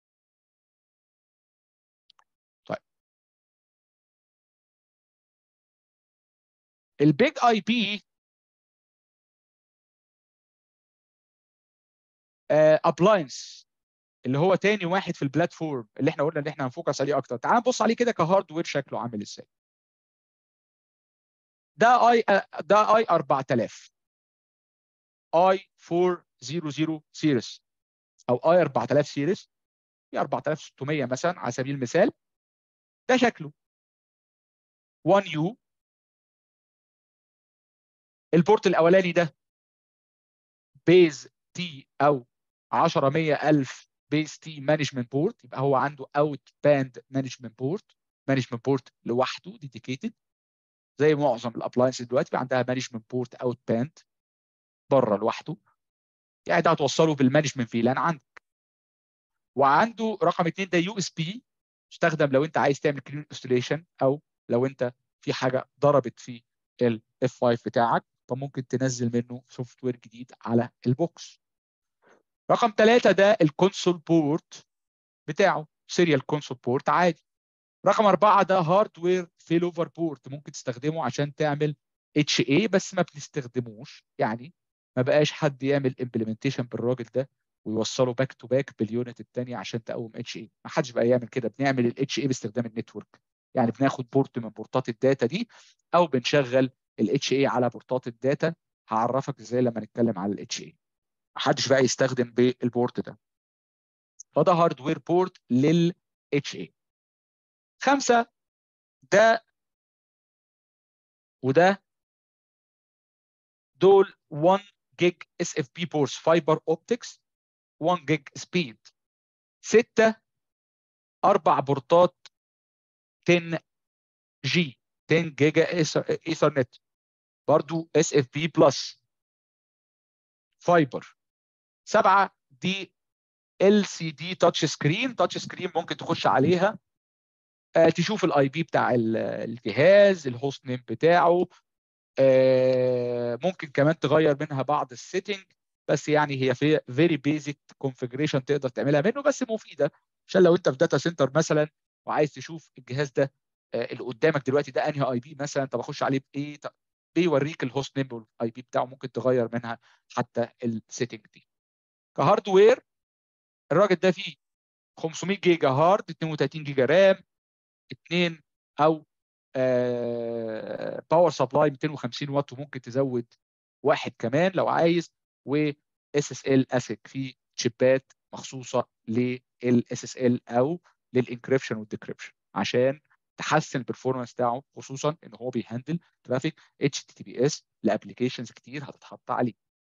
طيب البيج اي بي ابلاينس اللي هو تاني واحد في البلاتفورم اللي احنا قلنا ان احنا هنفوكس عليه اكتر تعال نبص عليه كده كهاردوير شكله عامل ازاي ده اي ده اي 4000 اي 400 سيريس او اي 4000 سيريس في 4600 مثلا على سبيل المثال ده شكله 1 يو البورت الاولاني ده بيز تي او 10 100000 بيز تي مانجمنت بورت يبقى هو عنده اوت باند مانجمنت بورت مانجمنت بورت لوحده ديديكيتد زي معظم الابلاينسز دلوقتي بقى عندها مانجمنت بورت اوت باند بره لوحده يعني ده هتوصله بالمانجمنت فيلان عندك وعنده رقم اثنين ده يو اس بي يستخدم لو انت عايز تعمل كلين انستليشن او لو انت في حاجه ضربت في الاف 5 بتاعك فممكن تنزل منه سوفت وير جديد على البوكس رقم ثلاثة ده الكونسول بورت بتاعه سيريال كونسول بورت عادي رقم أربعة ده هاردوير فيل اوفر بورت ممكن تستخدمه عشان تعمل اتش اي بس ما بنستخدموش يعني ما بقاش حد يعمل امبلمنتيشن بالراجل ده ويوصله باك تو باك باليونت الثانيه عشان تقوم اتش اي ما حدش بقى يعمل كده بنعمل الاتش اي باستخدام النتورك يعني بناخد بورت من بورتات الداتا دي او بنشغل الاتش اي على بورتات الداتا هعرفك ازاي لما نتكلم على الاتش اي ما حدش بقى يستخدم بالبورت ده فده هاردوير بورت للاتش اي خمسة ده وده دول 1 جيج اس اف بي بورس فايبر اوبتكس 1 جيج سبيد ستة أربع بورتات 10 جي 10 جيجا ايثرنت برضو اس اف بي بلس فايبر سبعة دي ال سي دي تاتش سكرين تاتش سكرين ممكن تخش عليها آه تشوف الاي بي بتاع الجهاز الهوست نيم بتاعه آه ممكن كمان تغير منها بعض السيتنج بس يعني هي في فيري بيزك كونفجريشن تقدر تعملها منه بس مفيده عشان لو انت في داتا سنتر مثلا وعايز تشوف الجهاز ده آه اللي قدامك دلوقتي ده انهي اي بي مثلا طب اخش عليه بايه بيوريك الهوست نيم والاي بي بتاعه ممكن تغير منها حتى السيتنج دي كهاردوير الراجل ده فيه 500 جيجا هارد 32 جيجا رام 2 او باور سبلاي 250 واط وممكن تزود واحد كمان لو عايز و اس اس ال اسك في تشيبات مخصوصه للاس اس ال او للانكريبشن والديكريبشن عشان تحسن البرفورمانس بتاعه خصوصا ان هو بيهندل ترافيك اتش تي تي بي اس لابلكيشنز كتير هتتحط عليه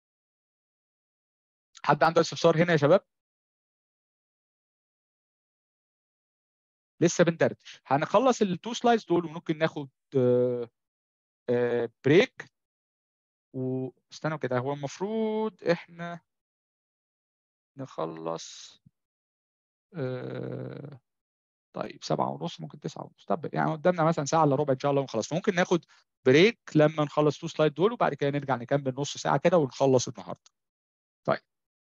حد عنده استفسار هنا يا شباب لسه بندردش هنخلص التو سلايدز دول وممكن ناخد بريك واستنوا كده هو المفروض احنا نخلص آه طيب سبعة ونص ممكن تسعة ونص طب يعني قدامنا مثلا ساعة الا ربع ان شاء الله ونخلص فممكن ناخد بريك لما نخلص تو سلايد دول وبعد كده نرجع نكمل نص ساعة كده ونخلص النهارده. طيب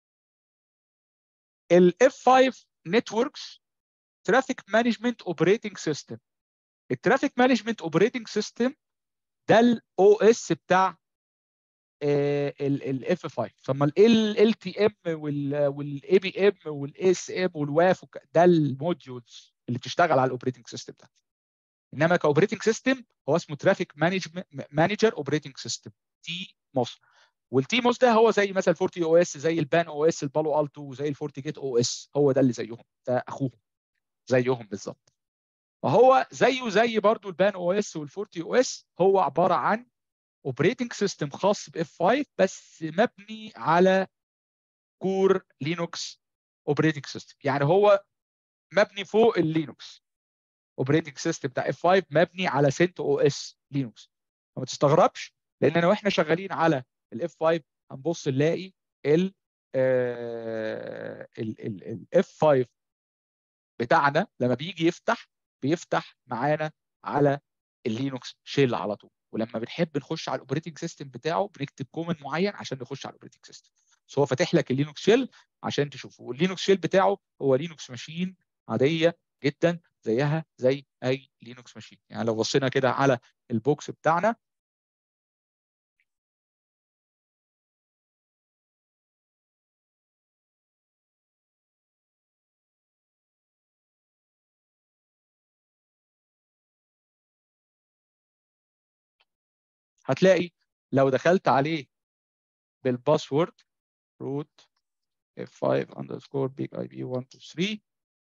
ال F5 Networks Traffic Management Operating System الترافيك مانجمنت اوبريتنج سيستم ده الاو اس بتاع الاف 5 فما ال تي ام والاي بي ام والاس ام والواف ده الموديولز اللي بتشتغل على الاوبريتنج سيستم ده انما كاوبريتنج سيستم هو اسمه ترافيك مانجر اوبريتنج سيستم تي موس والتي موس ده هو زي مثلا 40 او اس زي البان او اس البالو التو زي الفورتي جيت او اس هو ده اللي زيهم ده اخوهم زيهم بالظبط وهو زيه زي برضو البان او اس والفورتي او اس هو عباره عن اوبريتنج سيستم خاص باف 5 بس مبني على كور لينوكس اوبريتنج سيستم يعني هو مبني فوق اللينوكس اوبريتنج سيستم بتاع اف 5 مبني على سنت او اس لينوكس فما تستغربش لان واحنا شغالين على الاف 5 هنبص نلاقي ال الاف 5 بتاعنا لما بيجي يفتح بيفتح معانا على اللينوكس شيل على طول ولما بنحب نخش على الاوبريتنج سيستم بتاعه بنكتب كومن معين عشان نخش على الاوبريتنج سيستم بس هو فاتح لك اللينوكس شيل عشان تشوفه واللينوكس شيل بتاعه هو لينوكس ماشين عاديه جدا زيها زي اي لينوكس ماشين يعني لو بصينا كده على البوكس بتاعنا هتلاقي لو دخلت عليه بالباسورد root f5 underscore big ip 123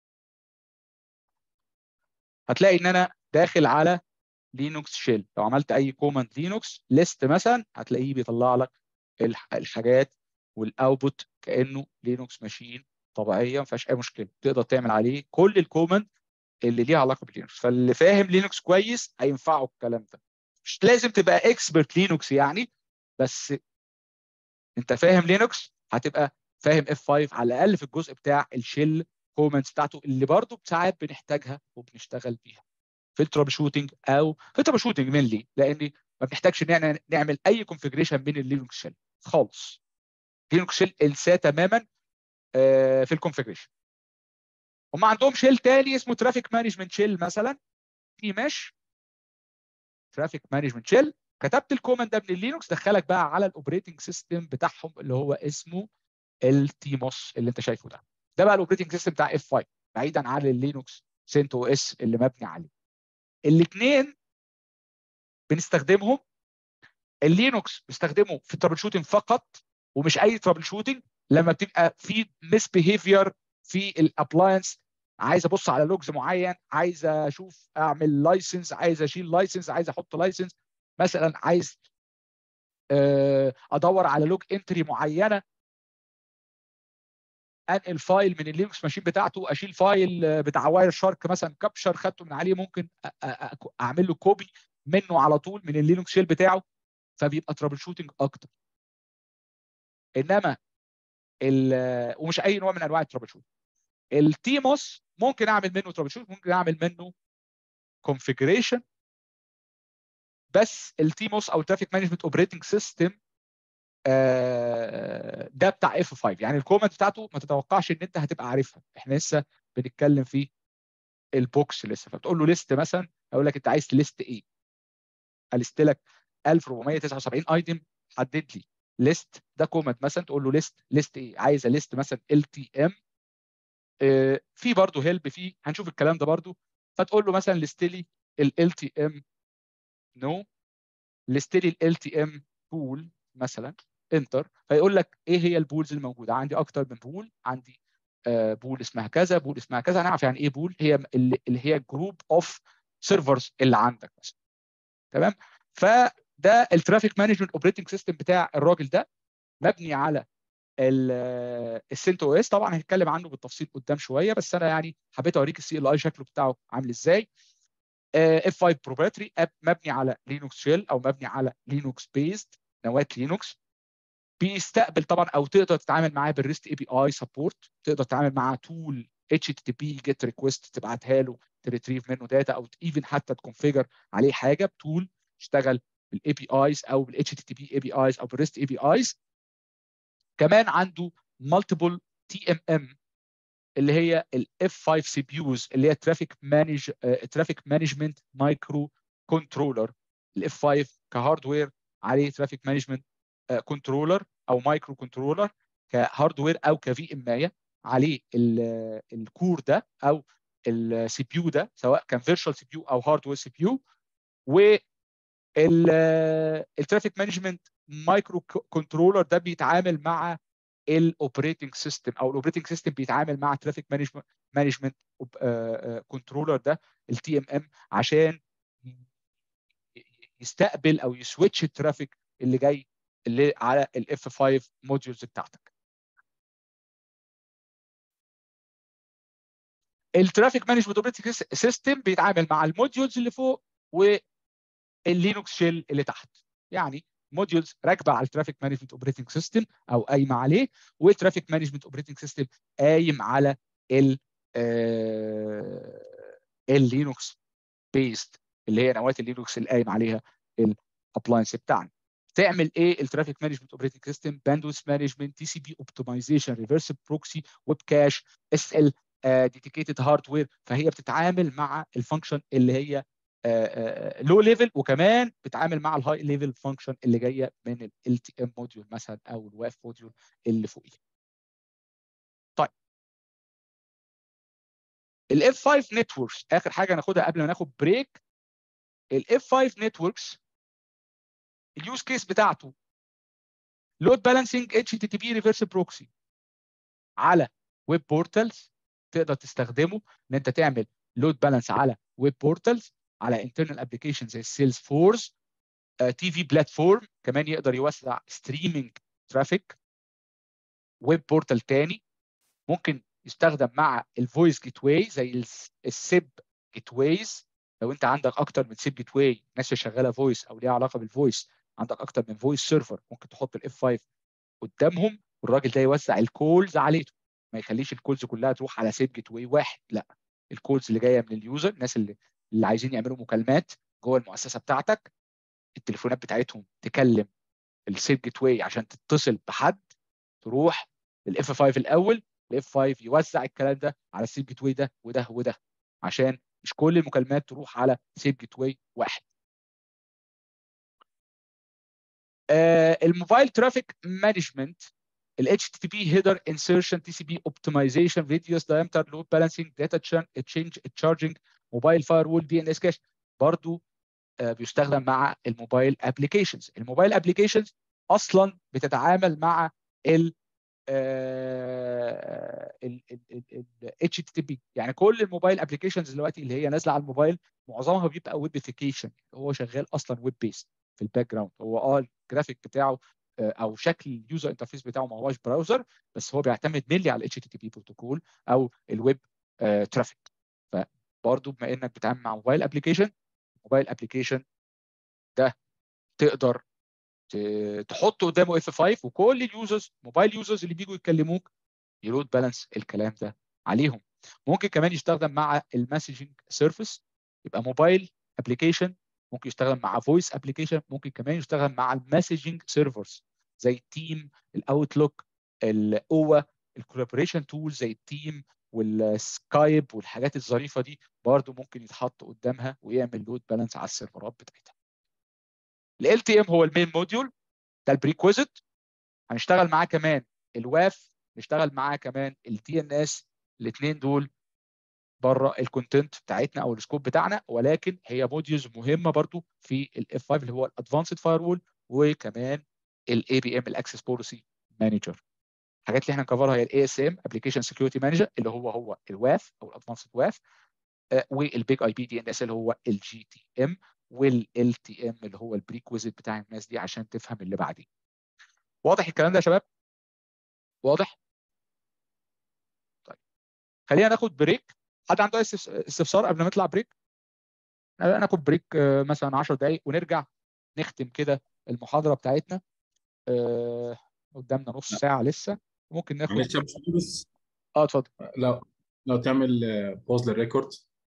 هتلاقي ان انا داخل على لينوكس شيل لو عملت اي كوماند لينوكس ليست مثلا هتلاقيه بيطلع لك الحاجات والاوتبوت كانه لينوكس ماشين طبيعيه ما فيهاش اي مشكله تقدر تعمل عليه كل الكوماند اللي ليها علاقه باللينوكس فاللي فاهم لينوكس كويس هينفعه الكلام ده مش لازم تبقى اكسبرت لينوكس يعني بس انت فاهم لينوكس هتبقى فاهم اف 5 على الاقل في الجزء بتاع الشيل كومنتس بتاعته اللي برضه ساعات بنحتاجها وبنشتغل بيها في الترابل شوتنج او في الترابل شوتنج مينلي لان ما بنحتاجش ان نعمل اي كونفجريشن بين اللينوكس شيل خالص لينوكس شيل انساه تماما في الكونفجريشن هم عندهم شيل تاني اسمه ترافيك مانجمنت شيل مثلا في مش ترافيك مانجمنت شيل كتبت الكوماند ده من اللينوكس دخلك بقى على الاوبريتنج سيستم بتاعهم اللي هو اسمه التيموس اللي انت شايفه ده ده بقى الاوبريتنج سيستم بتاع اف 5 بعيدا عن اللينوكس سنت او اس اللي مبني عليه الاثنين بنستخدمهم اللينوكس بنستخدمه في الترابل شوتنج فقط ومش اي ترابل شوتنج لما بتبقى في مس بيهيفير في الابلاينس عايز ابص على لوجز معين عايز اشوف اعمل لايسنس عايز اشيل لايسنس عايز احط لايسنس مثلا عايز ادور على لوج انتري معينه انقل فايل من اللينكس ماشين بتاعته اشيل فايل بتاع واير شارك مثلا كابشر خدته من عليه ممكن اعمل له كوبي منه على طول من اللينكس شيل بتاعه فبيبقى ترابل شوتنج اكتر انما ومش اي نوع من انواع الترابل شوتنج التيموس ممكن اعمل منه ترابل شوت ممكن اعمل منه كونفيجريشن بس التيموس او الترافيك مانجمنت اوبريتنج سيستم ده بتاع اف 5 يعني الكومنت بتاعته ما تتوقعش ان انت هتبقى عارفها احنا لسه بنتكلم في البوكس لسه فبتقول له ليست مثلا اقول لك انت عايز ليست ايه الست لك 1479 ايتم حدد لي ليست ده كومنت مثلا تقول له ليست ليست ايه عايزه ليست مثلا ال تي ام في برضه هيلب فيه هنشوف الكلام ده برضه فتقول له مثلا ليست لي ال تي ام نو ليست لي ال تي ام بول مثلا انتر فيقول لك ايه هي البولز الموجوده عندي اكتر من بول عندي آه بول اسمها كذا بول اسمها كذا هنعرف يعني ايه بول هي اللي هي جروب اوف سيرفرز اللي عندك مثلا تمام فده الترافيك مانجمنت اوبريتنج سيستم بتاع الراجل ده مبني على السنت او اس طبعا هنتكلم عنه بالتفصيل قدام شويه بس انا يعني حبيت اوريك السي ال اي شكله بتاعه عامل ازاي اف 5 بروبريتري اب مبني على لينوكس شيل او مبني على لينوكس بيست نواه لينوكس بيستقبل طبعا او تقدر تتعامل معاه بالريست اي بي اي سبورت تقدر تتعامل معاه تول اتش تي بي جيت ريكويست تبعتها له تريتريف منه داتا او ايفن حتى تكونفيجر عليه حاجه بتول تشتغل بالاي بي ايز او بالاتش تي بي اي بي ايز او بالريست اي بي ايز كمان عنده مالتيبل تي ام ام اللي هي الاف 5 سي بي يوز اللي هي ترافيك مانج ترافيك مانجمنت مايكرو كنترولر الاف 5 كهاردوير عليه ترافيك مانجمنت كنترولر او مايكرو كنترولر كهاردوير او كفي ام اي عليه الكور ده او السي بي يو ده سواء كان فيرتشوال سي بي يو او هاردوير سي بي يو و الترافيك مانجمنت مايكرو كنترولر ده بيتعامل مع الاوبريتنج سيستم او الاوبريتنج سيستم بيتعامل مع ترافيك مانجمنت كنترولر ده التي ام ام عشان يستقبل او يسويتش الترافيك اللي جاي اللي على الاف 5 موديولز بتاعتك الترافيك مانجمنت اوبريتنج سيستم بيتعامل مع الموديولز اللي فوق واللينكس شيل اللي تحت يعني موديولز راكبه على الترافيك مانجمنت اوبريتنج سيستم او قايمه عليه والترافيك مانجمنت اوبريتنج سيستم قايم على ال اللينكس بيست اللي هي نواه اللينكس اللي قايم عليها الابلاينس بتاعنا تعمل ايه الترافيك مانجمنت اوبريتنج سيستم باندويث مانجمنت تي سي بي اوبتمايزيشن ريفرس بروكسي ويب كاش اس ال ديديكيتد هاردوير فهي بتتعامل مع الفانكشن اللي هي لو ليفل وكمان بتتعامل مع الهاي ليفل فانكشن اللي جايه من ال تي ام موديول مثلا او الواف موديول اللي فوقيه. طيب الاف 5 نتوركس اخر حاجه ناخدها قبل ما ناخد بريك الاف 5 نتوركس اليوز كيس بتاعته لود بالانسنج اتش تي تي بي ريفرس بروكسي على ويب بورتالز تقدر تستخدمه ان انت تعمل لود بالانس على ويب بورتالز على انترنال ابلكيشن زي السيلز فورس تي في بلاتفورم كمان يقدر يوسع ستريمينج ترافيك ويب بورتال تاني ممكن يستخدم مع الفويس جيت واي زي السيب جيت وايز لو انت عندك اكتر من سيب جيت واي ناس اللي شغاله فويس او ليها علاقه بالفويس عندك اكتر من فويس سيرفر ممكن تحط الاف 5 قدامهم والراجل ده يوزع الكولز عليهم ما يخليش الكولز كلها تروح على سيب جيت واي واحد لا الكولز اللي جايه من اليوزر الناس اللي اللي عايزين يعملوا مكالمات جوه المؤسسه بتاعتك التليفونات بتاعتهم تكلم السيب جيت واي عشان تتصل بحد تروح الاف 5 الاول الاف 5 يوزع الكلام ده على السيب جيت واي ده وده وده عشان مش كل المكالمات تروح على سيب جيت واي واحد آه الموبايل ترافيك مانجمنت ال HTTP header insertion TCP optimization radius diameter load balancing data change charging موبايل فاير وول دي ان اس كاش برضه آه بيستخدم مع الموبايل ابلكيشنز الموبايل ابلكيشنز اصلا بتتعامل مع ال ال اتش تي بي يعني كل الموبايل ابلكيشنز دلوقتي اللي هي نازله على الموبايل معظمها بيبقى ويبيفيكيشن هو شغال اصلا ويب بيست في الباك جراوند هو اه الجرافيك بتاعه او شكل اليوزر انترفيس بتاعه ما هوش براوزر بس هو بيعتمد ملي على الاتش تي تي بي بروتوكول او الويب ترافيك فبرضه بما انك بتتعامل مع موبايل ابلكيشن موبايل ابلكيشن ده تقدر تحط قدامه اف 5 وكل اليوزرز موبايل يوزرز اللي بيجوا يكلموك يلود بالانس الكلام ده عليهم ممكن كمان يستخدم مع المسجنج سيرفيس يبقى موبايل ابلكيشن ممكن يشتغل مع فويس ابلكيشن ممكن كمان يشتغل مع المسجنج سيرفرز زي التيم الاوتلوك الاوا الكولابوريشن تول زي التيم والسكايب والحاجات الظريفه دي برضو ممكن يتحط قدامها ويعمل لود بالانس على السيرفرات بتاعتها ال تي ام هو المين موديول ده البريكويزيت هنشتغل معاه كمان الواف نشتغل معاه كمان التي ان اس الاثنين دول بره الكونتنت بتاعتنا او السكوب بتاعنا ولكن هي موديولز مهمه برضو في الاف 5 اللي هو الادفانسد فاير وول وكمان الاي بي ام الاكسس بوليسي مانجر الحاجات اللي احنا نكفرها هي الاي اس ام ابلكيشن سكيورتي مانجر اللي هو هو الواف او الادفانسد واف والبيج اي بي دي ان اس اللي هو الجي تي ام والال تي ام اللي هو البريكويزيت بتاع الناس دي عشان تفهم اللي بعديه واضح الكلام ده يا شباب واضح طيب خلينا ناخد بريك حد عنده استفسار قبل ما نطلع بريك ناخد بريك مثلا 10 دقايق ونرجع نختم كده المحاضره بتاعتنا أه قدامنا نص ساعه لسه ممكن ناخد
معلش يا باشمهندس
اه اتفضل
لو لو تعمل بوز للريكورد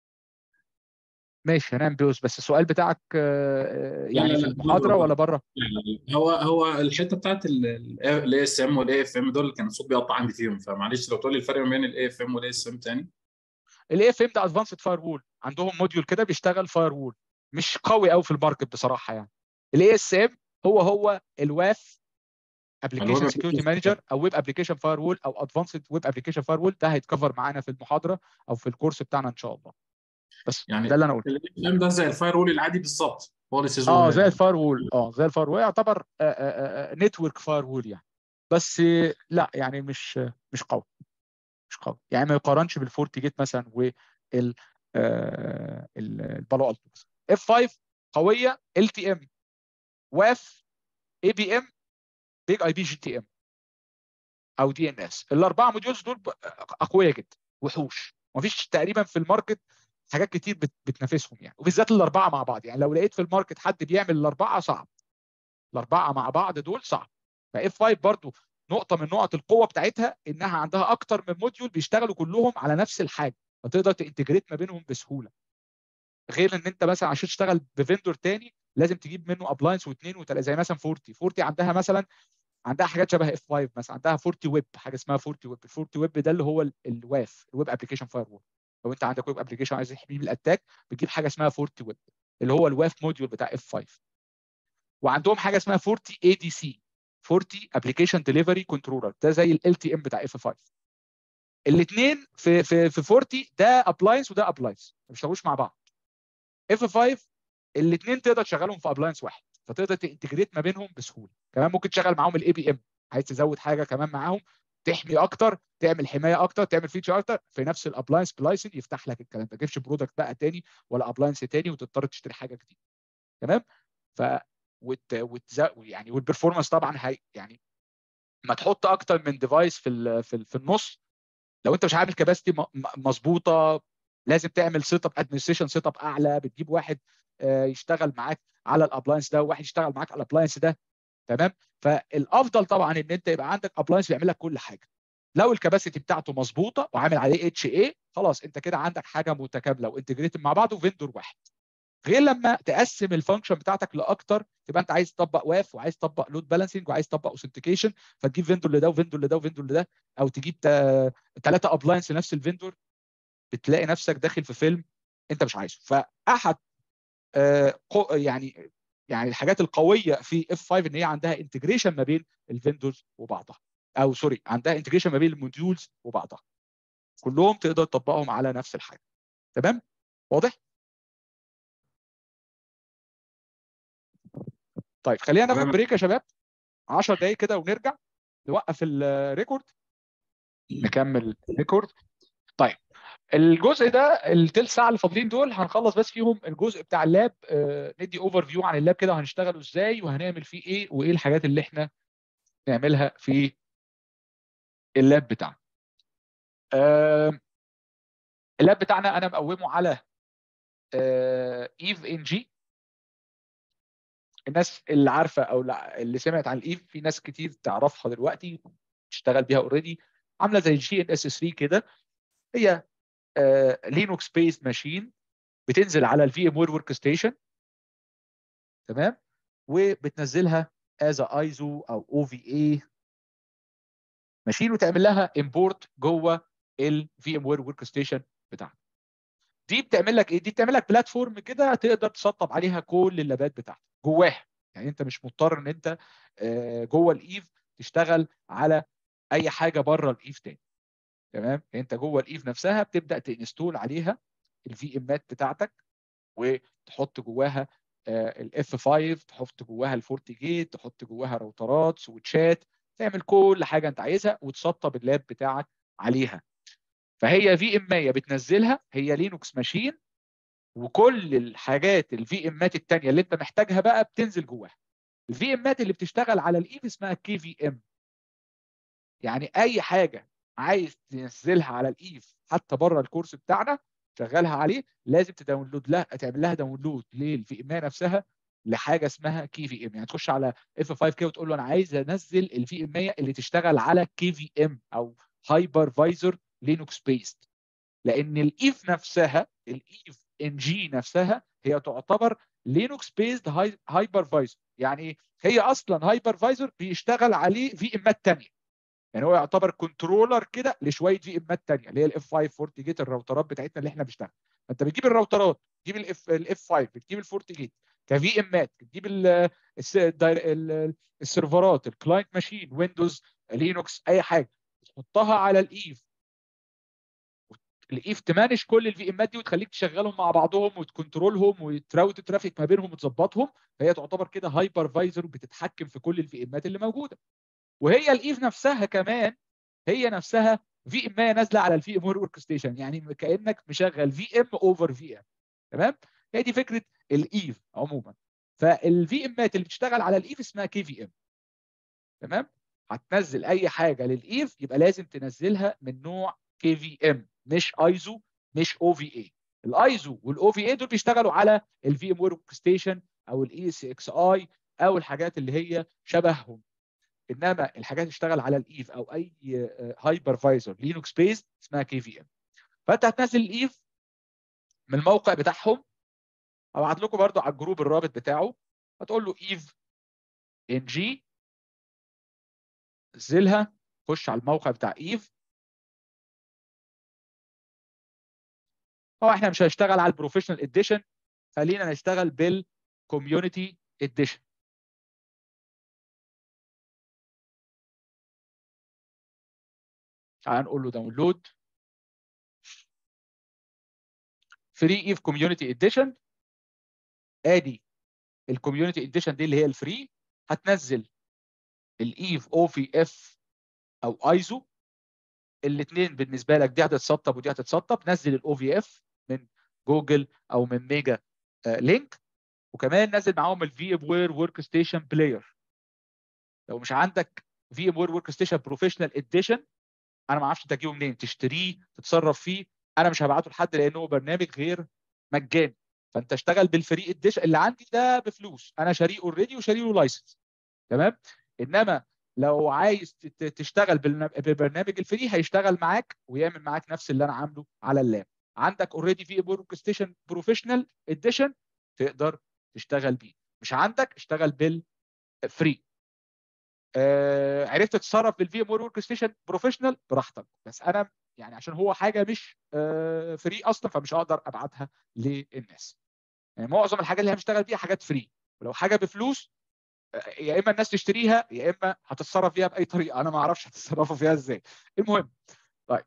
ماشي هنعمل بيوز بس السؤال بتاعك يعني في المحاضره ولا بره؟
هو هو الحته بتاعت الاي اس ام والاي اف ام دول كان الصوت بيقطع عندي فيهم فمعلش لو تقول لي الفرق ما بين الاي اف ام والاي اس ام تاني
الاي اف ام ده ادفانسد فاير وول عندهم موديول كده بيشتغل فاير وول مش قوي قوي في الماركت بصراحه يعني الاي اس ام هو هو الواف ابلكيشن سكيورتي مانجر او ويب ابلكيشن فاير وول او ادفانسد ويب ابلكيشن فاير وول ده هيتكفر معانا في المحاضره او في الكورس بتاعنا ان شاء الله بس يعني ده اللي انا قلته
الكلام ده زي الفاير وول العادي بالظبط
اه زي الفاير وول اه زي الفاير وول يعتبر نتورك فاير وول يعني بس لا يعني مش مش قوي مش قوي يعني ما يقارنش بالفورتي جيت مثلا وال آه، ال- البالو التو مثلا اف 5 قويه ال تي ام واف اي بي ام بيج اي بي جي تي ام او دي ان اس الاربعه موديولز دول ب- اقوياء جدا وحوش مفيش تقريبا في الماركت حاجات كتير بت- بتنافسهم يعني وبالذات الاربعه مع بعض يعني لو لقيت في الماركت حد بيعمل الاربعه صعب الاربعه مع بعض دول صعب فاف 5 برضو نقطه من نقط القوه بتاعتها انها عندها اكتر من موديول بيشتغلوا كلهم على نفس الحاجه فتقدر تنتجريت ما بينهم بسهوله غير ان انت مثلا عشان تشتغل بفندور تاني لازم تجيب منه ابلاينس واثنين وثلاثه زي مثلا 40 40 عندها مثلا عندها حاجات شبه اف 5 مثلا عندها 40 ويب حاجه اسمها 40 ويب ال 40 ويب ده اللي هو ال- الواف الويب ابلكيشن فاير وول لو انت عندك ويب ابلكيشن عايز يحميه من الاتاك بتجيب حاجه اسمها 40 ويب اللي هو الواف موديول بتاع اف 5 وعندهم حاجه اسمها 40 اي دي سي 40 ابلكيشن ديليفري كنترولر ده زي ال تي ام بتاع اف 5 الاثنين في في في 40 ده ابلاينس وده ابلاينس ما بيشتغلوش مع بعض اف 5 الاثنين تقدر تشغلهم في ابلاينس واحد فتقدر تنتجريت ما بينهم بسهوله كمان ممكن تشغل معاهم الاي بي ام عايز تزود حاجه كمان معاهم تحمي اكتر تعمل حمايه اكتر تعمل فيتشر اكتر في نفس الابلاينس بلايسن يفتح لك الكلام ده ما تجيبش برودكت بقى تاني ولا ابلاينس تاني وتضطر تشتري حاجه جديده تمام ف وت... وتز... يعني والبرفورمانس طبعا هي يعني ما تحط اكتر من ديفايس في ال... في, ال... في النص لو انت مش عامل كباستي مظبوطه لازم تعمل سيت اب ادمنستريشن سيت اب اعلى بتجيب واحد آه، يشتغل معاك على الابلاينس ده وواحد يشتغل معاك على الابلاينس ده تمام فالافضل طبعا ان انت يبقى عندك ابلاينس بيعمل لك كل حاجه لو الكباسيتي بتاعته مظبوطه وعامل عليه اتش اي خلاص انت كده عندك حاجه متكامله وانتجريتد مع بعض وفندور واحد غير لما تقسم الفانكشن بتاعتك لاكتر تبقى انت عايز تطبق واف وعايز تطبق لود بالانسنج وعايز تطبق اوثنتيكيشن فتجيب فيندور لده وفيندور لده وفيندور لده او تجيب ثلاثه ابلاينس لنفس الفيندور بتلاقي نفسك داخل في فيلم انت مش عايزه فاحد آه، قو- يعني يعني الحاجات القويه في اف 5 ان هي عندها انتجريشن ما بين الفيندورز وبعضها او سوري عندها انتجريشن ما بين الموديولز وبعضها كلهم تقدر تطبقهم على نفس الحاجه تمام واضح طيب خلينا ناخد
تمام.
بريك يا شباب 10 دقايق كده ونرجع نوقف الريكورد نكمل الريكورد طيب الجزء ده التلت ساعه اللي فاضلين دول هنخلص بس فيهم الجزء بتاع اللاب آه، ندي اوفر فيو عن اللاب كده وهنشتغله ازاي وهنعمل فيه ايه وايه الحاجات اللي احنا نعملها في اللاب بتاعنا آه، اللاب بتاعنا انا مقومه على ايف ان جي الناس اللي عارفه او لا- اللي سمعت عن الايف في ناس كتير تعرفها دلوقتي تشتغل بيها اوريدي عامله زي الجي ان اس 3 كده هي لينوكس بيست ماشين بتنزل على الفي ام وير ورك ستيشن تمام وبتنزلها از ايزو او او في اي ماشين وتعمل لها امبورت جوه الفي ام وير ورك ستيشن بتاعك دي بتعمل لك ايه دي بتعمل لك بلاتفورم كده تقدر تسطب عليها كل اللابات بتاعتك جواها يعني انت مش مضطر ان انت آه، جوه الايف تشتغل على اي حاجه بره الايف تاني تمام انت جوه الايف نفسها بتبدا تنستول عليها الفي امات بتاعتك وتحط جواها الاف 5 تحط جواها الفورتي جيت تحط جواها راوترات سويتشات تعمل كل حاجه انت عايزها وتسطب اللاب بتاعك عليها فهي في امايه بتنزلها هي لينوكس ماشين وكل الحاجات الفي امات الثانيه اللي انت محتاجها بقى بتنزل جواها الفي امات اللي بتشتغل على الايف اسمها كي في ام يعني اي حاجه عايز تنزلها على الايف حتى بره الكورس بتاعنا شغالها عليه لازم تداونلود لها تعمل لها داونلود للفي ام نفسها لحاجه اسمها كي في ام يعني تخش على اف 5 كي وتقول له انا عايز انزل الفي ام اللي تشتغل على كي في ام او هايبرفايزر لينوكس بيست لان الايف نفسها الايف ان جي نفسها هي تعتبر لينوكس بيست هايبرفايزر يعني إيه؟ هي اصلا هايبرفايزر بيشتغل عليه في امات ثانيه يعني هو يعتبر كنترولر كده لشويه في امات ثانيه اللي هي الاف 5 40 جيت الراوترات بتاعتنا اللي احنا بنشتغل فانت بتجيب الراوترات تجيب الاف الاف 5 بتجيب ال 40 جيت كفي امات بتجيب ال- الس- الداير- ال- السيرفرات الكلاينت ماشين ويندوز لينوكس اي حاجه تحطها على الايف الايف تمانج كل الفي امات دي وتخليك تشغلهم مع بعضهم وتكنترولهم وتراوت ترافيك ما بينهم وتظبطهم فهي تعتبر كده هايبرفايزر بتتحكم في كل الفي امات اللي موجوده وهي الايف نفسها كمان هي نفسها في ام نازله على الفي ام ورك ستيشن يعني كانك مشغل في ام اوفر في ام تمام هي دي فكره الايف عموما فالفي امات اللي بتشتغل على الايف اسمها كي في ام تمام هتنزل اي حاجه للايف يبقى لازم تنزلها من نوع كي في ام مش ايزو مش او في اي الايزو والاو في اي دول بيشتغلوا على الفي ام ورك ستيشن او الاي سي اكس اي او الحاجات اللي هي شبههم انما الحاجات اللي تشتغل على الايف او اي هايبرفايزر لينكس بيز اسمها كي في ام فانت هتنزل الايف من الموقع بتاعهم ابعت لكم برضو على الجروب الرابط بتاعه هتقول له ايف ان جي نزلها خش على الموقع بتاع ايف هو احنا مش هنشتغل على البروفيشنال اديشن خلينا نشتغل بالكوميونتي اديشن تعال نقول له داونلود فري ايف كوميونتي اديشن ادي الكوميونتي اديشن دي اللي هي الفري هتنزل الايف او في اف او ايزو الاثنين بالنسبه لك دي هتتسطب ودي هتتسطب نزل الاو في اف من جوجل او من ميجا آه لينك وكمان نزل معاهم الفي ام وير ورك ستيشن بلاير لو مش عندك في ام وير ورك ستيشن بروفيشنال اديشن انا ما اعرفش انت تجيبه منين تشتريه تتصرف فيه انا مش هبعته لحد لانه برنامج غير مجاني فانت اشتغل بالفري اديشن اللي عندي ده بفلوس انا شاريه اوريدي وشاريه له لايسنس تمام انما لو عايز تشتغل بالبرنامج الفري هيشتغل معاك ويعمل معاك نفس اللي انا عامله على اللاب عندك اوريدي في ورك ستيشن بروفيشنال اديشن تقدر تشتغل بيه مش عندك اشتغل بالفري آه عرفت تتصرف بالفي ام ورك ستيشن بروفيشنال براحتك بس انا يعني عشان هو حاجه مش آه فري اصلا فمش هقدر ابعتها للناس يعني معظم الحاجات اللي هنشتغل بيها حاجات فري ولو حاجه بفلوس يا اما الناس تشتريها يا اما هتتصرف فيها باي طريقه انا ما اعرفش هتتصرفوا فيها ازاي المهم طيب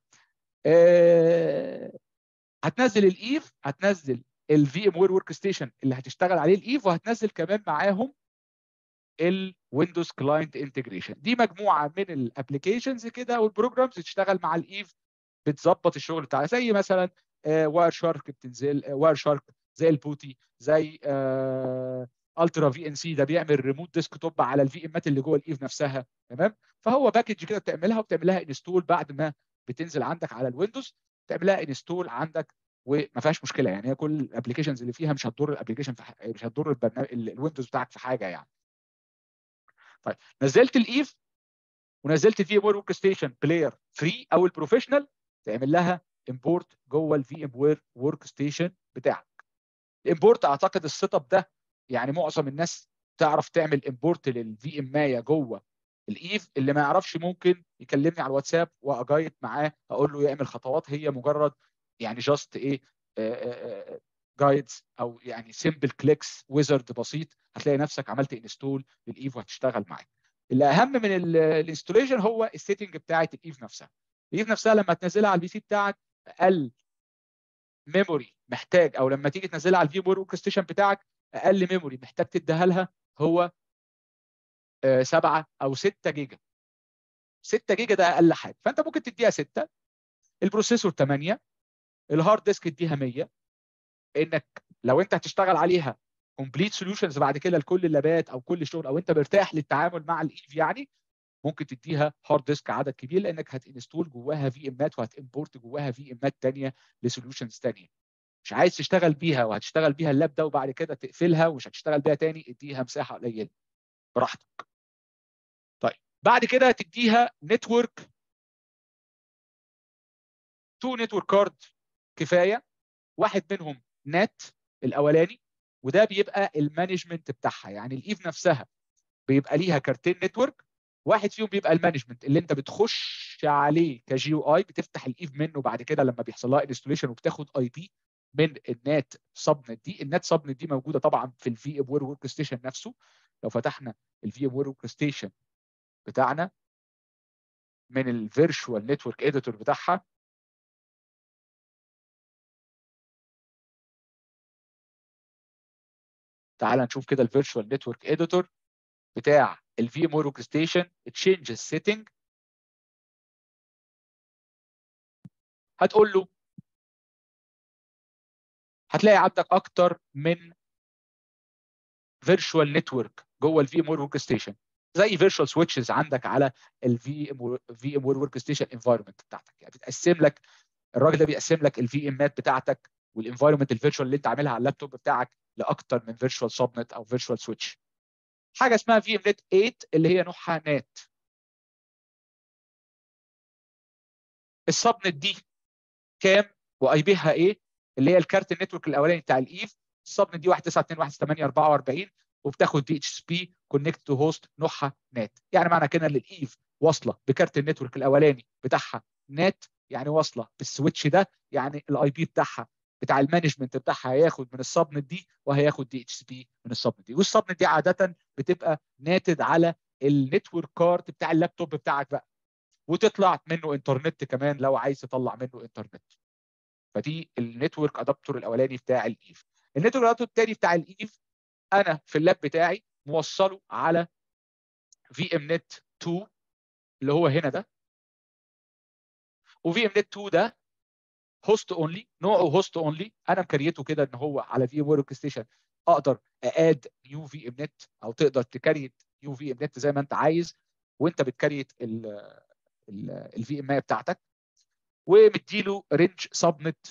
آه هتنزل الايف هتنزل الفي ام وير ورك ستيشن اللي هتشتغل عليه الايف وهتنزل كمان معاهم الويندوز كلاينت انتجريشن دي مجموعه من الابلكيشنز كده والبروجرامز تشتغل مع الايف بتظبط الشغل بتاعها زي مثلا واير شارك بتنزل واير شارك زي البوتي زي الترا في ان سي ده بيعمل ريموت ديسك توب على الفي امات اللي جوه الايف نفسها تمام فهو باكج كده بتعملها وبتعملها انستول بعد ما بتنزل عندك على الويندوز تعملها انستول عندك وما فيهاش مشكله يعني هي كل الابلكيشنز اللي فيها مش هتضر الابلكيشن في حاجة مش هتضر البرنامج الويندوز بتاعك في حاجه يعني طيب نزلت الايف ونزلت الفي ام ورك ستيشن بلاير فري او البروفيشنال تعمل لها امبورت جوه الفي ام وير ورك ستيشن بتاعك الامبورت اعتقد السيت اب ده يعني معظم الناس تعرف تعمل امبورت للفي ام مايا جوه الايف اللي ما يعرفش ممكن يكلمني على الواتساب واجايد معاه اقول له يعمل خطوات هي مجرد يعني جاست ايه جايدز او يعني سمبل كليكس ويزرد بسيط هتلاقي نفسك عملت انستول للايف وهتشتغل معاك الاهم من الانستوليشن هو السيتنج بتاعه الايف نفسها الايف نفسها لما تنزلها على البي سي بتاعك اقل ميموري محتاج او لما تيجي تنزلها على الفي ورك ستيشن بتاعك اقل ميموري محتاج تديها لها هو 7 او 6 جيجا 6 جيجا ده اقل حاجه فانت ممكن تديها 6 البروسيسور 8 الهارد ديسك تديها 100 انك لو انت هتشتغل عليها كومبليت سوليوشنز بعد كده لكل اللابات او كل الشغل او انت مرتاح للتعامل مع الايف يعني ممكن تديها هارد ديسك عدد كبير لانك هتنستول جواها في امات وهتمبورت جواها في امات ثانيه لسوليوشنز ثانيه مش عايز تشتغل بيها وهتشتغل بيها اللاب ده وبعد كده تقفلها ومش هتشتغل بيها تاني اديها مساحه قليله براحتك طيب بعد كده تديها نتورك تو نتورك كارد كفايه واحد منهم نت الاولاني وده بيبقى المانجمنت بتاعها يعني الايف نفسها بيبقى ليها كارتين نتورك واحد فيهم بيبقى المانجمنت اللي انت بتخش عليه كجي او اي بتفتح الايف منه بعد كده لما بيحصل لها انستوليشن وبتاخد اي بي من النات سب نت دي النات سب نت دي موجوده طبعا في الفي ام وير ورك ستيشن نفسه لو فتحنا الفي ام وير ورك ستيشن بتاعنا من الفيرتشوال نتورك اديتور بتاعها تعال نشوف كده الفيرتشوال نتورك اديتور بتاع الفي ام ورك ستيشن تشينج السيتنج هتقول له هتلاقي عندك اكتر من فيرتشوال نتورك جوه الفي ام ورك ستيشن زي فيرتشوال سويتشز عندك على الفي ام في ام ورك ستيشن انفايرمنت بتاعتك يعني بتقسم لك الراجل ده بيقسم لك الفي امات بتاعتك والانفايرمنت الفيرتشوال اللي انت عاملها على اللابتوب بتاعك لاكتر من فيرتشوال سبنت او فيرتشوال سويتش حاجه اسمها في ام نت 8 اللي هي نوعها نات السبنت دي كام واي بيها ايه اللي هي الكارت النتورك الاولاني بتاع الايف السبنت دي 192.168.44 وبتاخد دي اتش اس بي كونكت تو هوست نوعها نات يعني معنى كده ان الايف واصله بكارت النتورك الاولاني بتاعها نات يعني واصله بالسويتش ده يعني الاي بي بتاعها بتاع المانجمنت بتاعها هياخد من السبنت دي وهياخد دي اتش بي من السبنت دي والسبنت دي عاده بتبقى ناتد على النتورك كارت بتاع اللابتوب بتاعك بقى وتطلع منه انترنت كمان لو عايز تطلع منه انترنت فدي النتورك ادابتور الاولاني بتاع الايف النتورك ادابتور الثاني بتاع الايف انا في اللاب بتاعي موصله على في ام نت 2 اللي هو هنا ده وفي ام نت 2 ده هوست اونلي نوعه هوست اونلي انا مكريته كده ان هو على في ام ورك ستيشن اقدر ااد نيو في ام نت او تقدر تكريت نيو في ام نت زي ما انت عايز وانت بتكريت الفي ام بتاعتك ومديله رينج سبنت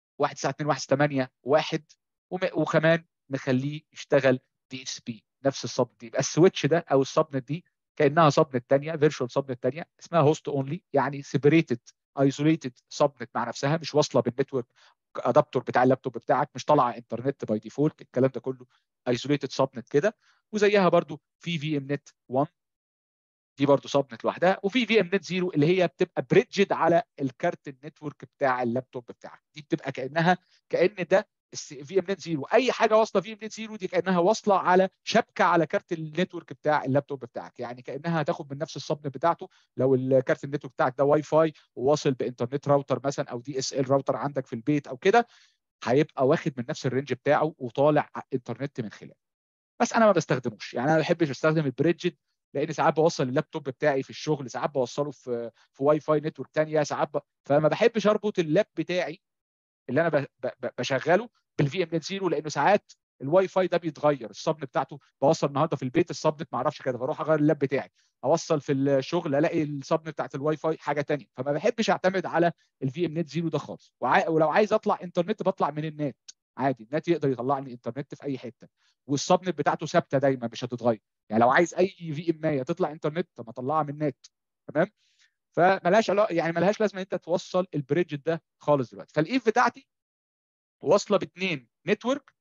192.168.1 وكمان مخليه يشتغل دي اتش بي نفس السبنت دي يبقى السويتش ده او السبنت دي كانها سبنت ثانيه فيرتشوال سبنت ثانيه اسمها هوست اونلي يعني سيبريتد ايزوليتد سبنت مع نفسها مش واصله بالنتورك ادابتور بتاع اللابتوب بتاعك مش طالعه انترنت باي ديفولت الكلام ده كله ايزوليتد سبنت كده وزيها برضو في في ام نت 1 دي برضو سبنت لوحدها وفي في ام نت 0 اللي هي بتبقى بريدجد على الكارت النتورك بتاع اللابتوب بتاعك دي بتبقى كانها كان ده في ام نت 0 اي حاجه واصله في ام نت 0 دي كانها واصله على شبكه على كارت النتورك بتاع اللابتوب بتاعك يعني كانها هتاخد من نفس السبنت بتاعته لو الكارت النتورك بتاعك ده واي فاي وواصل بانترنت راوتر مثلا او دي اس ال راوتر عندك في البيت او كده هيبقى واخد من نفس الرينج بتاعه وطالع انترنت من خلاله بس انا ما بستخدموش يعني انا ما بحبش استخدم البريدجد لان ساعات بوصل اللابتوب بتاعي في الشغل ساعات بوصله في في واي فاي نتورك ثانيه ساعات ب... فما بحبش اربط اللاب بتاعي اللي انا ب... ب... بشغله بالفي ام نت 0 لانه ساعات الواي فاي ده بيتغير الصبن بتاعته بوصل النهارده في البيت الصبن ما اعرفش كده فاروح اغير اللاب بتاعي اوصل في الشغل الاقي الصبن بتاعت الواي فاي حاجه ثانيه فما بحبش اعتمد على الفي ام نت 0 ده خالص وع... ولو عايز اطلع انترنت بطلع من النت عادي النت يقدر يطلع لي انترنت في اي حته والصبنت بتاعته ثابته دايما مش هتتغير يعني لو عايز اي في ام تطلع انترنت طب ما اطلعها من النت تمام فملهاش علاقه يعني ملهاش لازمه انت توصل البريدج ده خالص دلوقتي فالايف بتاعتي واصله باثنين نتورك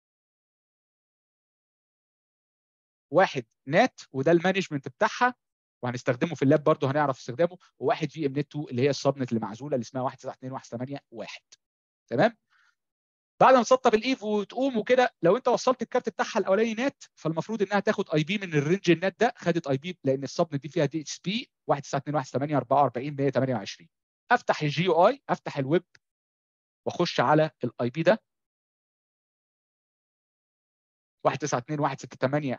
واحد نات وده المانجمنت بتاعها وهنستخدمه في اللاب برضه هنعرف استخدامه وواحد في ام نت 2 اللي هي السبنت اللي معزوله اللي اسمها 192.168.1 تمام بعد ما تسطب الايف وتقوم وكده لو انت وصلت الكارت بتاعها الاولاني نات فالمفروض انها تاخد اي بي من الرينج النات ده خدت اي بي لان السبنت دي فيها دي اتش بي 192.168.44 افتح الجي يو اي افتح الويب واخش على الاي بي ده 192.168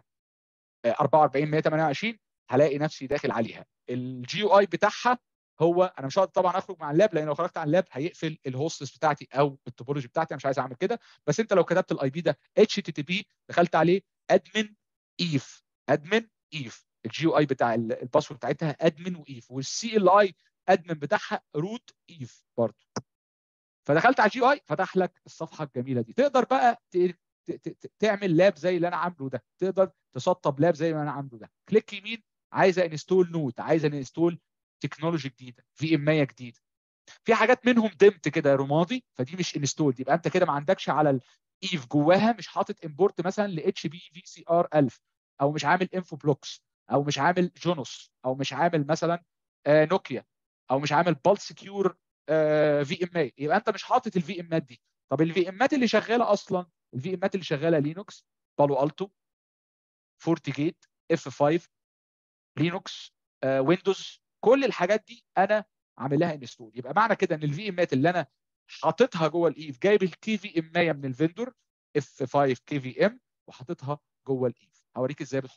44 هلاقي نفسي داخل عليها الجي يو اي بتاعها هو انا مش هقدر طبعا اخرج مع اللاب لان لو خرجت عن اللاب هيقفل الهوستس بتاعتي او التوبولوجي بتاعتي انا مش عايز اعمل كده بس انت لو كتبت الاي بي ده اتش تي تي بي دخلت عليه ادمن ايف ادمن ايف الجي يو اي بتاع الباسورد بتاعتها ادمن وايف والسي ال اي ادمن بتاعها روت ايف برضه فدخلت على الجي اي فتح لك الصفحه الجميله دي تقدر بقى تعمل لاب زي اللي انا عامله ده تقدر تسطب لاب زي ما انا عامله ده كليك يمين عايزه انستول نوت عايزه انستول تكنولوجي جديده في ام جديده في حاجات منهم دمت كده رمادي فدي مش انستول يبقى انت كده ما عندكش على الايف جواها مش حاطط امبورت مثلا ل اتش بي في سي ار 1000 او مش عامل انفو بلوكس او مش عامل جونوس او مش عامل مثلا آه نوكيا او مش عامل بالس كيور في ام اي يبقى انت مش حاطط الفي امات دي طب الفي امات اللي شغاله اصلا الفي امات اللي شغاله لينوكس بالو التو فورتي جيت اف 5 لينوكس ويندوز كل الحاجات دي انا عامل لها انستول يبقى معنى كده ان الفي امات اللي انا حاططها جوه الايف جايب الكي في ام من الفندور اف 5 كي في ام وحاططها جوه الايف هوريك ازاي بتحطها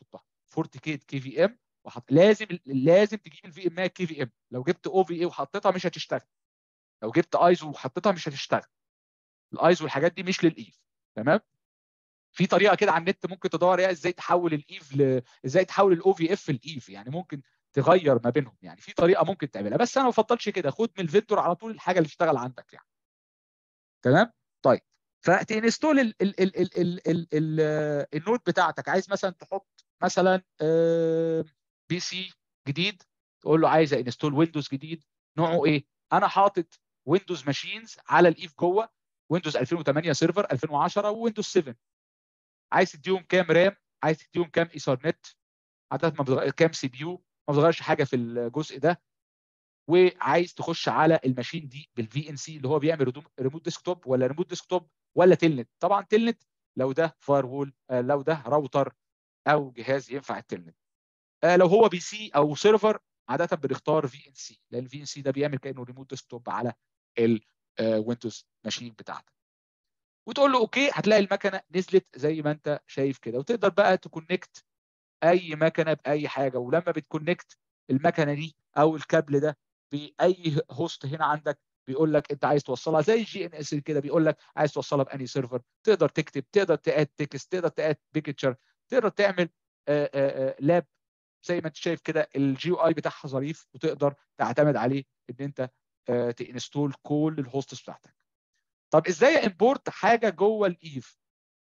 فورتيكيت كي في ام وحط لازم لازم تجيب الفي ام كي في ام لو جبت او في اي وحطيتها مش هتشتغل لو جبت ايزو وحطيتها مش هتشتغل الايزو والحاجات دي مش للايف تمام في طريقه كده على النت ممكن تدور عليها ازاي تحول الايف ل... ازاي تحول الاو في اف لايف يعني ممكن تغير ما بينهم يعني في طريقه ممكن تعملها بس انا ما بفضلش كده خد من الفيندور على طول الحاجه اللي تشتغل عندك يعني تمام طيب فتنستول ال ال ال ال ال ال ال النود بتاعتك عايز مثلا تحط مثلا بي سي جديد تقول له عايز انستول ويندوز جديد نوعه ايه انا حاطط ويندوز ماشينز على الايف جوه ويندوز 2008 سيرفر 2010 وويندوز 7 عايز تديهم كام رام عايز تديهم كام ايثرنت عدد ما بتغير كام سي بي يو ما بتغيرش حاجه في الجزء ده وعايز تخش على الماشين دي بالفي ان سي اللي هو بيعمل ريموت ديسكتوب ولا ريموت ديسكتوب ولا تلنت طبعا تلنت لو ده فاير وول لو ده راوتر او جهاز ينفع التلنت لو هو بي سي او سيرفر عاده بنختار في ان سي لان الفي ان سي ده بيعمل كانه ريموت ديسكتوب على الويندوز ماشين بتاعتك وتقول له اوكي هتلاقي المكنه نزلت زي ما انت شايف كده وتقدر بقى تكونكت اي مكنه باي حاجه ولما بتكونكت المكنه دي او الكابل ده باي هوست هنا عندك بيقول لك انت عايز توصلها زي الجي ان اس كده بيقول لك عايز توصلها باني سيرفر تقدر تكتب تقدر تاد تكست تقدر تاد بيكتشر تقدر تعمل آآ آآ لاب زي ما انت شايف كده الجي اي بتاعها ظريف وتقدر تعتمد عليه ان انت تنستول كل الهوستس بتاعتك طب ازاي امبورت حاجه جوه الايف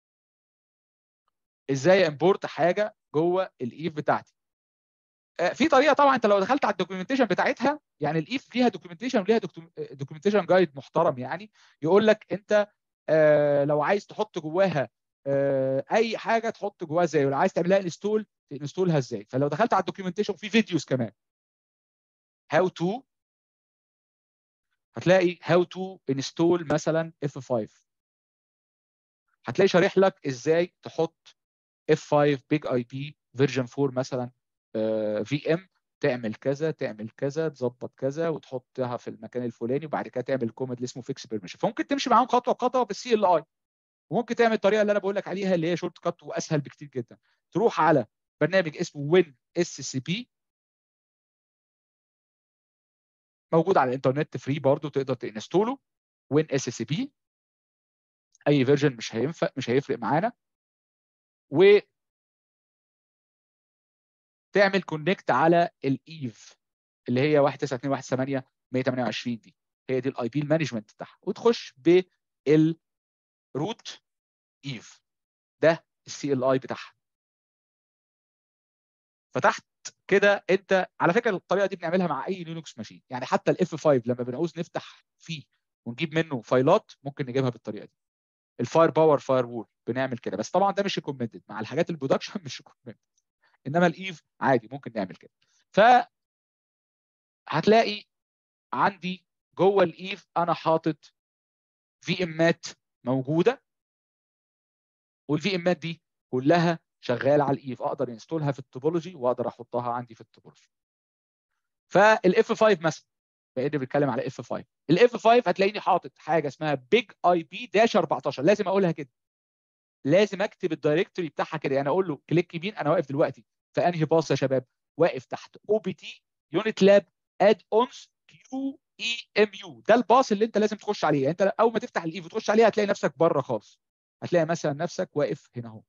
ازاي امبورت حاجه جوه الايف بتاعتي في طريقه طبعا انت لو دخلت على الدوكيومنتيشن بتاعتها يعني الايف ليها دوكيومنتيشن وليها دوكيومنتيشن جايد محترم يعني يقول لك انت لو عايز تحط جواها اي حاجه تحط جواها ازاي ولو عايز تعملها انستول تنستولها ازاي فلو دخلت على الدوكيومنتيشن في فيديوز كمان هاو تو هتلاقي هاو تو انستول مثلا اف 5 هتلاقي شارح لك ازاي تحط اف 5 بيج اي بي فيرجن 4 مثلا في ام تعمل كذا تعمل كذا تظبط كذا وتحطها في المكان الفلاني وبعد كده تعمل كومنت اللي اسمه فيكس بيرميشن فممكن تمشي معاهم خطوه بخطوه بالسي ال اي وممكن تعمل الطريقه اللي انا بقول لك عليها اللي هي شورت كات واسهل بكتير جدا تروح على برنامج اسمه وين اس سي بي موجود على الانترنت فري برضه تقدر تنستوله وين اس سي بي اي فيرجن مش هينفع مش هيفرق معانا و تعمل كونكت على الايف اللي هي 192.168 128 دي هي دي الاي بي المانجمنت بتاعها وتخش بالروت ايف ده السي ال اي بتاعها فتحت كده انت على فكره الطريقه دي بنعملها مع اي لينكس ماشين يعني حتى الاف 5 لما بنعوز نفتح فيه ونجيب منه فايلات ممكن نجيبها بالطريقه دي الفاير باور فاير وول بنعمل كده بس طبعا ده مش ريكومندد مع الحاجات البرودكشن مش ريكومندد انما الايف عادي ممكن نعمل كده ف هتلاقي عندي جوه الايف انا حاطط في امات موجوده والفي امات دي كلها شغاله على الايف اقدر انستولها في التوبولوجي واقدر احطها عندي في التوبولوجي فالاف 5 مثلا بقينا بنتكلم على اف 5 الاف 5 هتلاقيني حاطط حاجه اسمها بيج اي بي داش 14 لازم اقولها كده لازم اكتب الدايركتوري بتاعها كده يعني اقول له كليك يمين انا واقف دلوقتي في انهي باص يا شباب واقف تحت او بي تي يونت لاب اد اونز كيو اي ام يو ده الباص اللي انت لازم تخش عليه يعني انت اول ما تفتح الايف وتخش عليه هتلاقي نفسك بره خالص هتلاقي مثلا نفسك واقف هنا اهو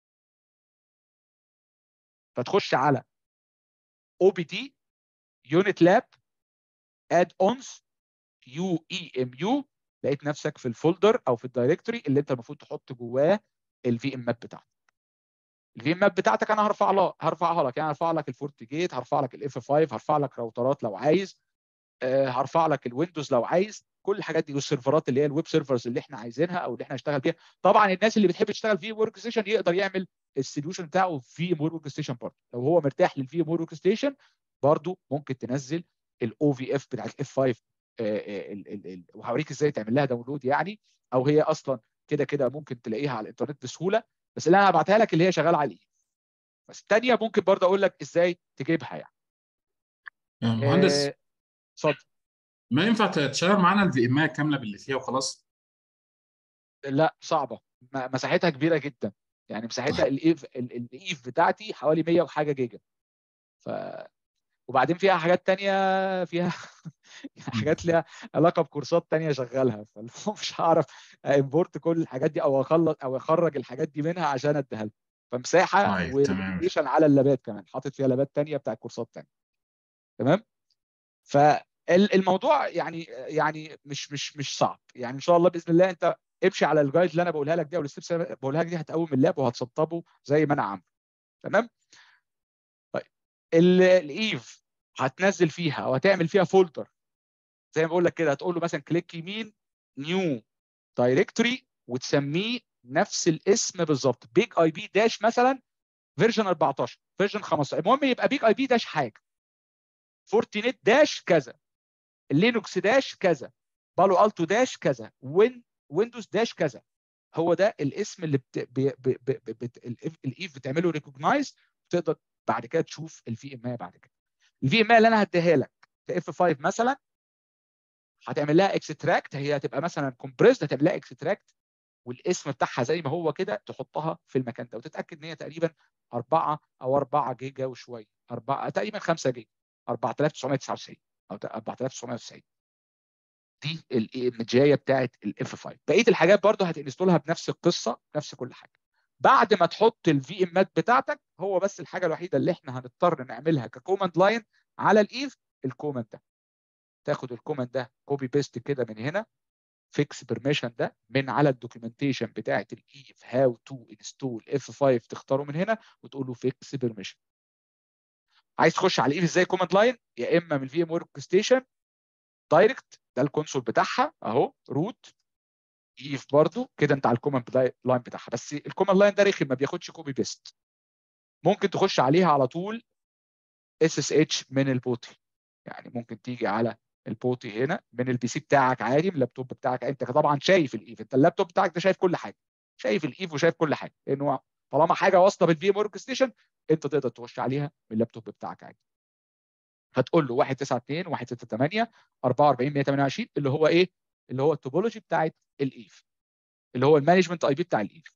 فتخش على او بي تي يونت لاب اد اونز يو اي ام يو لقيت نفسك في الفولدر او في الدايركتوري اللي انت المفروض تحط جواه الفي ام ماب بتاعتك الفي ام ماب بتاعتك انا هرفع لها هرفعها لك يعني هرفع لك الفورت جيت هرفع لك الاف 5 هرفع لك راوترات لو عايز أه هرفع لك الويندوز لو عايز كل الحاجات دي والسيرفرات اللي هي الويب سيرفرز اللي احنا عايزينها او اللي احنا نشتغل بيها طبعا الناس اللي بتحب تشتغل في ورك ستيشن يقدر يعمل السوليوشن بتاعه في ورك ستيشن برضه لو هو مرتاح للفي ورك ستيشن برضه ممكن تنزل الاو في اف بتاع الاف 5 وهوريك ازاي تعمل لها داونلود يعني او هي اصلا كده كده ممكن تلاقيها على الانترنت بسهوله بس اللي انا هبعتها لك اللي هي شغاله على الايه بس الثانيه ممكن برضه اقول لك ازاي تجيبها يعني
يا مهندس
اتفضل آه
ما ينفع تشغل معانا الفي ام كامله باللي فيها وخلاص
لا صعبه مساحتها كبيره جدا يعني مساحتها الايف الايف بتاعتي حوالي 100 وحاجه جيجا ف وبعدين فيها حاجات تانية فيها حاجات ليها علاقه بكورسات تانية شغالها فمش هعرف امبورت كل الحاجات دي او اخلص او اخرج الحاجات دي منها عشان اديها لهم فمساحه
طيب تمام
وليميتيشن على اللابات كمان حاطط فيها لابات تانية بتاع كورسات تانية تمام فالموضوع يعني يعني مش مش مش صعب يعني ان شاء الله باذن الله انت امشي على الجايد اللي انا بقولها لك دي او الستبس اللي أنا بقولها لك دي هتقوم اللاب وهتسطبه زي ما انا عامل تمام طيب ال- الايف هتنزل فيها او هتعمل فيها فولدر زي ما بقول لك كده هتقول له مثلا كليك يمين نيو دايركتوري وتسميه نفس الاسم بالظبط بيج اي بي داش مثلا فيرجن 14 فيرجن 15 المهم يبقى بيج اي بي داش حاجه فورتينيت داش كذا لينوكس داش كذا بالو التو داش كذا وين ويندوز داش كذا هو ده الاسم اللي بت... ب... ب... ب... بت... الايف بتعمله ريكوجنايز تقدر بعد كده تشوف الفي ام بعد كده الفي ام اللي انا هديها لك اف 5 مثلا هتعمل لها اكستراكت هي هتبقى مثلا كومبريسد هتعمل لها اكستراكت والاسم بتاعها زي ما هو كده تحطها في المكان ده وتتاكد ان هي تقريبا 4 او 4 جيجا وشويه 4 تقريبا 5 جيجا 4999 او 4990 دي الايمجايه بتاعت الاف 5 بقيه الحاجات برضو هتنستولها بنفس القصه نفس كل حاجه بعد ما تحط الفي امات بتاعتك هو بس الحاجه الوحيده اللي احنا هنضطر نعملها ككوماند لاين على الايف الكوماند ده تاخد الكوماند ده كوبي بيست كده من هنا فيكس بيرميشن ده من على الدوكيومنتيشن بتاعه الايف هاو تو انستول اف 5 تختاره من هنا وتقول له فيكس بيرميشن عايز تخش على الايف ازاي كوماند لاين يا اما من الفي ام ورك ستيشن دايركت ده الكونسول بتاعها اهو روت ايف برضو كده انت على الكوماند لاين بتاعها بس الكوماند لاين ده رخم ما بياخدش كوبي بيست ممكن تخش عليها على طول اس اس اتش من البوتي يعني ممكن تيجي على البوتي هنا من البي سي بتاعك عادي من اللابتوب بتاعك انت طبعا شايف الايف انت اللابتوب بتاعك ده شايف كل حاجه شايف الايف وشايف كل حاجه لانه طالما حاجه واصله بالفي ام ورك ستيشن انت تقدر تخش عليها من اللابتوب بتاعك عادي هتقول له 192 168 44 128 اللي هو ايه اللي هو التوبولوجي بتاعت الايف اللي هو المانجمنت اي بي بتاع الايف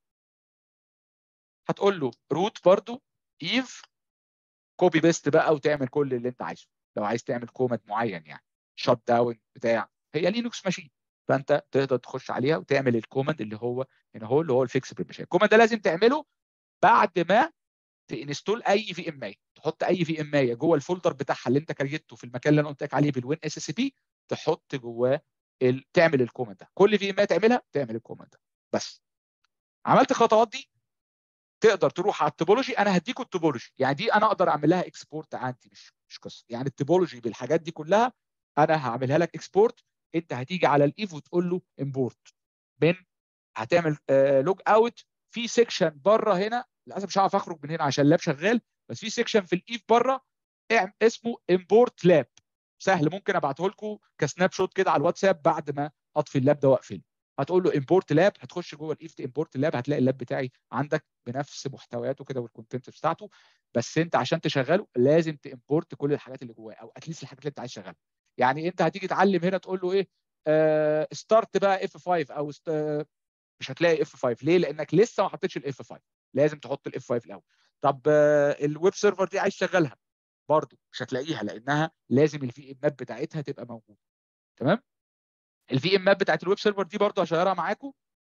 هتقول له روت برضو ايف كوبي بيست بقى وتعمل كل اللي انت عايزه لو عايز تعمل كوماند معين يعني شت داون بتاع هي لينكس ماشين فانت تقدر تخش عليها وتعمل الكوماند اللي هو هنا هو اللي هو الفيكس بريميشن الكوماند ده لازم تعمله بعد ما تنستول اي في ام اي تحط اي في ام اي جوه الفولدر بتاعها اللي انت كريته في المكان اللي انا قلت لك عليه بالوين اس اس بي تحط جواه ال... تعمل الكوماند ده كل في ام اي تعملها تعمل الكوماند ده بس عملت الخطوات دي تقدر تروح على التوبولوجي انا هديكوا التوبولوجي يعني دي انا اقدر اعمل لها اكسبورت عندي مش مش قصه يعني التوبولوجي بالحاجات دي كلها انا هعملها لك اكسبورت انت هتيجي على الايف وتقول له امبورت من هتعمل لوج اوت في سيكشن بره هنا للاسف مش هعرف اخرج من هنا عشان اللاب شغال بس في سيكشن في الايف بره اسمه امبورت لاب سهل ممكن ابعته لكم كسناب شوت كده على الواتساب بعد ما اطفي اللاب ده واقفله هتقول له امبورت لاب هتخش جوه الايف امبورت لاب هتلاقي اللاب بتاعي عندك بنفس محتوياته كده والكونتنت بتاعته بس انت عشان تشغله لازم تامبورت كل الحاجات اللي جواه او اتليست الحاجات اللي انت عايز تشغلها يعني انت هتيجي تعلم هنا تقول له ايه آه ستارت بقى اف 5 او ست... مش هتلاقي اف 5 ليه لانك لسه ما حطيتش الاف 5 لازم تحط الاف 5 الاول طب آه الويب سيرفر دي عايز تشغلها برضه مش هتلاقيها لانها لازم الفي ام ماب بتاعتها تبقى موجوده تمام الفي ام ماب بتاعت الويب سيرفر دي برضه هشيرها معاكم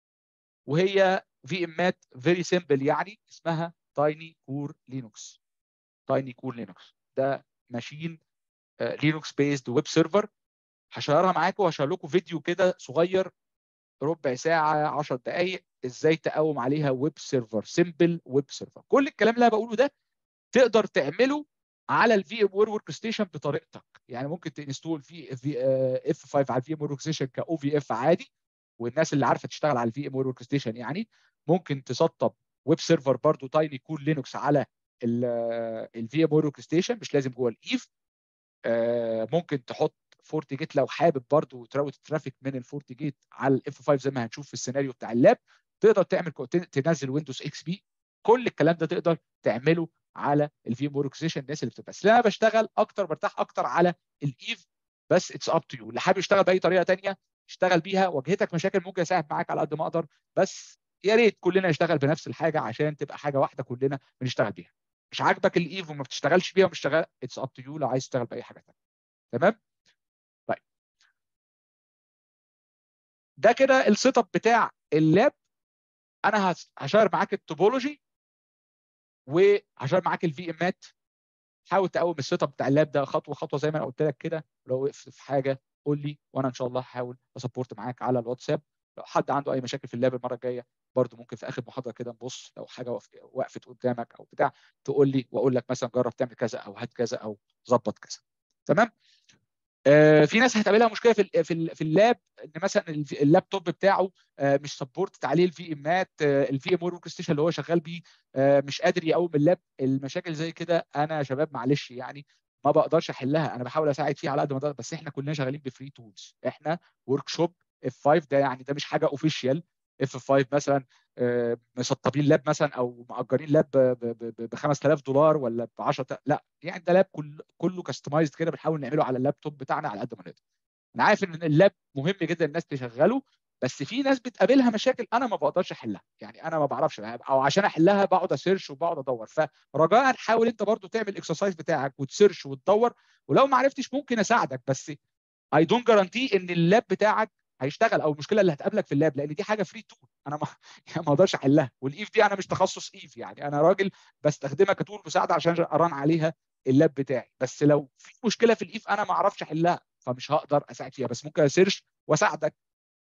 وهي في امات فيري سيمبل يعني اسمها تايني كور لينوكس تايني كور لينوكس ده ماشين لينوكس بيزد ويب سيرفر هشيرها معاكم وهشير لكم فيديو كده صغير ربع ساعه 10 دقائق ازاي تقوم عليها ويب سيرفر سيمبل ويب سيرفر كل الكلام اللي انا بقوله ده تقدر تعمله على الفي ام وير ورك ستيشن بطريقتك يعني ممكن تنستول في في اف 5 على الفي ام وير ورك ستيشن كاو في اف عادي والناس اللي عارفه تشتغل على الفي ام وير ورك ستيشن يعني ممكن تسطب ويب سيرفر برضو تايني كول لينوكس على الفي ام وير ورك ستيشن مش لازم جوه الايف ممكن تحط فورتي جيت لو حابب برضو تراوت ترافيك من الفورتي جيت على الاف 5 زي ما هنشوف في السيناريو بتاع اللاب تقدر تعمل تنزل ويندوز اكس بي كل الكلام ده تقدر تعمله على الفي ام ورك ستيشن الناس اللي بتبقى بس انا بشتغل اكتر برتاح اكتر على الايف بس اتس اب تو يو اللي حابب يشتغل باي طريقه ثانيه اشتغل بيها واجهتك مشاكل ممكن اساعد معاك على قد ما اقدر بس يا ريت كلنا نشتغل بنفس الحاجه عشان تبقى حاجه واحده كلنا بنشتغل بيها مش عاجبك الايف وما بتشتغلش بيها ومش شغال اتس اب تو يو لو عايز تشتغل باي حاجه ثانيه تمام طيب ده كده السيت اب بتاع اللاب انا هشير معاك التوبولوجي وهشير معاك الفي امات حاول تقوم السيت اب بتاع اللاب ده خطوه خطوه زي ما انا قلت لك كده لو وقفت في حاجه قول لي وانا ان شاء الله هحاول اسبورت معاك على الواتساب لو حد عنده اي مشاكل في اللاب المره الجايه برضو ممكن في اخر محاضره كده نبص لو حاجه وقفت قدامك او بتاع تقول لي واقول لك مثلا جرب تعمل كذا او هات كذا او ظبط كذا تمام آه في ناس هتقابلها مشكله في في في اللاب ان مثلا اللابتوب بتاعه آه مش سبورت عليه الفي امات آه الفي ام ورك ستيشن اللي هو شغال بيه آه مش قادر يقوم اللاب المشاكل زي كده انا يا شباب معلش يعني ما بقدرش احلها انا بحاول اساعد فيها على قد ما اقدر بس احنا كلنا شغالين بفري تولز احنا ورك شوب اف 5 ده يعني ده مش حاجه اوفيشال اف 5 مثلا مسطبين لاب مثلا او مأجرين لاب ب 5000 دولار ولا ب 10 لا يعني ده لاب كل كله كاستمايزد كده بنحاول نعمله على اللابتوب بتاعنا على قد ما نقدر انا عارف ان اللاب مهم جدا الناس تشغله بس في ناس بتقابلها مشاكل انا ما بقدرش احلها يعني انا ما بعرفش او عشان احلها بقعد اسيرش وبقعد ادور فرجاء حاول انت برضو تعمل الاكسرسايز بتاعك وتسيرش وتدور ولو ما عرفتش ممكن اساعدك بس اي دونت جارانتي ان اللاب بتاعك هيشتغل او المشكله اللي هتقابلك في اللاب لان دي حاجه فري تول انا ما يعني ما اقدرش احلها والايف دي انا مش تخصص ايف يعني انا راجل بستخدمها كتول مساعده عشان اران عليها اللاب بتاعي بس لو في مشكله في الايف انا ما اعرفش احلها فمش هقدر اساعد فيها بس ممكن اسيرش واساعدك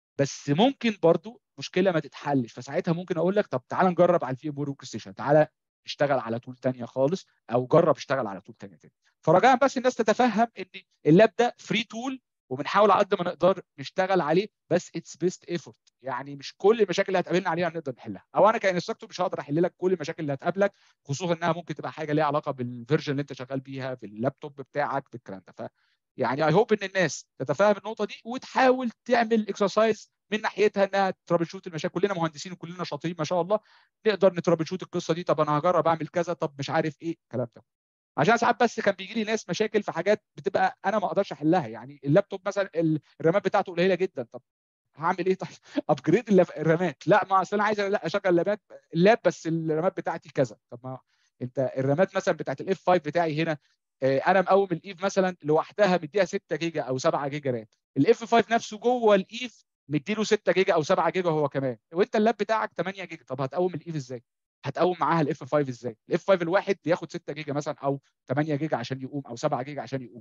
بس ممكن برضو مشكله ما تتحلش فساعتها ممكن اقول لك طب تعالى نجرب على الفي ورك ستيشن تعالى اشتغل على تول ثانيه خالص او جرب اشتغل على تول ثانيه تاني فرجاء بس الناس تتفهم ان اللاب ده فري تول وبنحاول على قد ما نقدر نشتغل عليه بس اتس بيست ايفورت يعني مش كل المشاكل اللي هتقابلنا عليها نقدر نحلها او انا كانستراكتور مش هقدر احل لك كل المشاكل اللي هتقابلك خصوصا انها ممكن تبقى حاجه ليها علاقه بالفيرجن اللي انت شغال بيها في اللابتوب بتاعك بالكلام ده ف يعني اي هوب ان الناس تتفهم النقطه دي وتحاول تعمل اكسرسايز من ناحيتها انها ترابل شوت المشاكل كلنا مهندسين وكلنا شاطرين ما شاء الله نقدر نترابل شوت القصه دي طب انا هجرب اعمل كذا طب مش عارف ايه الكلام ده عشان ساعات بس كان بيجي لي ناس مشاكل في حاجات بتبقى انا ما اقدرش احلها يعني اللابتوب مثلا الرامات بتاعته قليله جدا طب هعمل ايه طيب ابجريد الرامات لا ما اصل انا عايز لا اشغل لابات اللاب بس الرامات بتاعتي كذا طب ما انت الرامات مثلا بتاعت الاف 5 بتاعي هنا انا مقوم الايف مثلا لوحدها مديها 6 جيجا او 7 جيجا رام الاف 5 نفسه جوه الايف مديله 6 جيجا او 7 جيجا هو كمان وانت اللاب بتاعك 8 جيجا طب هتقوم الايف ازاي هتقوم معاها الاف 5 ازاي الاف 5 الواحد ياخد 6 جيجا مثلا او 8 جيجا عشان يقوم او 7 جيجا عشان يقوم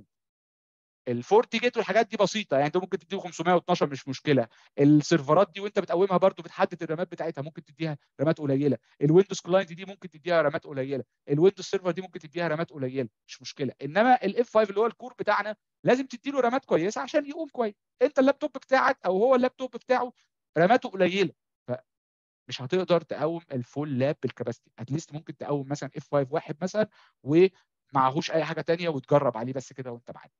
الفورتي جيت والحاجات دي بسيطه يعني انت ممكن تديه 512 مش مشكله السيرفرات دي وانت بتقومها برضو بتحدد الرامات بتاعتها ممكن تديها رامات قليله الويندوز كلاينت دي ممكن تديها رامات قليله الويندوز سيرفر دي ممكن تديها رامات قليله مش مشكله انما الاف 5 اللي هو الكور بتاعنا لازم تدي له رامات كويسه عشان يقوم كويس انت اللابتوب بتاعك او هو اللابتوب بتاعه راماته قليله مش هتقدر تقوم الفول لاب بالكباستي اتليست ممكن تقوم مثلا اف 5 واحد مثلا ومعهوش اي حاجه ثانيه وتجرب عليه بس كده وانت معاه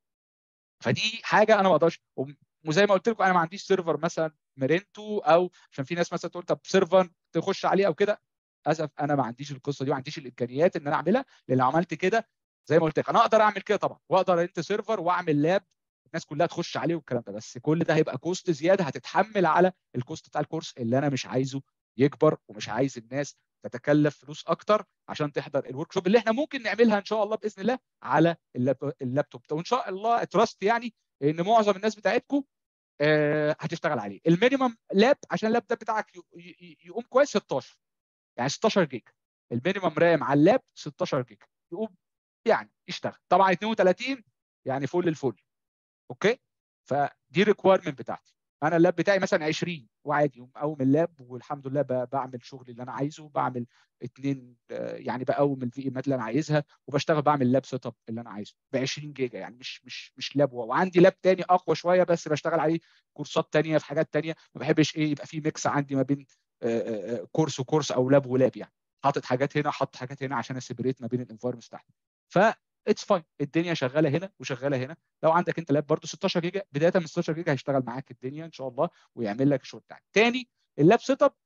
فدي حاجه انا ما اقدرش وزي ما قلت لكم انا ما عنديش سيرفر مثلا ميرنتو او عشان في ناس مثلا تقول طب سيرفر تخش عليه او كده للاسف انا ما عنديش القصه دي ما عنديش الامكانيات ان انا اعملها لان لو عملت كده زي ما قلت لك انا اقدر اعمل كده طبعا واقدر انت سيرفر واعمل لاب الناس كلها تخش عليه والكلام ده بس كل ده هيبقى كوست زياده هتتحمل على الكوست بتاع الكورس اللي انا مش عايزه يكبر ومش عايز الناس تتكلف فلوس اكتر عشان تحضر الورك شوب اللي احنا ممكن نعملها ان شاء الله باذن الله على اللابتوب وان شاء الله تراست يعني ان معظم الناس بتاعتكم آه هتشتغل عليه المينيمم لاب عشان اللاب ده بتاعك يقوم كويس 16 يعني 16 جيجا المينيمم رام على اللاب 16 جيجا يقوم يعني يشتغل طبعا 32 يعني فل الفل اوكي فدي ريكويرمنت بتاعتي انا اللاب بتاعي مثلا 20 وعادي مقوم اللاب والحمد لله بعمل شغل اللي انا عايزه بعمل اتنين يعني بقوم الفي ايمات اللي انا عايزها وبشتغل بعمل لاب سيت اب اللي انا عايزه ب 20 جيجا يعني مش مش مش لاب وعندي لاب تاني اقوى شويه بس بشتغل عليه كورسات تانية في حاجات تانية ما بحبش ايه يبقى في ميكس عندي ما بين كورس وكورس او لاب ولاب يعني حاطط حاجات هنا حاطط حاجات هنا عشان اسيبريت ما بين الانفايرمنتس بتاعتي ف اتس فاين الدنيا شغاله هنا وشغاله هنا لو عندك انت لاب برضه 16 جيجا بدايه من 16 جيجا هيشتغل معاك الدنيا ان شاء الله ويعمل لك الشغل بتاعك تاني اللاب سيت اب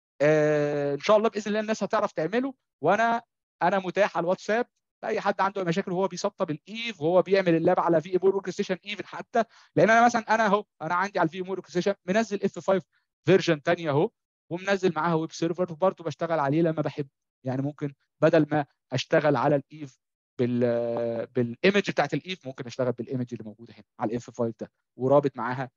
آه ان شاء الله باذن الله الناس هتعرف تعمله وانا انا متاح على الواتساب لاي حد عنده مشاكل وهو بيسطب الايف وهو بيعمل اللاب على في ام ورك ستيشن ايفن حتى لان انا مثلا انا اهو انا عندي على الفي ام ورك ستيشن منزل اف 5 فيرجن ثانيه اهو ومنزل معاها ويب سيرفر وبرضه بشتغل عليه لما بحب يعني ممكن بدل ما اشتغل على الايف بال بالايمج بتاعت الايف ممكن اشتغل بالايمج اللي موجوده هنا على الاف 5 ده ورابط معاها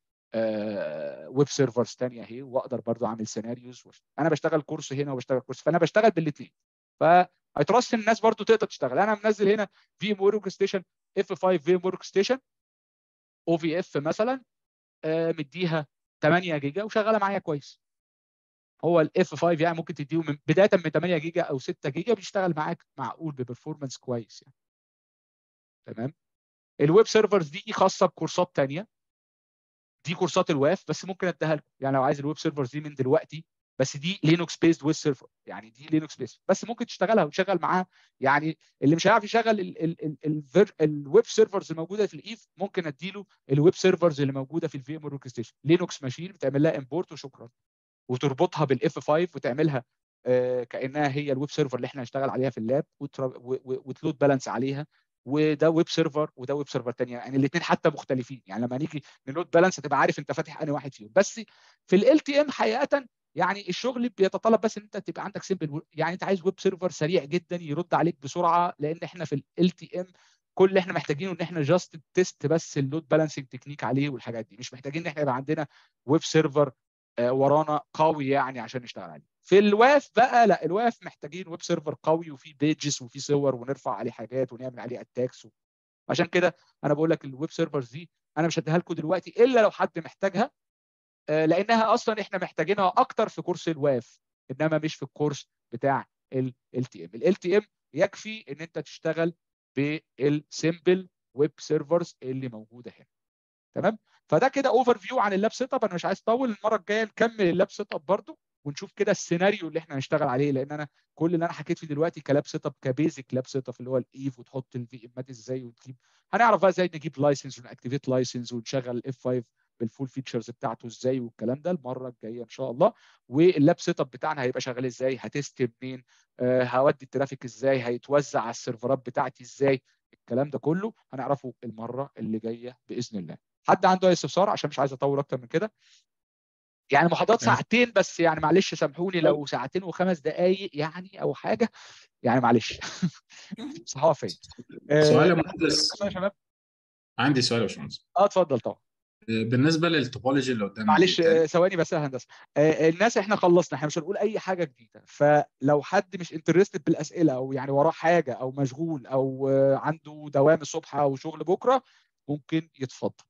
ويب سيرفرز ثانيه اهي واقدر برضو اعمل سيناريوز انا بشتغل كورس هنا وبشتغل كورس فانا بشتغل بالاثنين ف اي تراست الناس برضو تقدر تشتغل انا منزل هنا في ام ورك ستيشن اف 5 في ام ورك ستيشن او في اف مثلا آه مديها 8 جيجا وشغاله معايا كويس هو الاف 5 يعني ممكن تديه من بدايه من 8 جيجا او 6 جيجا بيشتغل معاك معقول ببرفورمانس كويس يعني تمام الويب سيرفرز دي خاصه بكورسات ثانيه دي كورسات الواف بس ممكن اديها لكم يعني لو عايز الويب سيرفرز دي من دلوقتي بس دي لينوكس بيست ويب سيرفر يعني دي لينوكس بيست بس ممكن تشتغلها وتشغل معاها يعني اللي مش هيعرف يشغل ال ال ال ال الويب سيرفرز الموجوده في الايف ممكن اديله الويب سيرفرز اللي موجوده في الفي ام ورك ستيشن لينوكس ماشين بتعمل لها امبورت وشكرا وتربطها بالاف 5 وتعملها آه كانها هي الويب سيرفر اللي احنا هنشتغل عليها في اللاب وتلود بالانس عليها وده ويب سيرفر وده ويب سيرفر ثانيه يعني الاثنين حتى مختلفين يعني لما نيجي نلود بالانس هتبقى عارف انت فاتح انهي واحد فيهم بس في ال تي ام حقيقه يعني الشغل بيتطلب بس ان انت تبقى عندك سيمبل يعني انت عايز ويب سيرفر سريع جدا يرد عليك بسرعه لان احنا في ال تي ام كل اللي احنا محتاجينه ان احنا جاست تيست بس اللود بالانسنج تكنيك عليه والحاجات دي مش محتاجين ان احنا يبقى عندنا ويب سيرفر ورانا قوي يعني عشان نشتغل عليه في الواف بقى لا الواف محتاجين ويب سيرفر قوي وفي بيجز وفي صور ونرفع عليه حاجات ونعمل عليه اتاكس عشان كده انا بقول لك الويب سيرفرز دي انا مش هديها لكم دلوقتي الا لو حد محتاجها لانها اصلا احنا محتاجينها اكتر في كورس الواف انما مش في الكورس بتاع ال تي ام ال تي ام يكفي ان انت تشتغل بالسيمبل ويب سيرفرز اللي موجوده هنا تمام فده كده اوفر فيو عن اللاب سيت اب انا مش عايز اطول المره الجايه نكمل اللاب سيت اب برده ونشوف كده السيناريو اللي احنا هنشتغل عليه لان انا كل اللي انا حكيت فيه دلوقتي كلاب سيت اب كبيزك لاب سيت اب اللي هو الايف وتحط الفي امات ازاي وتجيب هنعرف بقى ازاي نجيب لايسنس ونأكتيفيت لايسنس ونشغل الاف 5 بالفول فيتشرز بتاعته ازاي والكلام ده المره الجايه ان شاء الله واللاب سيت اب بتاعنا هيبقى شغال ازاي هتست منين آه هودي الترافيك ازاي هيتوزع على السيرفرات بتاعتي ازاي الكلام ده كله هنعرفه المره اللي جايه باذن الله حد عنده اي استفسار عشان مش عايز اطول اكتر من كده يعني محاضرات ساعتين بس يعني معلش سامحوني لو ساعتين وخمس دقائق يعني او حاجه يعني معلش صحافه فين
سؤال يا مهندس
يا شباب
عندي سؤال يا باشمهندس
اه اتفضل طبعا
بالنسبه للتوبولوجي اللي قدامنا
معلش ثواني بس يا هندسه آه الناس احنا خلصنا احنا مش هنقول اي حاجه جديده فلو حد مش انترستد بالاسئله او يعني وراه حاجه او مشغول او آه عنده دوام الصبح او شغل بكره ممكن يتفضل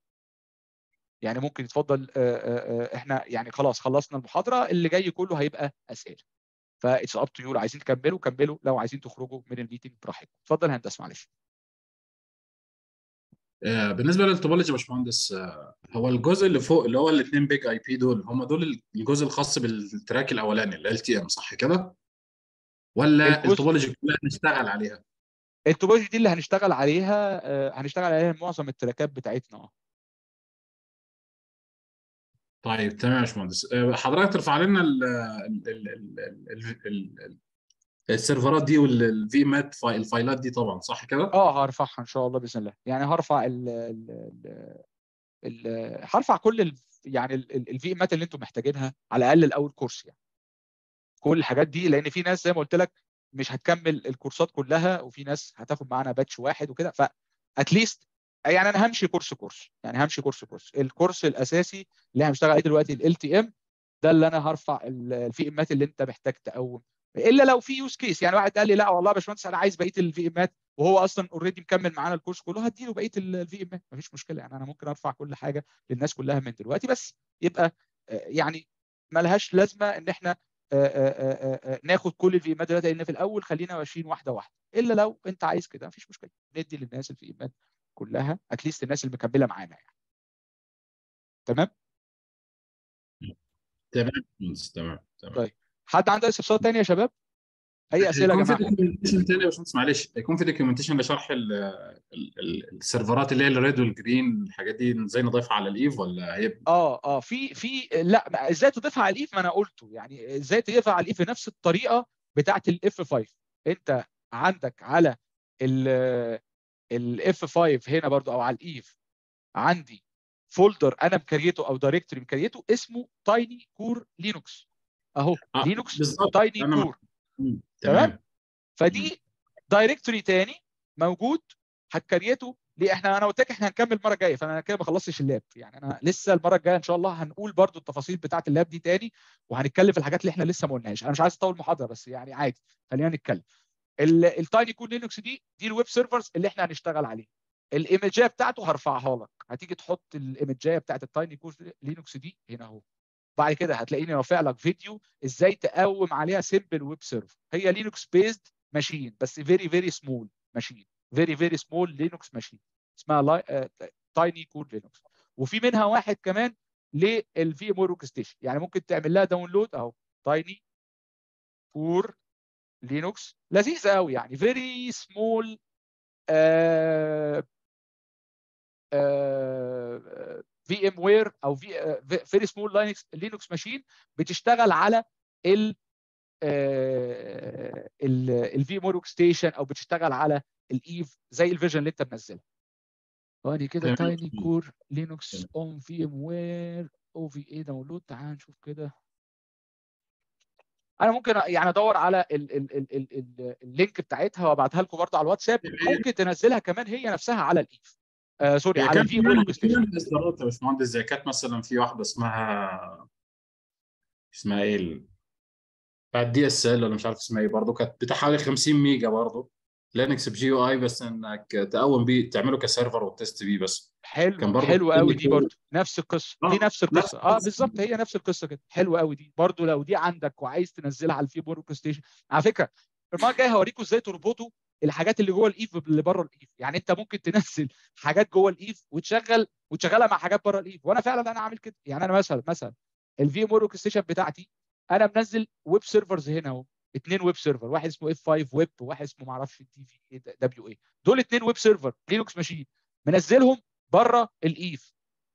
يعني ممكن يتفضل آه احنا يعني خلاص خلصنا المحاضره اللي جاي كله هيبقى اسئله فاتس اب تو يو عايزين تكملوا كملوا لو عايزين تخرجوا من الميتنج براحتكم اتفضل هندسه معلش
بالنسبه للتوبولوجي يا باشمهندس هو الجزء اللي فوق اللي هو الاثنين بيج اي بي دول هم دول الجزء الخاص بالتراك الاولاني ال تي ام صح كده؟ ولا التوبولوجي كلها هنشتغل عليها؟
التوبولوجي دي اللي هنشتغل عليها هنشتغل عليها معظم التراكات بتاعتنا
طيب تمام يا باشمهندس حضرتك ترفع لنا ال ال ال ال ال السيرفرات دي والفي مات الفايلات دي طبعا صح كده؟
اه هرفعها ان شاء الله باذن الله يعني هرفع ال ال ال هرفع كل ال يعني الفي مات اللي انتم محتاجينها على الاقل الاول كورس يعني كل الحاجات دي لان في ناس زي ما قلت لك مش هتكمل الكورسات كلها وفي ناس هتاخد معانا باتش واحد وكده فاتليست يعني انا همشي كورس كورس يعني همشي كورس كورس الكورس الاساسي اللي هنشتغل عليه دلوقتي ال تي ام ده اللي انا هرفع الفي امات اللي انت محتاج تقوم الا لو في يوز كيس يعني واحد قال لي لا والله يا باشمهندس انا عايز بقيه الفي امات وهو اصلا اوريدي مكمل معانا الكورس كله هديله بقيه الفي امات مفيش مشكله يعني انا ممكن ارفع كل حاجه للناس كلها من دلوقتي بس يبقى يعني ملهاش لازمه ان احنا ناخد كل الفي امات دلوقتي لان في الاول خلينا ماشيين واحده واحده الا لو انت عايز كده مفيش مشكله ندي للناس الفي امات كلها اتليست الناس اللي مكمله معانا يعني تمام
تمام تمام تمام
طيب حد عنده استفسار تاني يا شباب اي اسئله يا
يكون
جماعه
في دوكيومنتيشن تاني يا باشمهندس معلش يكون في دوكيومنتيشن لشرح ال ال ال السيرفرات اللي هي الريد والجرين الحاجات دي ازاي نضيفها على الايف ولا هي
اه اه في في لا ازاي تضيفها على الايف ما انا قلته يعني ازاي تضيفها على الايف بنفس الطريقه بتاعه الاف 5 انت عندك على الاف 5 هنا برضو او على الايف عندي فولدر انا مكريته او دايركتوري مكريته اسمه تايني كور لينوكس اهو
آه،
لينكس
بالظبط
تايني
انا
كور
مم،
تمام؟
تمام
فدي دايركتوري تاني موجود هتكريته ليه احنا انا قلت لك احنا هنكمل المره الجايه فانا كده ما خلصتش اللاب يعني انا لسه المره الجايه ان شاء الله هنقول برضو التفاصيل بتاعه اللاب دي تاني وهنتكلم في الحاجات اللي احنا لسه ما قلناش انا مش عايز اطول المحاضره بس يعني عادي خلينا نتكلم التايني كور لينكس دي دي الويب سيرفرز اللي احنا هنشتغل عليه الايمجيه بتاعته هرفعها لك هتيجي تحط الايمجيه بتاعت التايني كور لينكس دي هنا اهو بعد كده هتلاقيني رافع لك فيديو ازاي تقوم عليها سيمبل ويب سيرفر هي لينكس بيزد ماشين بس فيري فيري سمول ماشين فيري فيري سمول لينكس ماشين اسمها تايني كور لينكس وفي منها واحد كمان للفي ام ورك ستيشن يعني ممكن تعمل لها داونلود اهو تايني كور لينكس لذيذه قوي يعني فيري سمول في ام وير او في فيري سمول لينكس لينكس ماشين بتشتغل على ال الفي ام ورك ستيشن او بتشتغل على الايف زي الفيرجن اللي انت منزلها ثواني كده
تمام.
تايني كور لينكس
تمام.
اون في ام وير او في اي داونلود تعال نشوف كده انا ممكن يعني ادور على ال ال ال ال ال اللينك بتاعتها وابعتها لكم برضه على الواتساب ممكن تنزلها كمان هي نفسها على الايف آه سوري
هي
على
كان
الفي
في
ام ورك
منها- في
ستيشن
منها اصدارات يا باشمهندس زي كانت مثلا في واحده اسمها اسمها ايه ال- بتاعت دي اس ال ولا مش عارف اسمها ايه برضه كانت بتاع حوالي 50 ميجا برضه لينكس بجي يو اي بس انك تقوم بيه تعمله كسيرفر وتست بيه بس
حلو
كان برضه
حلو قوي
تاني
دي
كور.
برضه نفس القصه
آه،
دي نفس
نفس
القصه اه
القصة.
بالظبط هي نفس القصه كده حلوه قوي دي برضه لو دي عندك وعايز تنزلها على الفي ورك ستيشن على فكره المره الجايه هوريكم ازاي تربطوا الحاجات اللي جوه الايف باللي بره الايف يعني انت ممكن تنزل حاجات جوه الايف وتشغل وتشغلها مع حاجات بره الايف وانا فعلا انا عامل كده يعني انا مثلا مثلا الفي ام ورك ستيشن بتاعتي انا منزل ويب سيرفرز هنا اهو اثنين ويب سيرفر واحد اسمه اف 5 ويب وواحد اسمه ما اعرفش تي في دبليو اي دول اثنين ويب سيرفر لينكس ماشين منزلهم بره الايف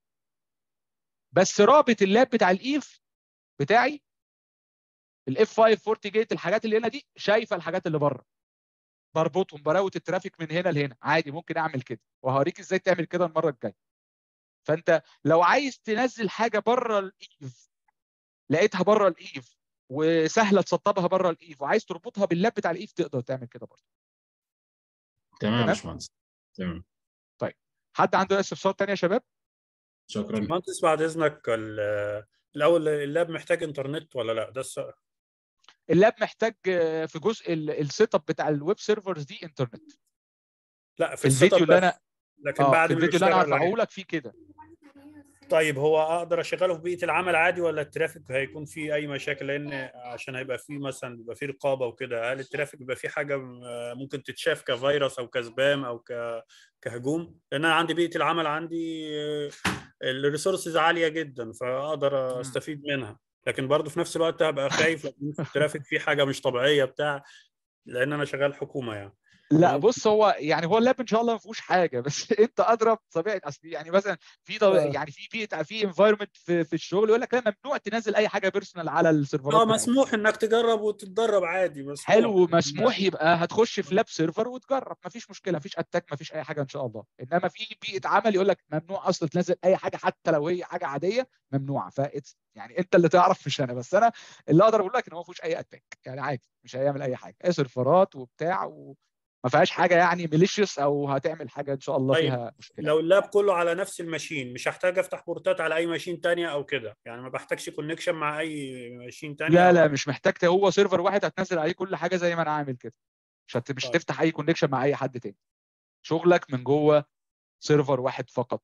بس رابط اللاب بتاع الايف بتاعي الاف 5 40 جيت الحاجات اللي هنا دي شايفه الحاجات اللي بره بربطهم براوت الترافيك من هنا لهنا عادي ممكن اعمل كده وهوريك ازاي تعمل كده المره الجايه فانت لو عايز تنزل حاجه بره الايف لقيتها بره الايف وسهله تسطبها بره الايف وعايز تربطها باللاب بتاع الايف تقدر تعمل كده برضه
تمام يا
تمام؟
باشمهندس تمام
حد عنده استفسار تاني يا شباب
شكرا
مهندس بعد اذنك ال- الاول اللاب محتاج انترنت ولا لا ده السؤال
اللاب محتاج آه، في جزء السيت اب بتاع الويب سيرفرز دي انترنت
لا في
الفيديو
السيت
اللي
اب
انا
لكن
اه
بعد
في
ما
الفيديو اللي انا
يشتغل
هرفعه
عليه.
لك فيه كده
طيب هو اقدر اشغله في بيئه العمل عادي ولا الترافيك هيكون فيه اي مشاكل لان عشان هيبقى فيه مثلا بيبقى فيه رقابه وكده هل الترافيك بيبقى فيه حاجه آه، ممكن تتشاف كفيروس او كسبام او ك- كهجوم لان انا عندي بيئه العمل عندي الريسورسز عاليه جدا فاقدر
مم.
استفيد منها لكن برضه في نفس الوقت هبقى خايف لو يكون في الترافيك فيه حاجه مش طبيعيه بتاع لان انا شغال حكومه يعني
لا
فممكن-
بص هو يعني هو اللاب ان شاء الله ما فيهوش حاجه بس انت اضرب طبيعه اصل يعني مثلا في طب...
آه.
يعني في بيئه في انفايرمنت في, في الشغل يقول لك لا ممنوع تنزل اي حاجه بيرسونال على السيرفرات
اه
بتاعتك.
مسموح انك تجرب وتتدرب عادي مسموح
حلو مسموح يبقى هتخش في لاب سيرفر وتجرب مفيش مشكله مفيش اتاك مفيش اي حاجه ان شاء الله انما في بيئه عمل يقول لك ممنوع اصلا تنزل اي حاجه حتى لو هي حاجه عاديه ممنوعه ف يعني انت اللي تعرف مش انا بس انا اللي اقدر اقول لك ان هو ما فيهوش اي اتاك يعني عادي مش هيعمل اي حاجه اي سيرفرات وبتاع وما فيهاش حاجه يعني ميليشيوس او هتعمل حاجه ان شاء الله
طيب،
فيها مشكله
لو اللاب كله على نفس الماشين مش هحتاج افتح بورتات على اي ماشين تانية او كده يعني ما بحتاجش كونكشن مع اي ماشين تانية
لا
أو-
لا مش محتاج ت- هو سيرفر واحد هتنزل عليه كل حاجه زي ما انا عامل كده مش هت... مش
طيب.
هتفتح اي كونكشن مع اي حد تاني شغلك من جوه سيرفر واحد فقط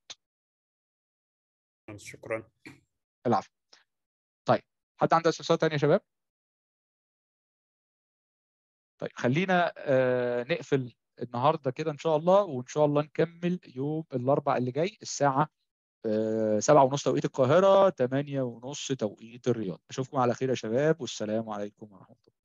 شكرا
العفو طيب حد عنده استفسار تاني يا شباب طيب خلينا آه نقفل النهارده كده ان شاء الله وان شاء الله نكمل يوم الاربع اللي جاي الساعه آه سبعة ونص توقيت القاهره 8 ونص توقيت الرياض اشوفكم على خير يا شباب والسلام عليكم ورحمه الله